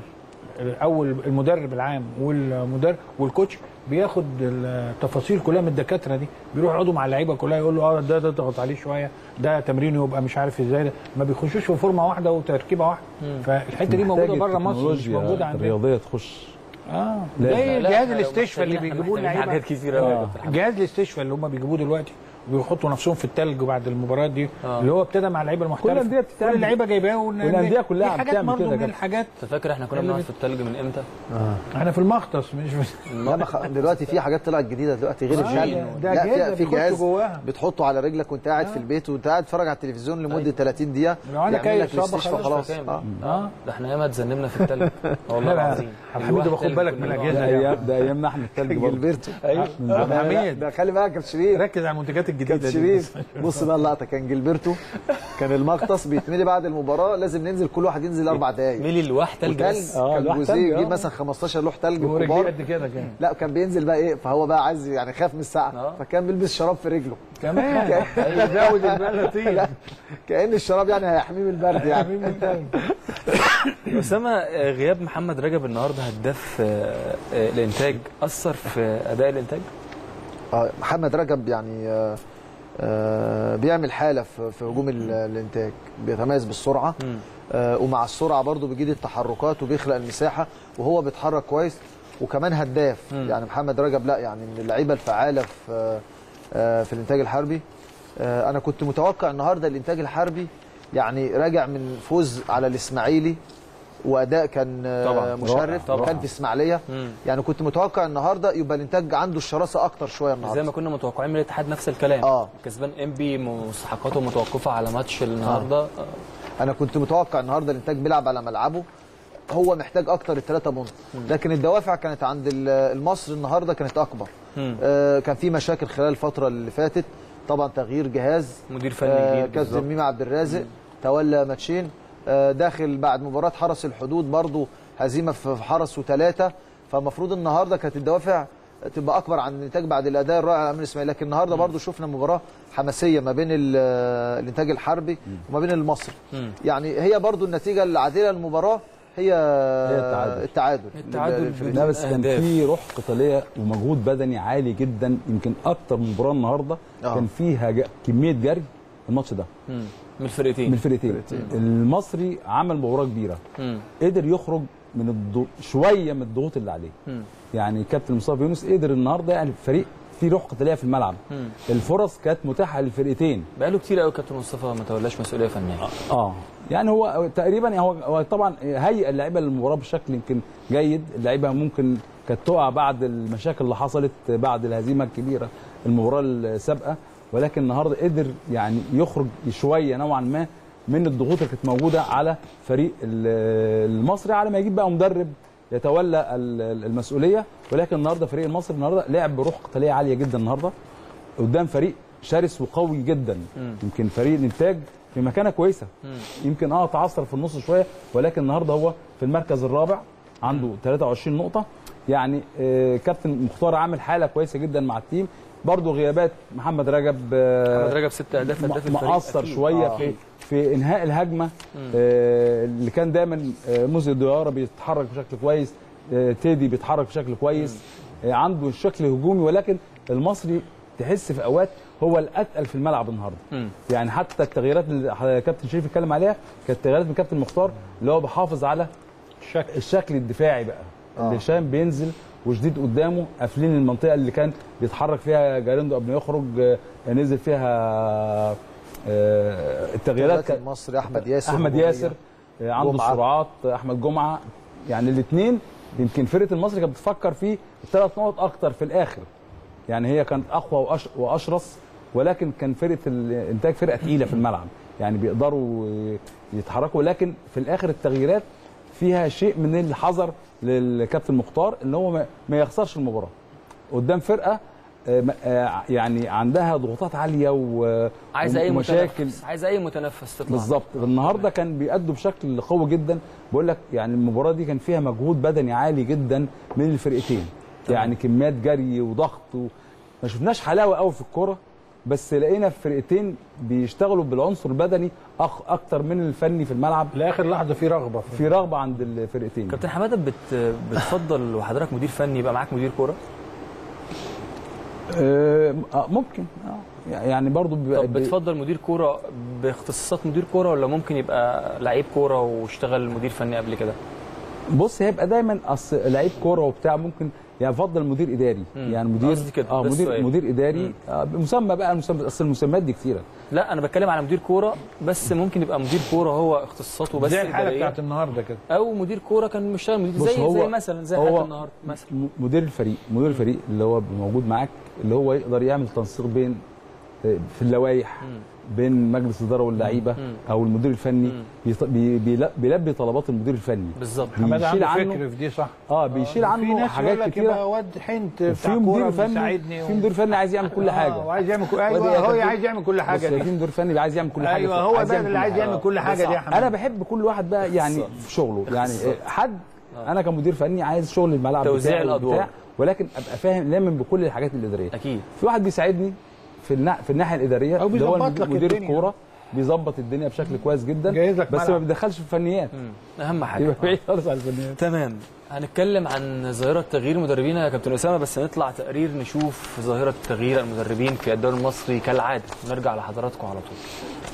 C: او المدرب العام والمدرب والكوتش بياخد التفاصيل كلها من الدكاتره دي بيروح يقعدوا مع اللعيبه كلها يقول له اه ده ده ضغط عليه شويه ده تمرينه يبقى مش عارف ازاي ده ما بيخشوش في فورمه واحده وتركيبه واحده فالحته دي موجوده
E: محتاج
C: بره مصر مش
E: التكنولوجيا
C: موجوده عندنا
E: الرياضيه تخش
C: اه
E: لا،
C: زي
A: لا،
C: جهاز
A: إحنا لو
C: الاستشفاء اللي
A: محتاجين-
C: بيجيبوه
A: محتاجين
C: اللعيبه
A: حاجات كتير قوي يا كابتن حماد.
C: جهاز الاستشفاء اللي هم بيجيبوه دلوقتي بيحطوا نفسهم في التلج بعد المباريات دي
A: آه.
C: اللي هو ابتدى مع اللعيبه المحترفه
E: الأندية بتتعمل.
C: كل اللعيبه جايباه ون-
E: والأندية
C: دي
E: كلها
C: حاجات
E: بتعمل
C: برضه
E: كده
C: من
E: كده.
C: الحاجات
A: انت فاكر احنا كنا
C: اللي
A: بنقعد
C: بت-
A: في التلج من امتى؟
C: احنا في المختص مش في
D: لا ما خ... دلوقتي في حاجات طلعت جديده دلوقتي غير
C: آه،
D: التلج
C: ده
D: لا
C: أجهزة
D: في, في
C: بيخش
D: جهاز
C: جواها.
D: بتحطه على رجلك وانت قاعد في البيت وانت قاعد تتفرج على التلفزيون لمده 30 دقيقه
C: لو عندك
D: يعمل
C: أي
D: لك
C: إصابة
D: الاستشفاء
C: خلاص
D: خلاص
A: كامل.
D: اه
C: اه
A: ده احنا ياما اتذنبنا في التلج والله
C: لا، لا،
A: العظيم
C: عبد الحميد
A: الواحد
C: باخد
A: تلج
C: بالك
A: كنا
C: من
A: نقعد.
C: الأجهزة
E: ده
C: دي.
E: ايام ده ايامنا احنا التلج برضه
D: جilberto
C: ايوه
D: ده-
C: عبد الحميد
D: ده خلي بالك يا كابتن شريف
C: ركز على المنتجات الجديده
D: كابتن
C: دي
D: شريف بص بقى اللقطه كان جilberto كان المغطس بيتملي بعد المباراه لازم ننزل كل واحد ينزل اربع دقائق
A: ميلي الواح تلج
D: وتلج
A: بس
E: آه،
D: كان
E: لوح
D: جوزيه
E: تلج،
D: يجيب
E: آه.
D: مثلا 15 لوح تلج
C: ورجليه
D: كبار
C: قد كده كان
D: لا كان بينزل بقى ايه فهو بقى عايز يعني خاف من السقعه
A: آه.
D: فكان بيلبس شراب في رجله
C: كمان يزود البلاتين
D: كان الشراب يعني هيحميه من البرد يعني
C: حبيبي التاني
A: اسامه آه، غياب محمد رجب النهارده هداف آه، آه، الانتاج اثر في اداء الانتاج
D: آه، محمد رجب يعني آه، آه، بيعمل حاله في في هجوم ال- الانتاج بيتميز بالسرعه
A: مم.
D: آه، ومع السرعه برضو بيجيد التحركات وبيخلق المساحه وهو بيتحرك كويس وكمان هداف
A: مم.
D: يعني محمد رجب لا يعني من اللعيبه الفعاله في آه، في الانتاج الحربي آه، انا كنت متوقع النهارده الانتاج الحربي يعني راجع من فوز على الاسماعيلي واداء كان آه،
A: طبعاً.
D: مشرف
A: طبعاً.
D: وكان في اسماعيليه
A: مم.
D: يعني كنت متوقع النهارده يبقى الانتاج عنده الشراسه اكتر شويه النهارده
A: زي ما كنا متوقعين من الاتحاد نفس الكلام
D: آه.
A: كسبان انبي مستحقاته متوقفه على ماتش النهارده آه.
D: انا كنت متوقع النهارده الانتاج بيلعب على ملعبه هو محتاج اكتر الثلاثه بونت لكن الدوافع كانت عند ال- المصري النهارده كانت اكبر
A: مم.
D: آه كان في مشاكل خلال الفتره اللي فاتت طبعا تغيير جهاز
A: مدير فني
D: آه
A: جديد بالظبط.
D: كابتن ميمي عبد الرازق تولى ماتشين آه داخل بعد مباراه حرس الحدود برضو هزيمه في في حرس وثلاثه فالمفروض النهارده كانت الدوافع تبقى اكبر عن الانتاج بعد الاداء الرائع من الاسماعيلي لكن النهارده برضو شفنا مباراه حماسيه ما بين ال- الانتاج الحربي وما بين المصري
A: مم.
D: يعني هي برضو النتيجه العادله للمباراه هي
E: التعادل.
D: التعادل
A: التعادل
D: للفريقين.
E: لا بس كان
A: أهداف.
E: في روح قتاليه ومجهود بدني عالي جدا يمكن اكتر من مباراه النهارده
D: آه.
E: كان فيها ج- كميه جري الماتش ده
A: مم. من الفرقتين
E: من الفرقتين المصري عمل مباراه كبيره
A: مم.
E: قدر يخرج من الضغ... شويه من الضغوط اللي عليه
A: مم.
E: يعني كابتن مصطفى يونس قدر النهارده يعني فريق فيه روح قتاليه في الملعب
A: مم.
E: الفرص كانت متاحه للفرقتين
A: بقاله كتير قوي كابتن مصطفى ما تولاش مسؤوليه فنيه
E: اه يعني هو تقريبا هو هو طبعا هيئ اللعيبه للمباراه بشكل يمكن جيد اللعيبه ممكن كانت تقع بعد المشاكل اللي حصلت بعد الهزيمه الكبيره المباراه السابقه ولكن النهارده قدر يعني يخرج شويه نوعا ما من الضغوط اللي كانت موجوده على فريق ال- المصري على ما يجيب بقى مدرب يتولى ال- المسؤوليه ولكن النهارده فريق المصري النهارده لعب بروح قتاليه عاليه جدا النهارده قدام فريق شرس وقوي جدا يمكن فريق الانتاج في مكانه كويسه يمكن اه تعثر في النص شويه ولكن النهارده هو في المركز الرابع عنده 23 نقطه يعني آه كابتن مختار عامل حاله كويسه جدا مع التيم برضه غيابات محمد رجب آه
A: محمد رجب ست اهداف هداف الفريق
E: مقصر
A: أكيد.
E: شويه
A: آه.
E: في في انهاء الهجمه آه اللي كان دايما آه موزي ديارة بيتحرك بشكل كويس آه تيدي بيتحرك بشكل كويس آه عنده شكل هجومي ولكن المصري تحس في اوقات هو الاتقل في الملعب النهارده
A: مم.
E: يعني حتى التغييرات اللي كابتن شريف اتكلم عليها كانت تغييرات من كابتن مختار اللي هو بيحافظ على
C: الشكل
E: الشكل الدفاعي بقى
D: آه.
E: اللي هشام بينزل وجديد قدامه قافلين المنطقه اللي كان بيتحرك فيها جاريندو قبل ما يخرج آه، نزل فيها آه، التغييرات كانت
D: المصري احمد ياسر
E: احمد
D: هجومية.
E: ياسر آه، عنده
D: جمعة.
E: السرعات آه، احمد جمعه يعني الاثنين يمكن فرقه المصري كانت بتفكر في الثلاث نقط اكتر في الاخر يعني هي كانت اقوى وأش... واشرس ولكن كان فرقه الانتاج فرقه تقيله في الملعب يعني بيقدروا يتحركوا ولكن في الاخر التغييرات فيها شيء من الحذر للكابتن مختار ان هو ما- ما يخسرش المباراه قدام فرقه آه، م- آه، يعني عندها ضغوطات عاليه و-
A: عايز اي
E: ومشاكل
A: متنفس عايز اي متنفس تطلع
E: بالظبط النهارده كان بيأدوا بشكل قوي جدا بقول لك يعني المباراه دي كان فيها مجهود بدني عالي جدا من الفرقتين يعني كميات جري وضغط و... ما شفناش حلاوه قوي في الكوره بس لقينا الفرقتين بيشتغلوا بالعنصر البدني أخ اكتر من الفني في الملعب
C: لاخر لحظه في رغبه في
E: في رغبه عند الفرقتين
A: كابتن حماده بت... بتفضل وحضرتك مدير فني يبقى معاك مدير كوره
E: آه آه، ممكن آه يعني برضو بيبقى
A: طب بتفضل مدير كوره باختصاصات مدير كوره ولا ممكن يبقى لعيب كوره واشتغل مدير فني قبل كده
E: بص هيبقى دايما اصل لعيب كوره وبتاع ممكن يعني افضل مدير اداري يعني مدير
A: قصدي كده،
E: اه
A: ده
E: مدير
A: السؤال.
E: مدير اداري آه مسمى بقى المسمى اصل المسميات دي كتيره
A: لا انا بتكلم على مدير كوره بس ممكن يبقى مدير كوره هو اختصاصاته بس
C: زي الحاله
A: إدارية.
C: بتاعت النهارده كده
A: او مدير كوره كان مشتغل مدير
E: بص
A: زي
E: هو-
A: زي مثلا زي
E: هو
A: حالة النهارده مثلا
E: م- مدير الفريق مدير الفريق اللي هو موجود معاك اللي هو يقدر يعمل تنسيق بين آه، في اللوائح بين مجلس الاداره واللعيبه او المدير الفني بيط- بي- بيلا- بيلبي طلبات المدير الفني
A: بالظبط
C: حماد
E: بيشيل
C: عنده
E: عنه
C: فكر في دي صح
E: اه بيشيل
C: في
E: عنه
C: ناس يقول
E: حاجات
C: لك
E: كتيره
C: يبقى واد حنت
E: في
C: بتاع
E: مدير
C: كوره
E: فني
C: بيساعدني
E: في مدير فني عايز يعمل كل حاجه
C: آه وعايز يعمل كل
E: ودي
C: ايوه
E: يا
C: هو
E: كابتن.
C: عايز يعمل كل
E: بص
C: حاجه
E: في
C: دي.
E: مدير فني عايز يعمل كل حاجه
C: ايوه هو
E: عايز
C: ده
E: يعمل
C: اللي
E: كل
C: عايز
E: حاجة.
C: يعمل كل حاجه دي يا حماد
E: انا بحب كل واحد بقى يعني في شغله يعني حد انا كمدير فني عايز شغل الملعب
A: توزيع
E: بتاعي
A: الأدوار.
E: وبتاع، ولكن ابقى فاهم لامن بكل الحاجات الاداريه
A: اكيد
E: في واحد بيساعدني في النا... في الناحيه الاداريه
C: أو
E: اللي هو
C: بيظبط لك
E: مدير
C: الدنيا.
E: الكوره بيظبط الدنيا بشكل كويس جدا
C: جايز لك
E: بس ما
C: ملعب.
E: بيدخلش في الفنيات
A: اهم حاجه
E: يبقى بعيد خالص عن الفنيات
A: تمام هنتكلم عن ظاهرة تغيير المدربين يا كابتن أسامة بس نطلع تقرير نشوف ظاهرة تغيير المدربين في الدوري المصري كالعادة ونرجع لحضراتكم على طول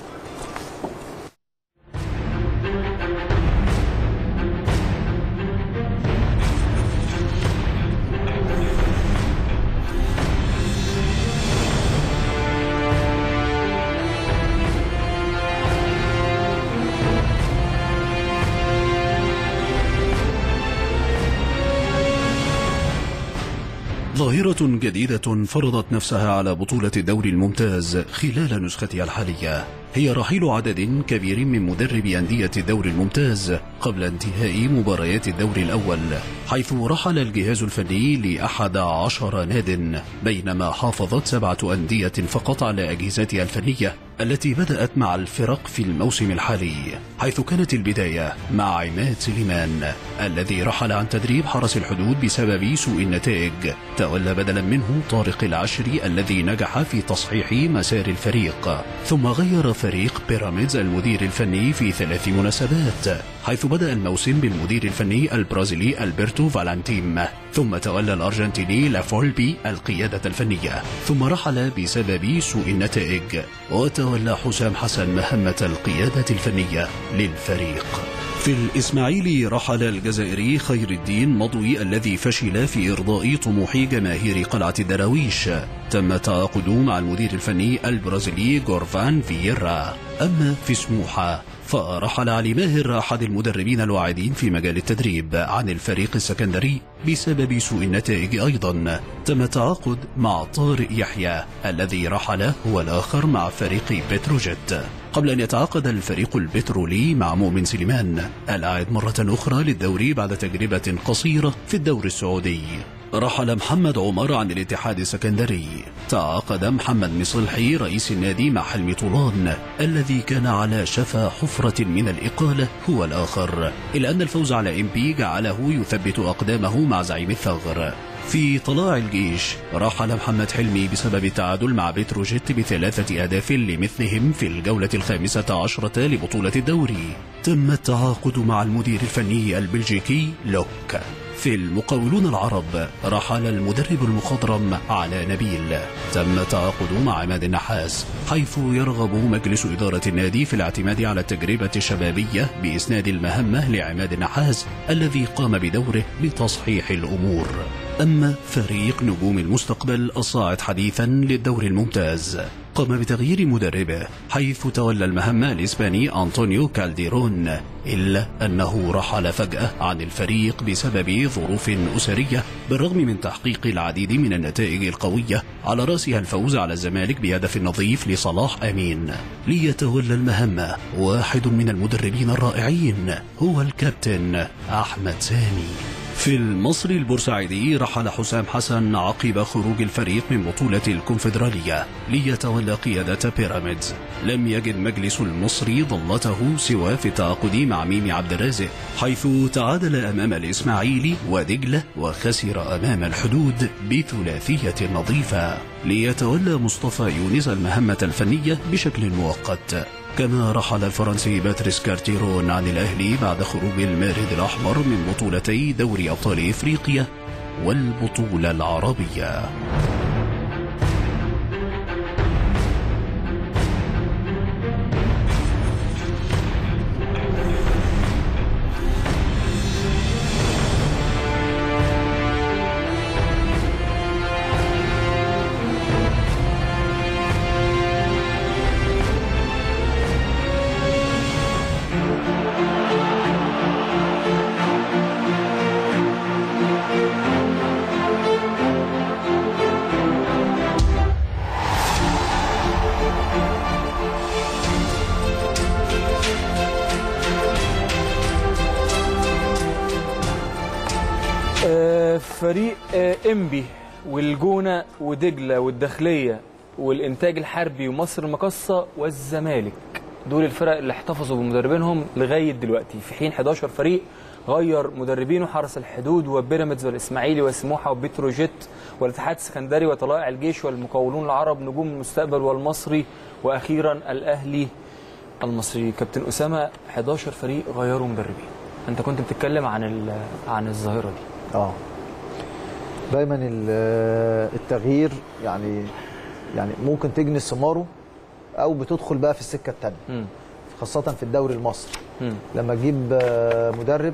H: ظاهرة جديدة فرضت نفسها على بطولة الدوري الممتاز خلال نسختها الحالية هي رحيل عدد كبير من مدربي أندية الدوري الممتاز قبل انتهاء مباريات الدوري الأول حيث رحل الجهاز الفني لأحد عشر ناد بينما حافظت سبعة أندية فقط على أجهزتها الفنية التي بدأت مع الفرق في الموسم الحالي حيث كانت البداية مع عماد سليمان الذي رحل عن تدريب حرس الحدود بسبب سوء النتائج تولى بدلا منه طارق العشري الذي نجح في تصحيح مسار الفريق ثم غير فريق بيراميدز المدير الفني في ثلاث مناسبات حيث بدأ الموسم بالمدير الفني البرازيلي ألبرتو فالانتيم ثم تولى الأرجنتيني لافولبي القيادة الفنية ثم رحل بسبب سوء النتائج وتولى حسام حسن مهمة القيادة الفنية للفريق في الإسماعيلي رحل الجزائري خير الدين مضوي الذي فشل في إرضاء طموح جماهير قلعة الدراويش تم التعاقد مع المدير الفني البرازيلي غورفان فييرا أما في سموحة فرحل علي ماهر أحد المدربين الواعدين في مجال التدريب عن الفريق السكندري بسبب سوء النتائج أيضا تم التعاقد مع طارق يحيى الذي رحل هو الآخر مع فريق بتروجيت قبل أن يتعاقد الفريق البترولي مع مؤمن سليمان العائد مرة أخرى للدوري بعد تجربة قصيرة في الدوري السعودي رحل محمد عمر عن الاتحاد السكندري تعاقد محمد مصلحي رئيس النادي مع حلمي طولان الذي كان على شفا حفرة من الإقالة هو الآخر إلا أن الفوز على إم بي جعله يثبت أقدامه مع زعيم الثغر في طلاع الجيش رحل محمد حلمي بسبب التعادل مع بتروجيت بثلاثة أهداف لمثلهم في الجولة الخامسة عشرة لبطولة الدوري تم التعاقد مع المدير الفني البلجيكي لوك في المقاولون العرب رحل المدرب المخضرم على نبيل تم التعاقد مع عماد النحاس حيث يرغب مجلس إدارة النادي في الاعتماد على التجربة الشبابية بإسناد المهمة لعماد النحاس الذي قام بدوره لتصحيح الأمور أما فريق نجوم المستقبل الصاعد حديثا للدور الممتاز قام بتغيير مدربه حيث تولى المهمة الإسباني أنطونيو كالديرون إلا أنه رحل فجأة عن الفريق بسبب ظروف أسرية بالرغم من تحقيق العديد من النتائج القوية على رأسها الفوز على الزمالك بهدف نظيف لصلاح أمين ليتولى المهمة واحد من المدربين الرائعين هو الكابتن أحمد سامي في المصري البورسعيدي رحل حسام حسن عقب خروج الفريق من بطولة الكونفدرالية ليتولى قيادة بيراميدز لم يجد مجلس المصري ضلته سوى في التعاقد مع ميمي عبد الرازق حيث تعادل أمام الإسماعيلي ودجلة وخسر أمام الحدود بثلاثية نظيفة ليتولى مصطفى يونس المهمة الفنية بشكل مؤقت كما رحل الفرنسي باتريس كارتيرون عن الأهلي بعد خروج المارد الأحمر من بطولتي دوري أبطال إفريقيا والبطولة العربية
A: آه، انبي والجونه ودجله والداخليه والانتاج الحربي ومصر المقاصه والزمالك دول الفرق اللي احتفظوا بمدربينهم لغايه دلوقتي في حين 11 فريق غير مدربينه حرس الحدود وبيراميدز والاسماعيلي وسموحه وبتروجيت والاتحاد السكندري وطلائع الجيش والمقاولون العرب نجوم المستقبل والمصري واخيرا الاهلي المصري كابتن اسامه 11 فريق غيروا مدربين انت كنت بتتكلم عن ال- عن الظاهره دي
D: اه دايما ال- التغيير يعني يعني ممكن تجني ثماره او بتدخل بقى في السكه الثانيه
A: مم.
D: خاصه في الدوري المصري
A: مم.
D: لما تجيب آه، مدرب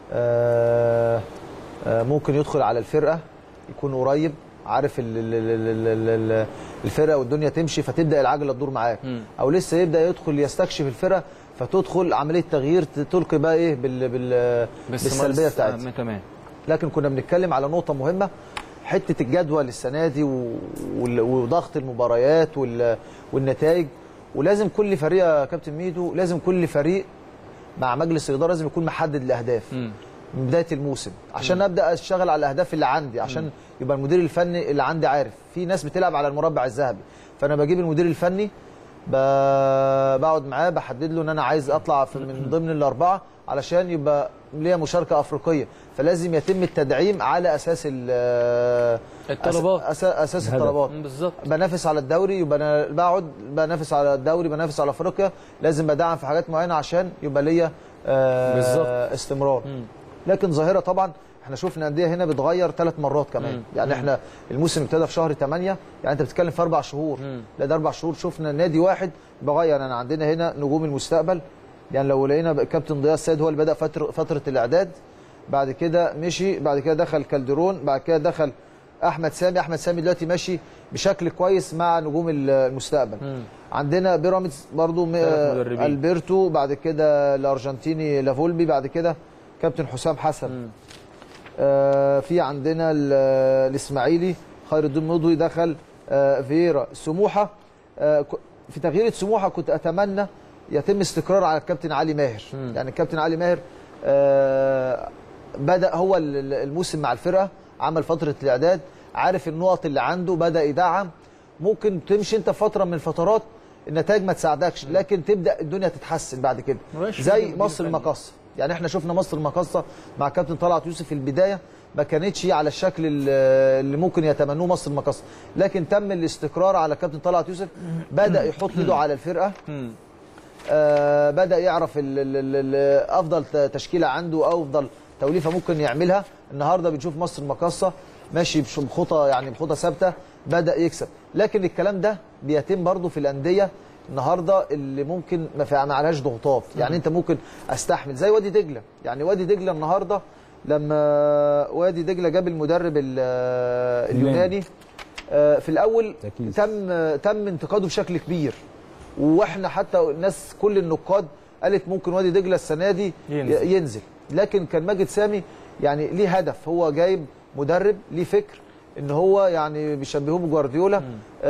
D: آه، آه، ممكن يدخل على الفرقه يكون قريب عارف ال- ال- ال- ال- ال- ال- الفرقه والدنيا تمشي فتبدا العجله تدور معاك
A: مم.
D: او لسه يبدا يدخل يستكشف الفرقه فتدخل عمليه تغيير تلقي بقى ايه بال بال
A: بس
D: بالسلبيه
A: مارس-
D: بتاعتها
A: آه، تمام
D: لكن كنا بنتكلم على نقطة مهمة حتة الجدول السنة دي و- وال- وضغط المباريات وال- والنتائج ولازم كل فريق يا كابتن ميدو لازم كل فريق مع مجلس الإدارة لازم يكون محدد الأهداف
A: مم.
D: من بداية الموسم عشان أبدأ أشتغل على الأهداف اللي عندي عشان يبقى المدير الفني اللي عندي عارف في ناس بتلعب على المربع الذهبي فأنا بجيب المدير الفني ب- بقعد معاه بحدد له ان انا عايز اطلع في من ضمن الاربعه علشان يبقى ليا مشاركه افريقيه فلازم يتم التدعيم على اساس ال-
A: الطلبات.
D: أس- اساس
E: الهدف.
D: الطلبات
A: مم، بالظبط
D: بنافس على الدوري يبقى انا بقعد بنافس على الدوري بنافس على افريقيا لازم بدعم في حاجات معينه عشان يبقى ليا آه،
A: بالظبط.
D: استمرار
A: مم.
D: لكن ظاهره طبعا احنا شفنا انديه هنا بتغير ثلاث مرات كمان
A: مم.
D: يعني احنا الموسم ابتدى في شهر 8 يعني انت بتتكلم في اربع شهور
A: مم.
D: لا ده اربع شهور شفنا نادي واحد بغير انا عندنا هنا نجوم المستقبل يعني لو لقينا بقى كابتن ضياء السيد هو اللي بدا فتره فتره الاعداد بعد كده مشي بعد كده دخل كالدرون بعد كده دخل احمد سامي احمد سامي دلوقتي ماشي بشكل كويس مع نجوم المستقبل
A: مم.
D: عندنا بيراميدز برضو م-
A: ثلاث مدربين.
D: البرتو بعد كده الارجنتيني لافولبي بعد كده كابتن حسام حسن
A: مم.
D: آه، في عندنا ال- الاسماعيلي خير الدين مضوي دخل آه، فييرا سموحه آه، ك- في تغيير سموحه كنت اتمنى يتم استقرار على الكابتن علي ماهر
A: مم.
D: يعني الكابتن علي ماهر آه، بدا هو ال- ال- الموسم مع الفرقه عمل فتره الاعداد عارف النقط اللي عنده بدا يدعم ممكن تمشي انت في فتره من الفترات النتائج ما تساعدكش لكن تبدا الدنيا تتحسن بعد كده
A: مبقاش
D: زي
A: مدير
D: مصر
A: فني.
D: المقاصه يعني احنا شفنا مصر المقاصه مع كابتن طلعت يوسف في البدايه ما كانتش على الشكل ال- اللي ممكن يتمنوه مصر المقاصه لكن تم الاستقرار على كابتن طلعت يوسف بدا يحط ايده على الفرقه
A: مم.
D: آه بدا يعرف ال ال ال ال افضل ت- تشكيله عنده او افضل توليفه ممكن يعملها النهارده بنشوف مصر المقاصه ماشي بش- بخطى يعني بخطى ثابته بدا يكسب لكن الكلام ده بيتم برضه في الانديه النهارده اللي ممكن ما في- ما عليهاش ضغوطات يعني انت ممكن استحمل زي وادي دجله يعني وادي دجله النهارده لما وادي دجله جاب المدرب ال- اليوناني آه، في الاول
E: تكيس.
D: تم تم انتقاده بشكل كبير واحنا حتى الناس كل النقاد قالت ممكن وادي دجله السنه دي
A: ينزل.
D: ي- ينزل لكن كان ماجد سامي يعني ليه هدف هو جايب مدرب ليه فكر ان هو يعني بيشبهوه بجوارديولا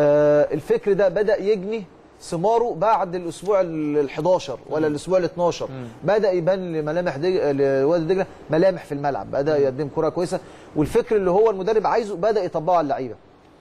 D: آه الفكر ده بدا يجني ثماره بعد الاسبوع ال 11 ولا الاسبوع ال 12 بدا يبان لملامح دج... لوادي دجله ملامح في الملعب بدا يقدم كره كويسه والفكر اللي هو المدرب عايزه بدا يطبقه على اللعيبه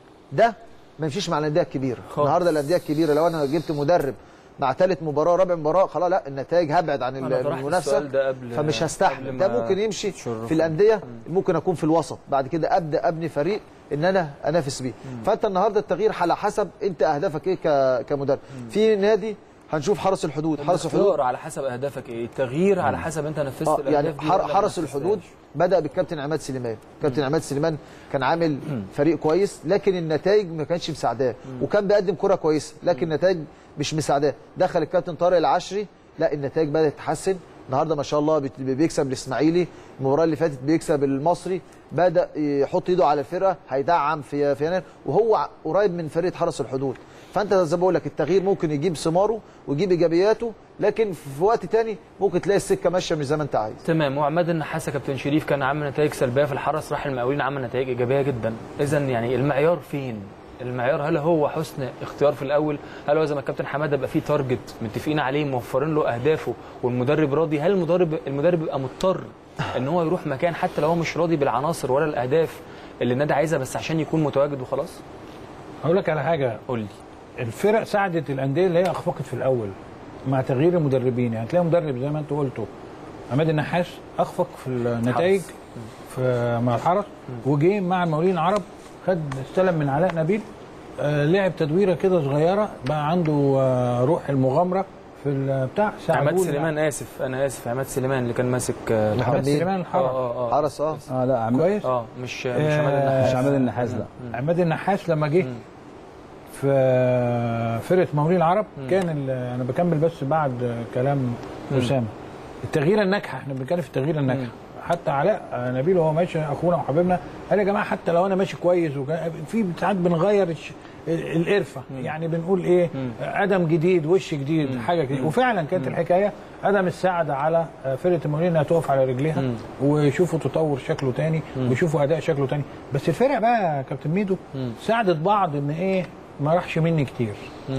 D: ده ما يمشيش مع الانديه الكبيره
A: خالص.
D: النهارده الانديه الكبيره لو انا جبت مدرب مع ثالث مباراه رابع مباراه خلاص لا النتائج هبعد عن
A: أنا طرحت
D: المنافسه
A: السؤال ده قبل-
D: فمش هستحمل
A: قبل
D: ده
A: ما
D: ممكن يمشي
A: تشرفني.
D: في الانديه ممكن اكون في الوسط بعد كده ابدا ابني فريق ان انا انافس بيه فانت النهارده التغيير على حسب انت اهدافك ايه ك- كمدرب في نادي هنشوف حرس الحدود حرس الحدود
A: الاختيار على حسب اهدافك ايه التغيير على حسب انت نفذت
D: اه
A: الاهداف
D: يعني
A: دي
D: حر
A: ولا ما
D: حرس
A: نفذتهاش.
D: الحدود بدا بالكابتن عماد سليمان كابتن عماد سليمان كان عامل فريق كويس لكن النتائج ما كانش مساعداه وكان بيقدم كره كويسه لكن النتائج مش مساعداه دخل الكابتن طارق العشري لا النتائج بدات تتحسن النهارده ما شاء الله بت- بيكسب الاسماعيلي المباراه اللي فاتت بيكسب المصري بدا يحط ايده على الفرقه هيدعم في في يناير وهو ع- قريب من فريق حرس الحدود فانت زي ما بقول لك التغيير ممكن يجيب ثماره ويجيب ايجابياته لكن في وقت تاني ممكن تلاقي السكه ماشيه مش زي ما انت عايز
A: تمام وعماد النحاس يا كابتن شريف كان عامل نتائج سلبيه في الحرس راح المقاولين عمل نتائج ايجابيه جدا اذا يعني المعيار فين المعيار هل هو حسن اختيار في الاول هل هو زي ما الكابتن حماده يبقى فيه تارجت متفقين عليه موفرين له اهدافه والمدرب راضي هل المدرب المدرب يبقى مضطر ان هو يروح مكان حتى لو هو مش راضي بالعناصر ولا الاهداف اللي النادي عايزها بس عشان يكون متواجد وخلاص
C: هقول لك على حاجه
A: قول لي
C: الفرق ساعدت الانديه اللي هي اخفقت في الاول مع تغيير المدربين يعني تلاقي مدرب زي ما انت قلته عماد النحاس اخفق في النتائج في مع الحرس وجه مع المقاولين العرب خد استلم من علاء نبيل آه لعب تدويره كده صغيره بقى عنده آه روح المغامره في البتاع
A: عماد
C: ساعدوه
A: سليمان اسف انا اسف عماد سليمان اللي كان ماسك آه،
C: عماد
A: الحرس
C: سليمان الحرس
A: اه اه اه
D: حرس اه
E: اه لا عم...
C: كويس
A: اه مش مش
C: آه،
A: عماد النحاس
E: مش عماد النحاس لا
C: عماد النحاس لما جه في فرقه مقاولين العرب كان ال- انا بكمل بس بعد كلام اسامه التغييره الناجحه احنا بنتكلم في التغييره الناجحه حتى علاء نبيل وهو ماشي اخونا وحبيبنا قال يا جماعه حتى لو انا ماشي كويس وكان- في ساعات بنغير الش- القرفه يعني بنقول ايه ادم جديد وش جديد حاجه جديد وفعلا كانت الحكايه ادم السعد على فرقه المقاولين انها تقف على رجليها ويشوفوا تطور شكله تاني ويشوفوا اداء شكله تاني بس الفرق بقى يا كابتن ميدو ساعدت بعض ان ايه ما راحش مني كتير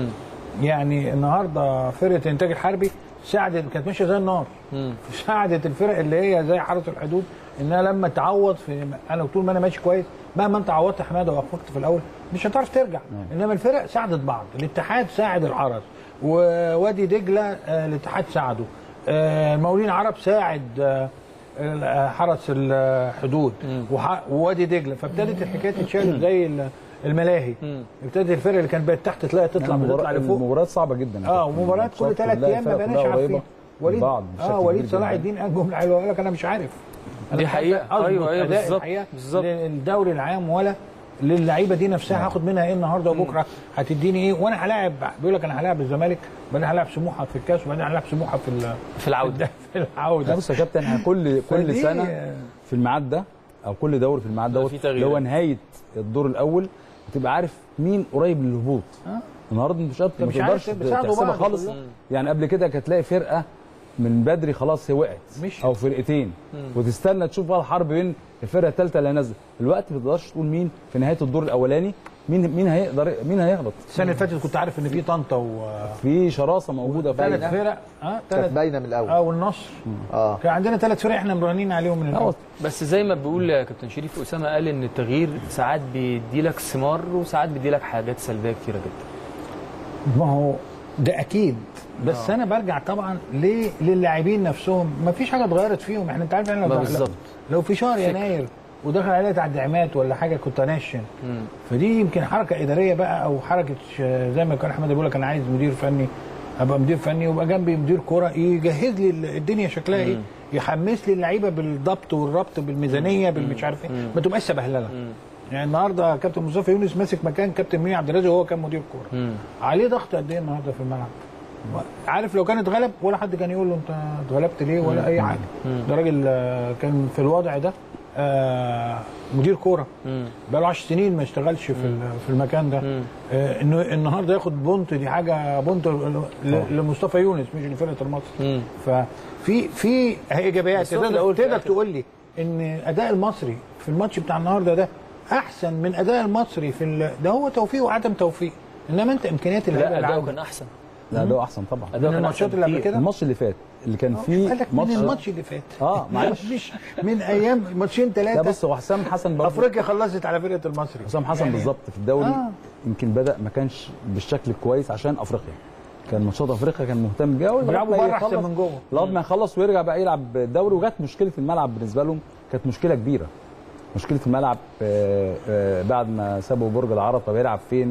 C: يعني النهارده فرقه الانتاج الحربي ساعدت كانت ماشيه زي النار ساعدت الفرق اللي هي زي حرس الحدود انها لما تعوض في انا طول ما انا ماشي كويس مهما انت عوضت حماده واخفقت في الاول مش هتعرف ترجع انما الفرق ساعدت بعض الاتحاد ساعد الحرس ووادي دجله آه، الاتحاد ساعده آه، المقاولين العرب ساعد آه، آه، حرس الحدود وح- ووادي دجله فابتدت الحكايه تتشال زي ال- الملاهي ابتدت الفرق اللي كانت بقت تحت تلاقي تطلع بتطلع لفوق
E: المباريات صعبه جدا
C: اه ومباريات كل
E: الماتشات
C: ثلاث
E: كلها
C: ايام ما
E: الفرق
C: بقناش
E: كلها
C: عارفين
E: قريبة
C: وليد
E: من بعض بشكل
C: اه وليد
E: كبير
C: صلاح
E: جداً.
C: الدين قال جمله حلوه قال لك انا مش عارف أنا
A: دي
C: مش
A: حقيقة.
C: عارف أظبط
A: أيوة، أيوة،
C: أداء
A: بالظبط،
C: الحقيقة
A: بالظبط.
C: للدوري العام ولا للعيبه دي نفسها هاخد منها ايه النهارده وبكره هتديني ايه وانا هلاعب بيقول لك انا هلاعب الزمالك بعدين هلاعب سموحه في الكاس وبعدين هلاعب سموحه في ال-
A: في العوده
C: في
E: لا
C: العوده
E: بص يا كابتن احنا كل كل
C: فدي-
E: سنه في الميعاد ده او كل دوري في الميعاد
A: بقى
E: دوت
A: في تغيير.
E: اللي هو نهايه الدور الاول بتبقى عارف مين قريب للهبوط النهارده مش قادر- ما
C: مش عارف
E: تقدرش
C: بيساعدوا
E: تحسبها
C: بعض
E: خالص
C: كلهم.
E: يعني قبل كده كانت تلاقي فرقه من بدري خلاص هي وقعت
C: مش-
E: او فرقتين وتستنى تشوف بقى الحرب بين الفرقه الثالثه اللي نازله دلوقتي ما تقدرش تقول مين في نهايه الدور الاولاني مين مين هيقدر مين هيهبط
C: السنه اللي فاتت كنت عارف ان في طنطا وثلاث
E: في شراسه موجوده
C: فرق
E: فعلا
C: اه
D: كانت
C: ثلاث
D: باينه من الاول
C: اه والنصر
D: اه
C: كان عندنا ثلاث فرق احنا مراهنين عليهم من الاول
A: بس زي ما بيقول يا كابتن شريف اسامه قال ان التغيير ساعات بيدي لك ثمار وساعات بيدي لك حاجات سلبيه كتيره جدا
C: ما هو ده اكيد بس انا برجع طبعا ليه للاعبين نفسهم ما فيش حاجه اتغيرت فيهم احنا انت عارف احنا
A: ما
C: لو,
A: بالظبط.
C: لو في شهر يناير ودخل عليها تعديمات ولا حاجه كنت انشن فدي يمكن حركه اداريه بقى او حركه ش- زي ما كان احمد بيقول لك انا عايز مدير فني ابقى مدير فني ويبقى جنبي مدير كوره يجهز لي ال- الدنيا شكلها ايه يحمس لي اللعيبه بالضبط والربط بالميزانيه بالمش عارف ايه ما تبقاش سبهلله يعني النهارده كابتن مصطفى يونس ماسك مكان كابتن ميمي عبد الرازق وهو كان مدير كوره عليه ضغط قد ايه النهارده في الملعب عارف لو كان اتغلب ولا حد كان يقول له انت اتغلبت ليه ولا اي حاجه ده راجل آه، كان في الوضع ده آه، مدير كوره بقى له 10 سنين ما اشتغلش في ال- في المكان ده آه، انه النهارده ياخد بونت دي حاجه بونت ل- لمصطفى يونس مش لفرقه المصري ففي في ايجابيات
A: بس هو في
C: تقدر
A: الأول في
C: تقدر
A: الآخر-
C: تقول لي ان اداء المصري في الماتش بتاع النهارده ده احسن من اداء المصري في ال- ده هو توفيق وعدم توفيق انما انت امكانيات اللعيبه
A: لا اداؤه
C: العودة.
A: كان احسن
E: لا ده احسن طبعا
A: اداؤه
C: من
A: كان
C: الماتشات
A: أحسن
C: اللي قبل
A: كتير.
C: كده
E: الماتش اللي فات اللي كان فيه
C: قال لك من الماتش اللي فات
E: اه معلش
C: مش من ايام ماتشين
E: لا
C: ثلاثه
E: بص هو حسام حسن برضه
C: افريقيا خلصت على فرقه المصري
E: حسام حسن
C: يعني-
E: بالظبط في الدوري
C: آه.
E: يمكن بدا ما كانش بالشكل الكويس عشان افريقيا كان ماتشات افريقيا كان مهتم بيها
C: بيلعبوا بره احسن من جوه
E: لغايه ما يخلص ويرجع بقى يلعب الدوري وجت مشكله الملعب بالنسبه لهم كانت مشكله كبيره مشكله الملعب آه، آه، بعد ما سابوا برج العرب طب يلعب فين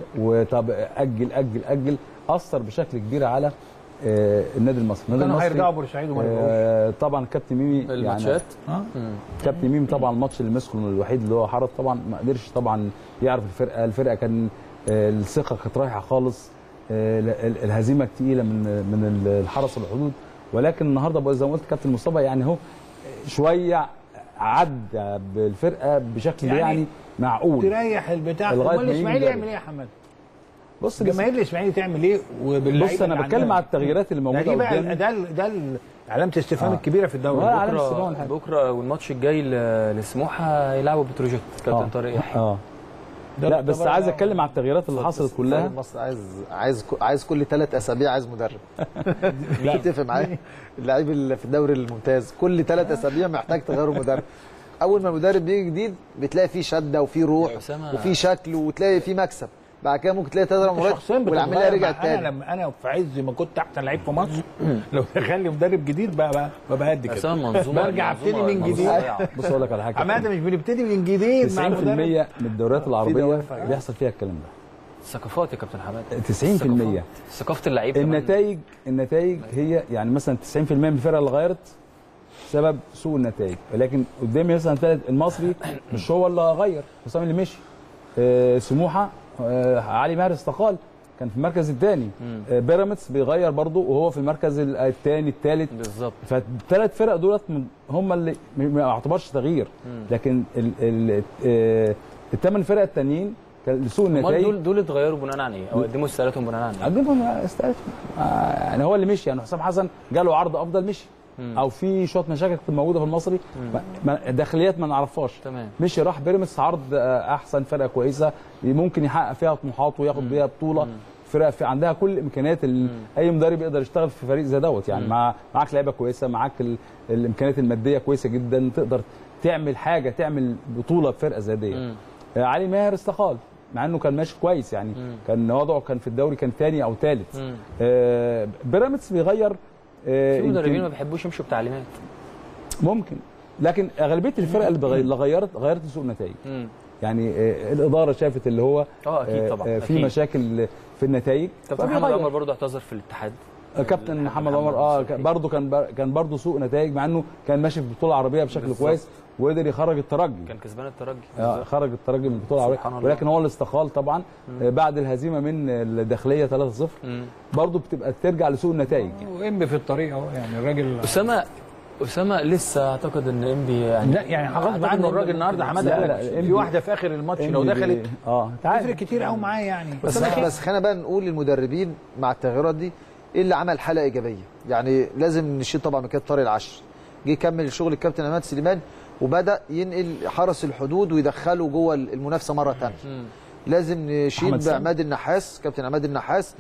E: وطب اجل اجل اجل اثر بشكل كبير على آه، النادي المصري النادي
C: كانوا
E: المصري
C: هيرجعوا بورسعيد وما رجعوش
E: آه، طبعا كابتن ميمي يعني
A: الماتشات
E: كابتن ميم طبعا الماتش اللي مسكه الوحيد اللي هو حرس طبعا ما قدرش طبعا يعرف الفرقه الفرقه كان آه، الثقه كانت رايحه خالص آه، ال- ال- الهزيمه الثقيله من من الحرس والحدود ولكن النهارده بقى زي ما قلت كابتن مصطفى يعني هو شويه عدى بالفرقه بشكل
C: يعني
E: يعني, معقول
C: تريح البتاع
E: لغاية
C: امال
E: ما يجي
C: الاسماعيلي
E: مدرب.
C: يعمل ايه يا حماد؟
E: بص بس
C: جماهير الاسماعيلي تعمل ايه وباللعيبه
E: بص انا
C: اللي
E: بتكلم
C: عندنا؟
E: على التغييرات اللي
C: ده
E: موجوده
C: دي بقى
E: قدامي
C: ده ال- ده ال- علامه الاستفهام
E: آه.
C: الكبيره في الدوري
E: ولا علامة استفهام
A: بكره
E: ولا حاجة.
A: بكره والماتش الجاي ل- لسموحه هيلعبوا بتروجيت كابتن طارق يحيى
E: اه
C: ده
E: لا بس
C: طبعاً
E: عايز
C: ده-
E: اتكلم على التغييرات اللي حصلت كلها
D: مصر عايز عايز عايز كل ثلاث اسابيع عايز مدرب لا تتفق معايا اللعيب اللي في الدوري الممتاز كل ثلاث اسابيع محتاج تغير مدرب اول ما المدرب بيجي جديد بتلاقي فيه شده وفيه روح
A: يا أسامة.
D: وفيه شكل وتلاقي فيه مكسب بعد كده ممكن تلاقي ثلاث مباريات
C: شخصيا
D: والعمليه
C: بتتغير
D: رجعت
C: مع-
D: تاني
C: انا لما انا في عز ما كنت احسن لعيب في مصر لو دخل لي مدرب جديد بقى بقى بقى قد كده
A: أسامة منظومه
C: برجع ابتدي
A: منظومة-
C: من جديد.
A: منظومة ضايعة.
E: بص اقول لك على حاجه
C: عماد مش بنبتدي من جديد مع
E: 90%
C: المدرب
E: من الدوريات العربيه
D: دوافع.
E: بيحصل فيها الكلام ده
A: ثقافات يا كابتن حماد
E: 90%
A: ثقافه اللعيب كمان.
E: النتائج النتائج هي يعني مثلا 90% من الفرق اللي غيرت سبب سوء النتائج ولكن قدامي مثلا ثالث المصري مش هو اللي غير حسام اللي مشي آه، سموحه آه، علي ماهر استقال كان في المركز الثاني بيراميدز بيغير برضه وهو في المركز الثاني الثالث
A: بالظبط
E: فالثلاث فرق دولت من- هم اللي م- ما اعتبرش تغيير لكن ال- ال- آه، الثمان فرق التانيين كان سوء
A: امال
E: النتائج
A: دول دول اتغيروا بناء عن ايه؟ او قدموا استقالاتهم بناء عن ايه؟
E: اجيبهم استقالت يعني هو اللي مشي يعني حسام حسن جاله عرض افضل مشي او في شويه مشاكل كانت موجوده في المصري ما- ما- داخليات ما نعرفهاش
A: تمام.
E: مشي راح بيراميدز عرض آه، احسن فرقه كويسه ممكن يحقق فيها طموحاته وياخد بيها بطوله فرقه في عندها كل الامكانيات اللي اي مدرب يقدر يشتغل في فريق زي دوت يعني مع معاك لعيبه كويسه معاك ال- الامكانيات الماديه كويسه جدا تقدر تعمل حاجه تعمل بطوله بفرقه زي دي آه، علي ماهر استقال مع انه كان ماشي كويس يعني كان وضعه كان في الدوري كان ثاني او ثالث
A: مم.
E: آه بيراميدز بيغير آه
A: في مدربين
E: يمكن-
A: ما بيحبوش يمشوا بتعليمات
E: ممكن لكن اغلبيه الفرق اللي بغي- اللي غيرت غيرت لسوء النتائج
A: مم.
E: يعني آه الاداره شافت اللي هو
A: اه اكيد طبعا
E: آه في
A: أكيد.
E: مشاكل في النتائج
A: كابتن محمد
E: فبيغير.
A: عمر برضه اعتذر في الاتحاد
E: كابتن محمد عمر اه كان برضه كان بر- كان برضه سوء نتائج مع انه كان ماشي في البطوله العربيه بشكل
A: بالظبط.
E: كويس وقدر يخرج الترجي
A: كان كسبان الترجي
E: آه خرج الترجي من البطوله
A: سبحان
E: العربيه
A: الله.
E: ولكن هو اللي استقال طبعا آه بعد الهزيمه من الداخليه 3-0
A: مم.
E: برضه بتبقى ترجع لسوء النتائج
C: وانبي في الطريق اهو يعني الراجل
A: اسامه اسامه لسه اعتقد ان انبي يعني
C: لا يعني غصب
A: أعتقد
C: عنه
A: إن
C: الراجل
A: إنبي
C: النهارده حماده
E: لا،
C: قال
E: لا،
C: لك
E: إنبي-
C: في واحده في اخر الماتش لو
E: إنبي-
C: دخلت
E: اه تعال
C: تفرق كتير قوي معاه يعني
D: بس بس خلينا بقى نقول للمدربين مع التغييرات دي ايه اللي عمل حاله ايجابيه يعني لازم نشيل طبعا من كابتن طارق العشر جه يكمل شغل الكابتن عماد سليمان وبدا ينقل حرس الحدود ويدخله جوه المنافسه مره ثانيه لازم نشيل
E: أحمد سامي.
D: بعماد النحاس كابتن عماد النحاس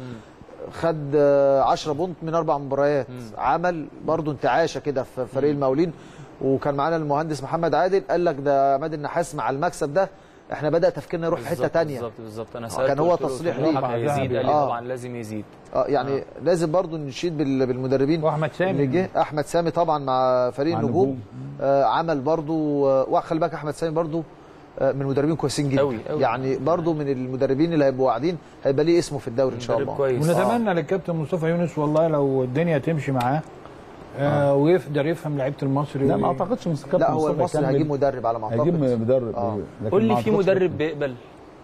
D: خد 10 بونت من اربع مباريات عمل برضو انتعاشه كده في فريق المقاولين وكان معانا المهندس محمد عادل قال لك ده عماد النحاس مع المكسب ده احنا بدا تفكيرنا يروح في حته
A: بالظبط-
D: ثانيه
A: بالظبط بالظبط انا
D: كان
A: سالته
D: هو
A: قلت له
D: تصريح
A: طبعاً
C: ليه.
A: هيزيد قال لي
D: آه.
A: طبعا لازم يزيد
D: اه يعني آه. لازم برضو نشيد بال- بالمدربين
C: واحمد سامي.
D: اللي جه احمد سامي طبعا مع فريق
E: مع
D: النجوم
E: النجوم.
D: آه عمل برضو آه وخلي بالك احمد سامي برضو آه من المدربين كويسين جدا
A: أوي- أوي.
D: يعني برضو من المدربين اللي هيبقوا قاعدين هيبقى ليه اسمه في الدوري ان شاء
A: مدرب
D: الله
A: كويس
C: ونتمنى للكابتن مصطفى يونس والله لو الدنيا تمشي معاه آه ويقدر يفهم لعيبه المصري
E: لا ما
C: وي-
E: اعتقدش ان كابتن
D: لا هو
E: مصطفى
D: المصري
E: يكمل.
D: هيجيب مدرب على ما اعتقد
E: هيجيب مدرب
D: آه.
E: لكن
A: قول لي
E: ما
A: في
E: أعتقدش
A: مدرب بيقبل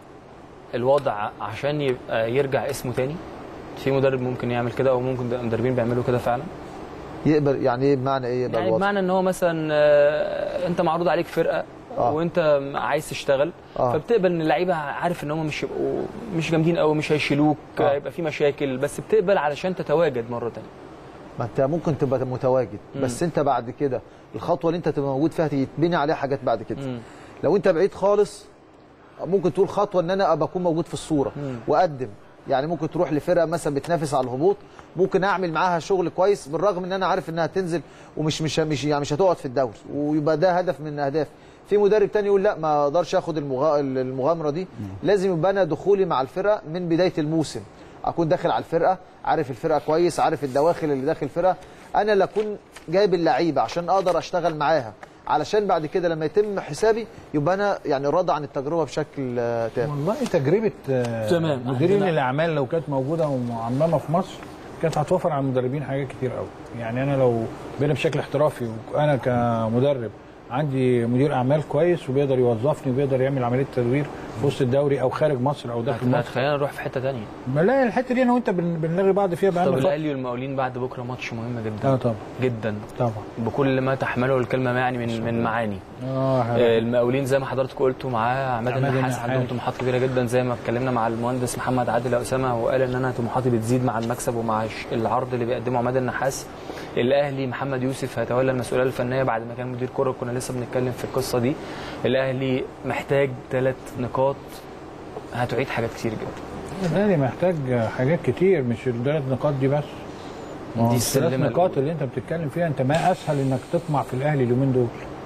A: الوضع عشان يبقى يرجع اسمه تاني في مدرب ممكن يعمل كده او ممكن ده مدربين بيعملوا كده فعلا
D: يقبل يعني ايه بمعنى ايه يقبل
A: يعني
D: الوضع؟
A: بمعنى ان هو مثلا آه، انت معروض عليك فرقه
D: آه.
A: وانت عايز تشتغل
D: آه.
A: فبتقبل ان اللعيبه عارف ان هم مش يبقوا مش جامدين قوي مش هيشيلوك
D: آه.
A: آه. يبقى في مشاكل بس بتقبل علشان تتواجد مره تانية
D: ما انت ممكن تبقى متواجد بس انت بعد كده الخطوه اللي انت تبقى موجود فيها يتبني عليها حاجات بعد كده
A: مم.
D: لو انت بعيد خالص ممكن تقول خطوه ان انا ابقى اكون موجود في الصوره واقدم يعني ممكن تروح لفرقه مثلا بتنافس على الهبوط ممكن اعمل معاها شغل كويس بالرغم ان انا عارف انها تنزل ومش مش مش يعني مش هتقعد في الدوري ويبقى ده هدف من اهدافي في مدرب تاني يقول لا ما اقدرش اخد المغا... المغامره دي لازم يبقى انا دخولي مع الفرقه من بدايه الموسم اكون داخل على الفرقه عارف الفرقه كويس عارف الدواخل اللي داخل الفرقه انا اللي اكون جايب اللعيبه عشان اقدر اشتغل معاها علشان بعد كده لما يتم حسابي يبقى انا يعني راضي عن التجربه بشكل آه، تام
C: والله تجربه آه،
A: تمام.
C: مديرين
A: عندنا-
C: الاعمال لو كانت موجوده ومعممه في مصر كانت هتوفر على المدربين حاجات كتير قوي يعني انا لو بقينا بشكل احترافي وانا كمدرب عندي مدير اعمال كويس وبيقدر يوظفني وبيقدر يعمل عمليه تدوير في وسط الدوري او خارج مصر او داخل مصر
A: خلينا نروح في حته تانية
C: ما لا الحته دي انا وانت بن- بنلغي بعض فيها
A: طب
C: بقى
A: الاهلي والمقاولين بعد بكره ماتش مهم جدا
C: اه طبعا
A: جدا
C: طبعا
A: بكل ما تحمله الكلمه يعني من من معاني
C: اه
A: آه، المقاولين زي ما حضرتك قلتوا معاه عماد
C: عماد
A: النحاس
C: النحاس.
A: عندهم طموحات كبيره جدا زي ما اتكلمنا مع المهندس محمد عادل اسامه وقال ان انا طموحاتي بتزيد مع المكسب ومع الش- العرض اللي بيقدمه عماد النحاس الاهلي محمد يوسف هيتولى المسؤوليه الفنيه بعد ما كان مدير كره كنا لسه بنتكلم في القصه دي الاهلي محتاج ثلاث نقاط هتعيد حاجات كتير جدا
C: الاهلي محتاج حاجات كتير مش الثلاث نقاط دي بس ما هو
A: دي
C: الثلاث
A: السلمة
C: نقاط اللي انت بتتكلم فيها انت ما اسهل انك تطمع في الاهلي اليومين دول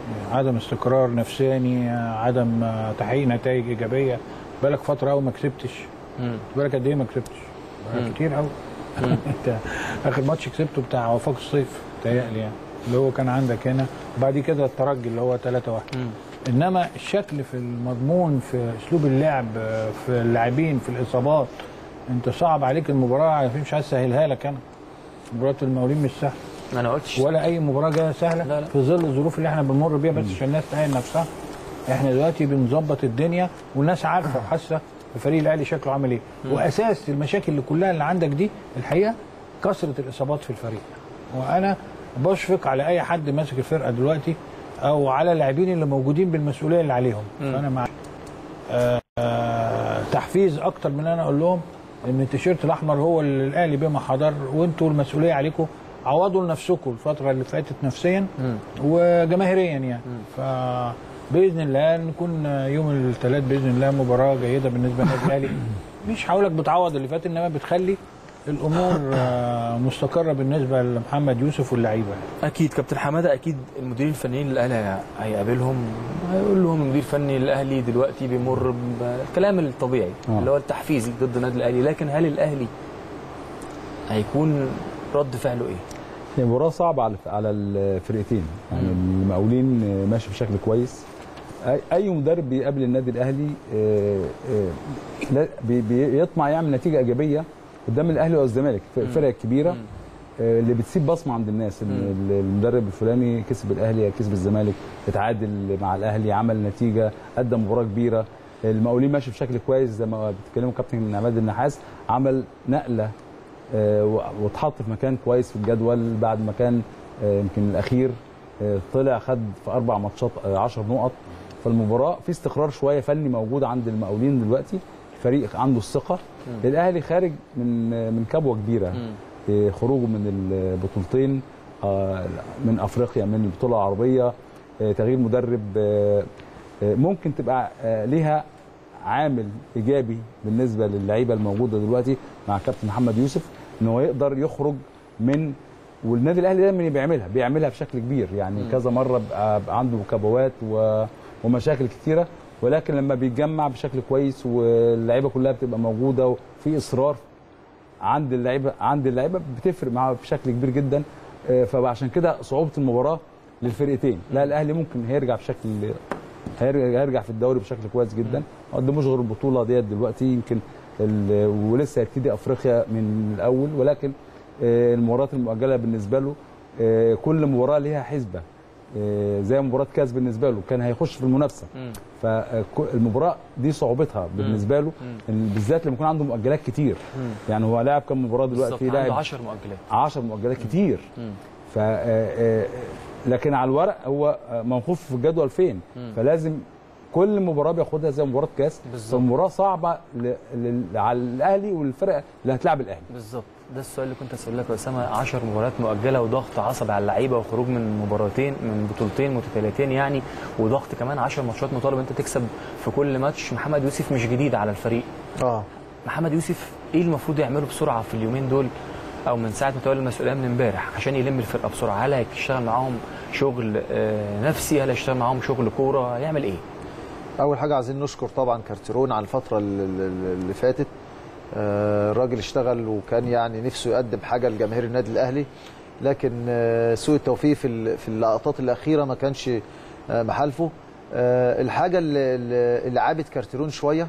C: عدم استقرار نفساني عدم آه، تحقيق نتائج ايجابيه بالك فتره قوي ما كسبتش
A: مم.
C: بالك قد ايه ما كسبتش بقالك كتير قوي انت اخر ماتش كسبته بتاع وفاق الصيف تهيألي يعني اللي هو كان عندك هنا وبعد كده الترجي اللي هو 3 1
A: مم.
C: انما الشكل في المضمون في اسلوب اللعب آه، في اللاعبين في الاصابات انت صعب عليك المباراه مش عايز اسهلها لك انا مباراه المقاولين مش سهله
A: ما انا قلتش
C: ولا اي مباراه جايه سهله
A: لا، لا.
C: في ظل الظروف اللي احنا بنمر بيها بس عشان الناس تهيئ نفسها احنا دلوقتي بنظبط الدنيا والناس عارفه وحاسه الفريق الاهلي شكله عامل ايه واساس المشاكل اللي كلها اللي عندك دي الحقيقه كثره الاصابات في الفريق وانا بشفق على اي حد ماسك الفرقه دلوقتي او على اللاعبين اللي موجودين بالمسؤوليه اللي عليهم فانا مع آه، آه، تحفيز اكتر من انا اقول لهم ان التيشيرت الاحمر هو اللي الاهلي بما حضر وانتوا المسؤوليه عليكم عوضوا لنفسكم الفتره اللي فاتت نفسيا وجماهيريا يعني فباذن الله نكون يوم الثلاث باذن الله مباراه جيده بالنسبه للنادي الاهلي مش هقول لك بتعوض اللي فات انما بتخلي الامور آه، مستقره بالنسبه لمحمد يوسف واللعيبه
A: اكيد كابتن حماده اكيد المديرين الفنيين للاهلي هيقابلهم هيقول لهم المدير الفني الاهلي دلوقتي بيمر بالكلام الطبيعي
E: آه.
A: اللي هو التحفيزي ضد النادي الاهلي لكن هل الاهلي هيكون رد فعله ايه؟
E: هي مباراة صعبة على على الفرقتين يعني المقاولين ماشي بشكل كويس أي- اي مدرب بيقابل النادي الاهلي آه، آه، لا- بي- بيطمع يعمل نتيجة ايجابية قدام الاهلي والزمالك الفرق الكبيرة آه، اللي بتسيب بصمة عند الناس ان المدرب الفلاني كسب الاهلي كسب الزمالك اتعادل مع الاهلي عمل نتيجة ادى مباراة كبيرة المقاولين ماشي بشكل كويس زي ما بتتكلموا كابتن عماد النحاس عمل نقلة آه، و- واتحط في مكان كويس في الجدول بعد ما كان آه، يمكن الاخير آه، طلع خد في اربع ماتشات 10 نقط فالمباراه في استقرار شويه فني موجود عند المقاولين دلوقتي الفريق عنده الثقه الاهلي خارج من آه، من كبوه كبيره آه، خروجه من البطولتين آه، من افريقيا من البطوله العربيه آه، تغيير مدرب آه، آه، ممكن تبقى آه، ليها عامل ايجابي بالنسبه للعيبه الموجوده دلوقتي مع كابتن محمد يوسف ان هو يقدر يخرج من والنادي الاهلي دايما بيعملها بيعملها بشكل كبير يعني كذا مره بقى بقى عنده كبوات و... ومشاكل كتيره ولكن لما بيتجمع بشكل كويس واللعيبه كلها بتبقى موجوده وفي اصرار عند اللعيبه عند اللعيبه بتفرق معاه بشكل كبير جدا آه، فعشان كده صعوبه المباراه للفرقتين لا الاهلي ممكن هيرجع بشكل هيرجع هيرجع في الدوري بشكل كويس جدا ما قدموش غير البطوله ديت دلوقتي يمكن ال- ولسه هيبتدي افريقيا من الاول ولكن آه، المباريات المؤجله بالنسبه له آه، كل مباراه ليها حسبه آه، زي مباراه كاس بالنسبه له كان هيخش في المنافسه فالمباراه دي صعوبتها بالنسبه له إن بالذات لما يكون عنده مؤجلات كتير يعني هو لاعب كم مباراه
A: بالظبط
E: دلوقتي
A: عنده
E: لاعب
A: 10 مؤجلات
E: 10 مؤجلات كتير ف آه، آه، لكن على الورق هو آه، موقوف في الجدول فين فلازم كل مباراه بياخدها زي مباراه كاس
A: بالظبط.
E: فمباراه صعبه ل... ل... على الاهلي والفرق اللي هتلاعب الاهلي
A: بالظبط ده السؤال اللي كنت اسالك يا اسامه 10 مباريات مؤجله وضغط عصبي على اللعيبه وخروج من مباراتين من بطولتين متتاليتين يعني وضغط كمان 10 ماتشات مطالب انت تكسب في كل ماتش محمد يوسف مش جديد على الفريق
D: اه
A: محمد يوسف ايه المفروض يعمله بسرعه في اليومين دول او من ساعه ما تولى المسؤوليه من امبارح عشان يلم الفرقه بسرعه هل هيشتغل معاهم شغل آه، نفسي هل هيشتغل معاهم شغل كوره هيعمل ايه
D: اول حاجه عايزين نشكر طبعا كارتيرون على الفتره اللي, اللي فاتت آه، الراجل اشتغل وكان يعني نفسه يقدم حاجه لجماهير النادي الاهلي لكن آه، سوء التوفيق في ال- في اللقطات الاخيره ما كانش آه، محالفه آه، الحاجه اللي, اللي اللي عابت كارتيرون شويه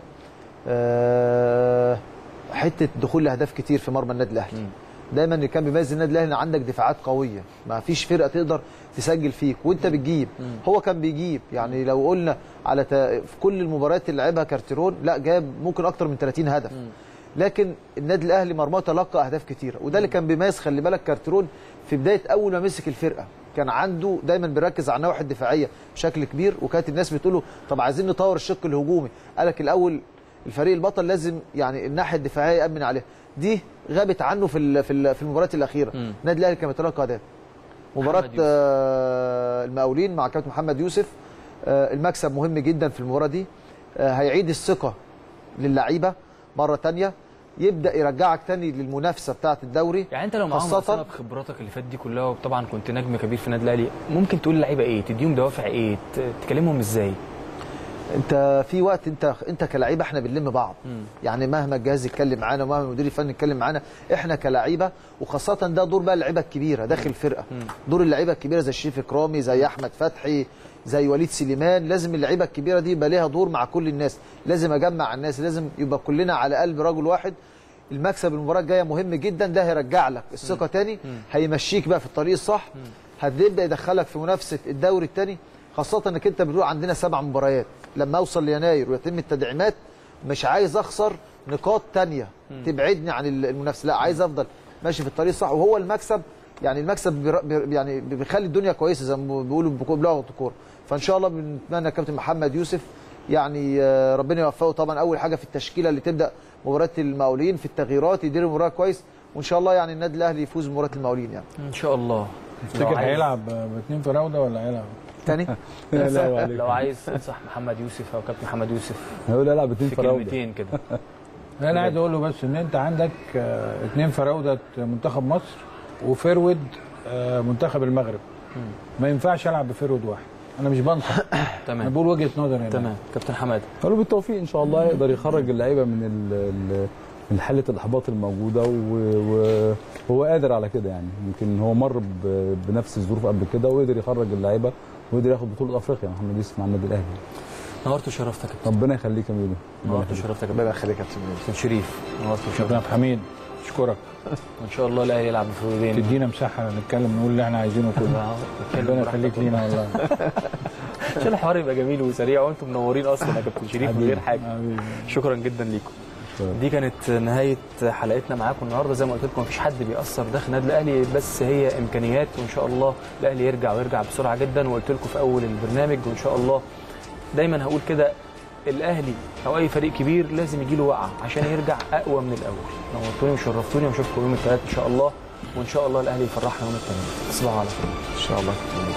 D: آه، حته دخول لاهداف كتير في مرمى النادي الاهلي دايما اللي كان بيميز النادي الاهلي ان عندك دفاعات قويه ما فيش فرقه تقدر تسجل فيك وانت بتجيب هو كان بيجيب يعني لو قلنا على تا... في كل المباريات اللي لعبها كارتيرون لا جاب ممكن اكتر من 30 هدف لكن النادي الاهلي مرماه تلقى اهداف كتيره وده اللي كان بيميز خلي بالك كارتيرون في بدايه اول ما مسك الفرقه كان عنده دايما بيركز على النواحي الدفاعيه بشكل كبير وكانت الناس بتقول له طب عايزين نطور الشق الهجومي قال لك الاول الفريق البطل لازم يعني الناحيه الدفاعيه يامن عليها دي غابت عنه في ال- في ال- في المباريات الاخيره النادي الاهلي كان بيتلقى اهداف مباراه
A: محمد يوسف.
D: آه، المقاولين مع كابتن محمد يوسف آه، المكسب مهم جدا في المباراه دي آه، هيعيد الثقه للعيبه مره تانية يبدا يرجعك تاني للمنافسه بتاعه الدوري
A: يعني انت لو معاهم
D: خاصة-
A: أصلا بخبراتك اللي فاتت دي كلها وطبعا كنت نجم كبير في النادي الاهلي ممكن تقول للعيبه ايه تديهم دوافع ايه ت- تكلمهم ازاي
D: انت في وقت انت انت كلعيبه احنا بنلم بعض يعني مهما الجهاز يتكلم معانا ومهما المدير الفني يتكلم معانا احنا كلعيبه وخاصه ده دور بقى اللعيبه الكبيره داخل الفرقه دور اللعيبه الكبيره زي الشريف اكرامي زي احمد فتحي زي وليد سليمان لازم اللعيبه الكبيره دي يبقى ليها دور مع كل الناس لازم اجمع الناس لازم يبقى كلنا على قلب رجل واحد المكسب المباراه الجايه مهم جدا ده هيرجع لك الثقه تاني هيمشيك بقى في الطريق الصح هتبدا يدخلك في منافسه الدوري التاني خاصه انك انت بتقول عندنا سبع مباريات لما اوصل ليناير ويتم التدعيمات مش عايز اخسر نقاط تانية تبعدني عن المنافسه لا عايز افضل ماشي في الطريق الصح وهو المكسب يعني المكسب بير- بير- يعني بيخلي الدنيا كويسه زي ما بيقولوا بكو- بلغه الكوره فان شاء الله بنتمنى كابتن محمد يوسف يعني آه، ربنا يوفقه طبعا اول حاجه في التشكيله اللي تبدا مباراه المقاولين في التغييرات يدير المباراه كويس وان شاء الله يعني النادي الاهلي يفوز بمباراه المقاولين يعني
A: ان شاء الله
C: تفتكر
A: لو عايز-
C: هيلعب باثنين فراوده ولا هيلعب؟
D: تاني
C: لا لا عليك
A: لو عايز تنصح محمد يوسف او كابتن محمد يوسف
E: هيقول العب اتنين
A: في
E: فراوده
A: كلمتين كده
C: انا عايز اقول له بس ان انت عندك آه، اثنين فراوده منتخب مصر وفرود آه، منتخب المغرب ما ينفعش العب بفرود واحد انا مش بنصح انا
A: تمم
C: بقول وجهه نظري هنا
A: تمام كابتن حماده
E: قالوا بالتوفيق ان شاء الله يقدر يخرج اللعيبه من ال- ال- من حاله الاحباط الموجوده و- وهو قادر على كده يعني يمكن هو مر ب- بنفس الظروف قبل كده وقدر يخرج اللعيبه وقدر ياخد بطوله افريقيا محمد يوسف مع النادي الاهلي
A: نورت وشرفتك يا كابتن
E: ربنا يخليك يا ميدو
A: نورت وشرفتك يا
D: ربنا يخليك يا كابتن
A: كابتن شريف نورت
C: كابتن
A: وشرفتك
C: عبد الحميد اشكرك
A: ان شاء الله الاهلي يلعب بفرودين
C: تدينا مساحه نتكلم نقول اللي احنا عايزينه كله ربنا يخليك لينا والله
A: عشان الحوار يبقى جميل وسريع وانتم منورين اصلا يا كابتن شريف من غير حاجه
C: حبيبي.
A: شكرا جدا ليكم دي كانت نهايه حلقتنا معاكم النهارده زي ما قلت لكم مفيش حد بيأثر داخل النادي الاهلي بس هي امكانيات وان شاء الله الاهلي يرجع ويرجع بسرعه جدا وقلت لكم في اول البرنامج وان شاء الله دايما هقول كده الاهلي او اي فريق كبير لازم يجي له وقعه عشان يرجع اقوى من الاول نورتوني وشرفتوني واشوفكم يوم الثلاث ان شاء الله وان شاء الله الاهلي يفرحنا يوم الثلاث تصبحوا على خير
D: ان شاء الله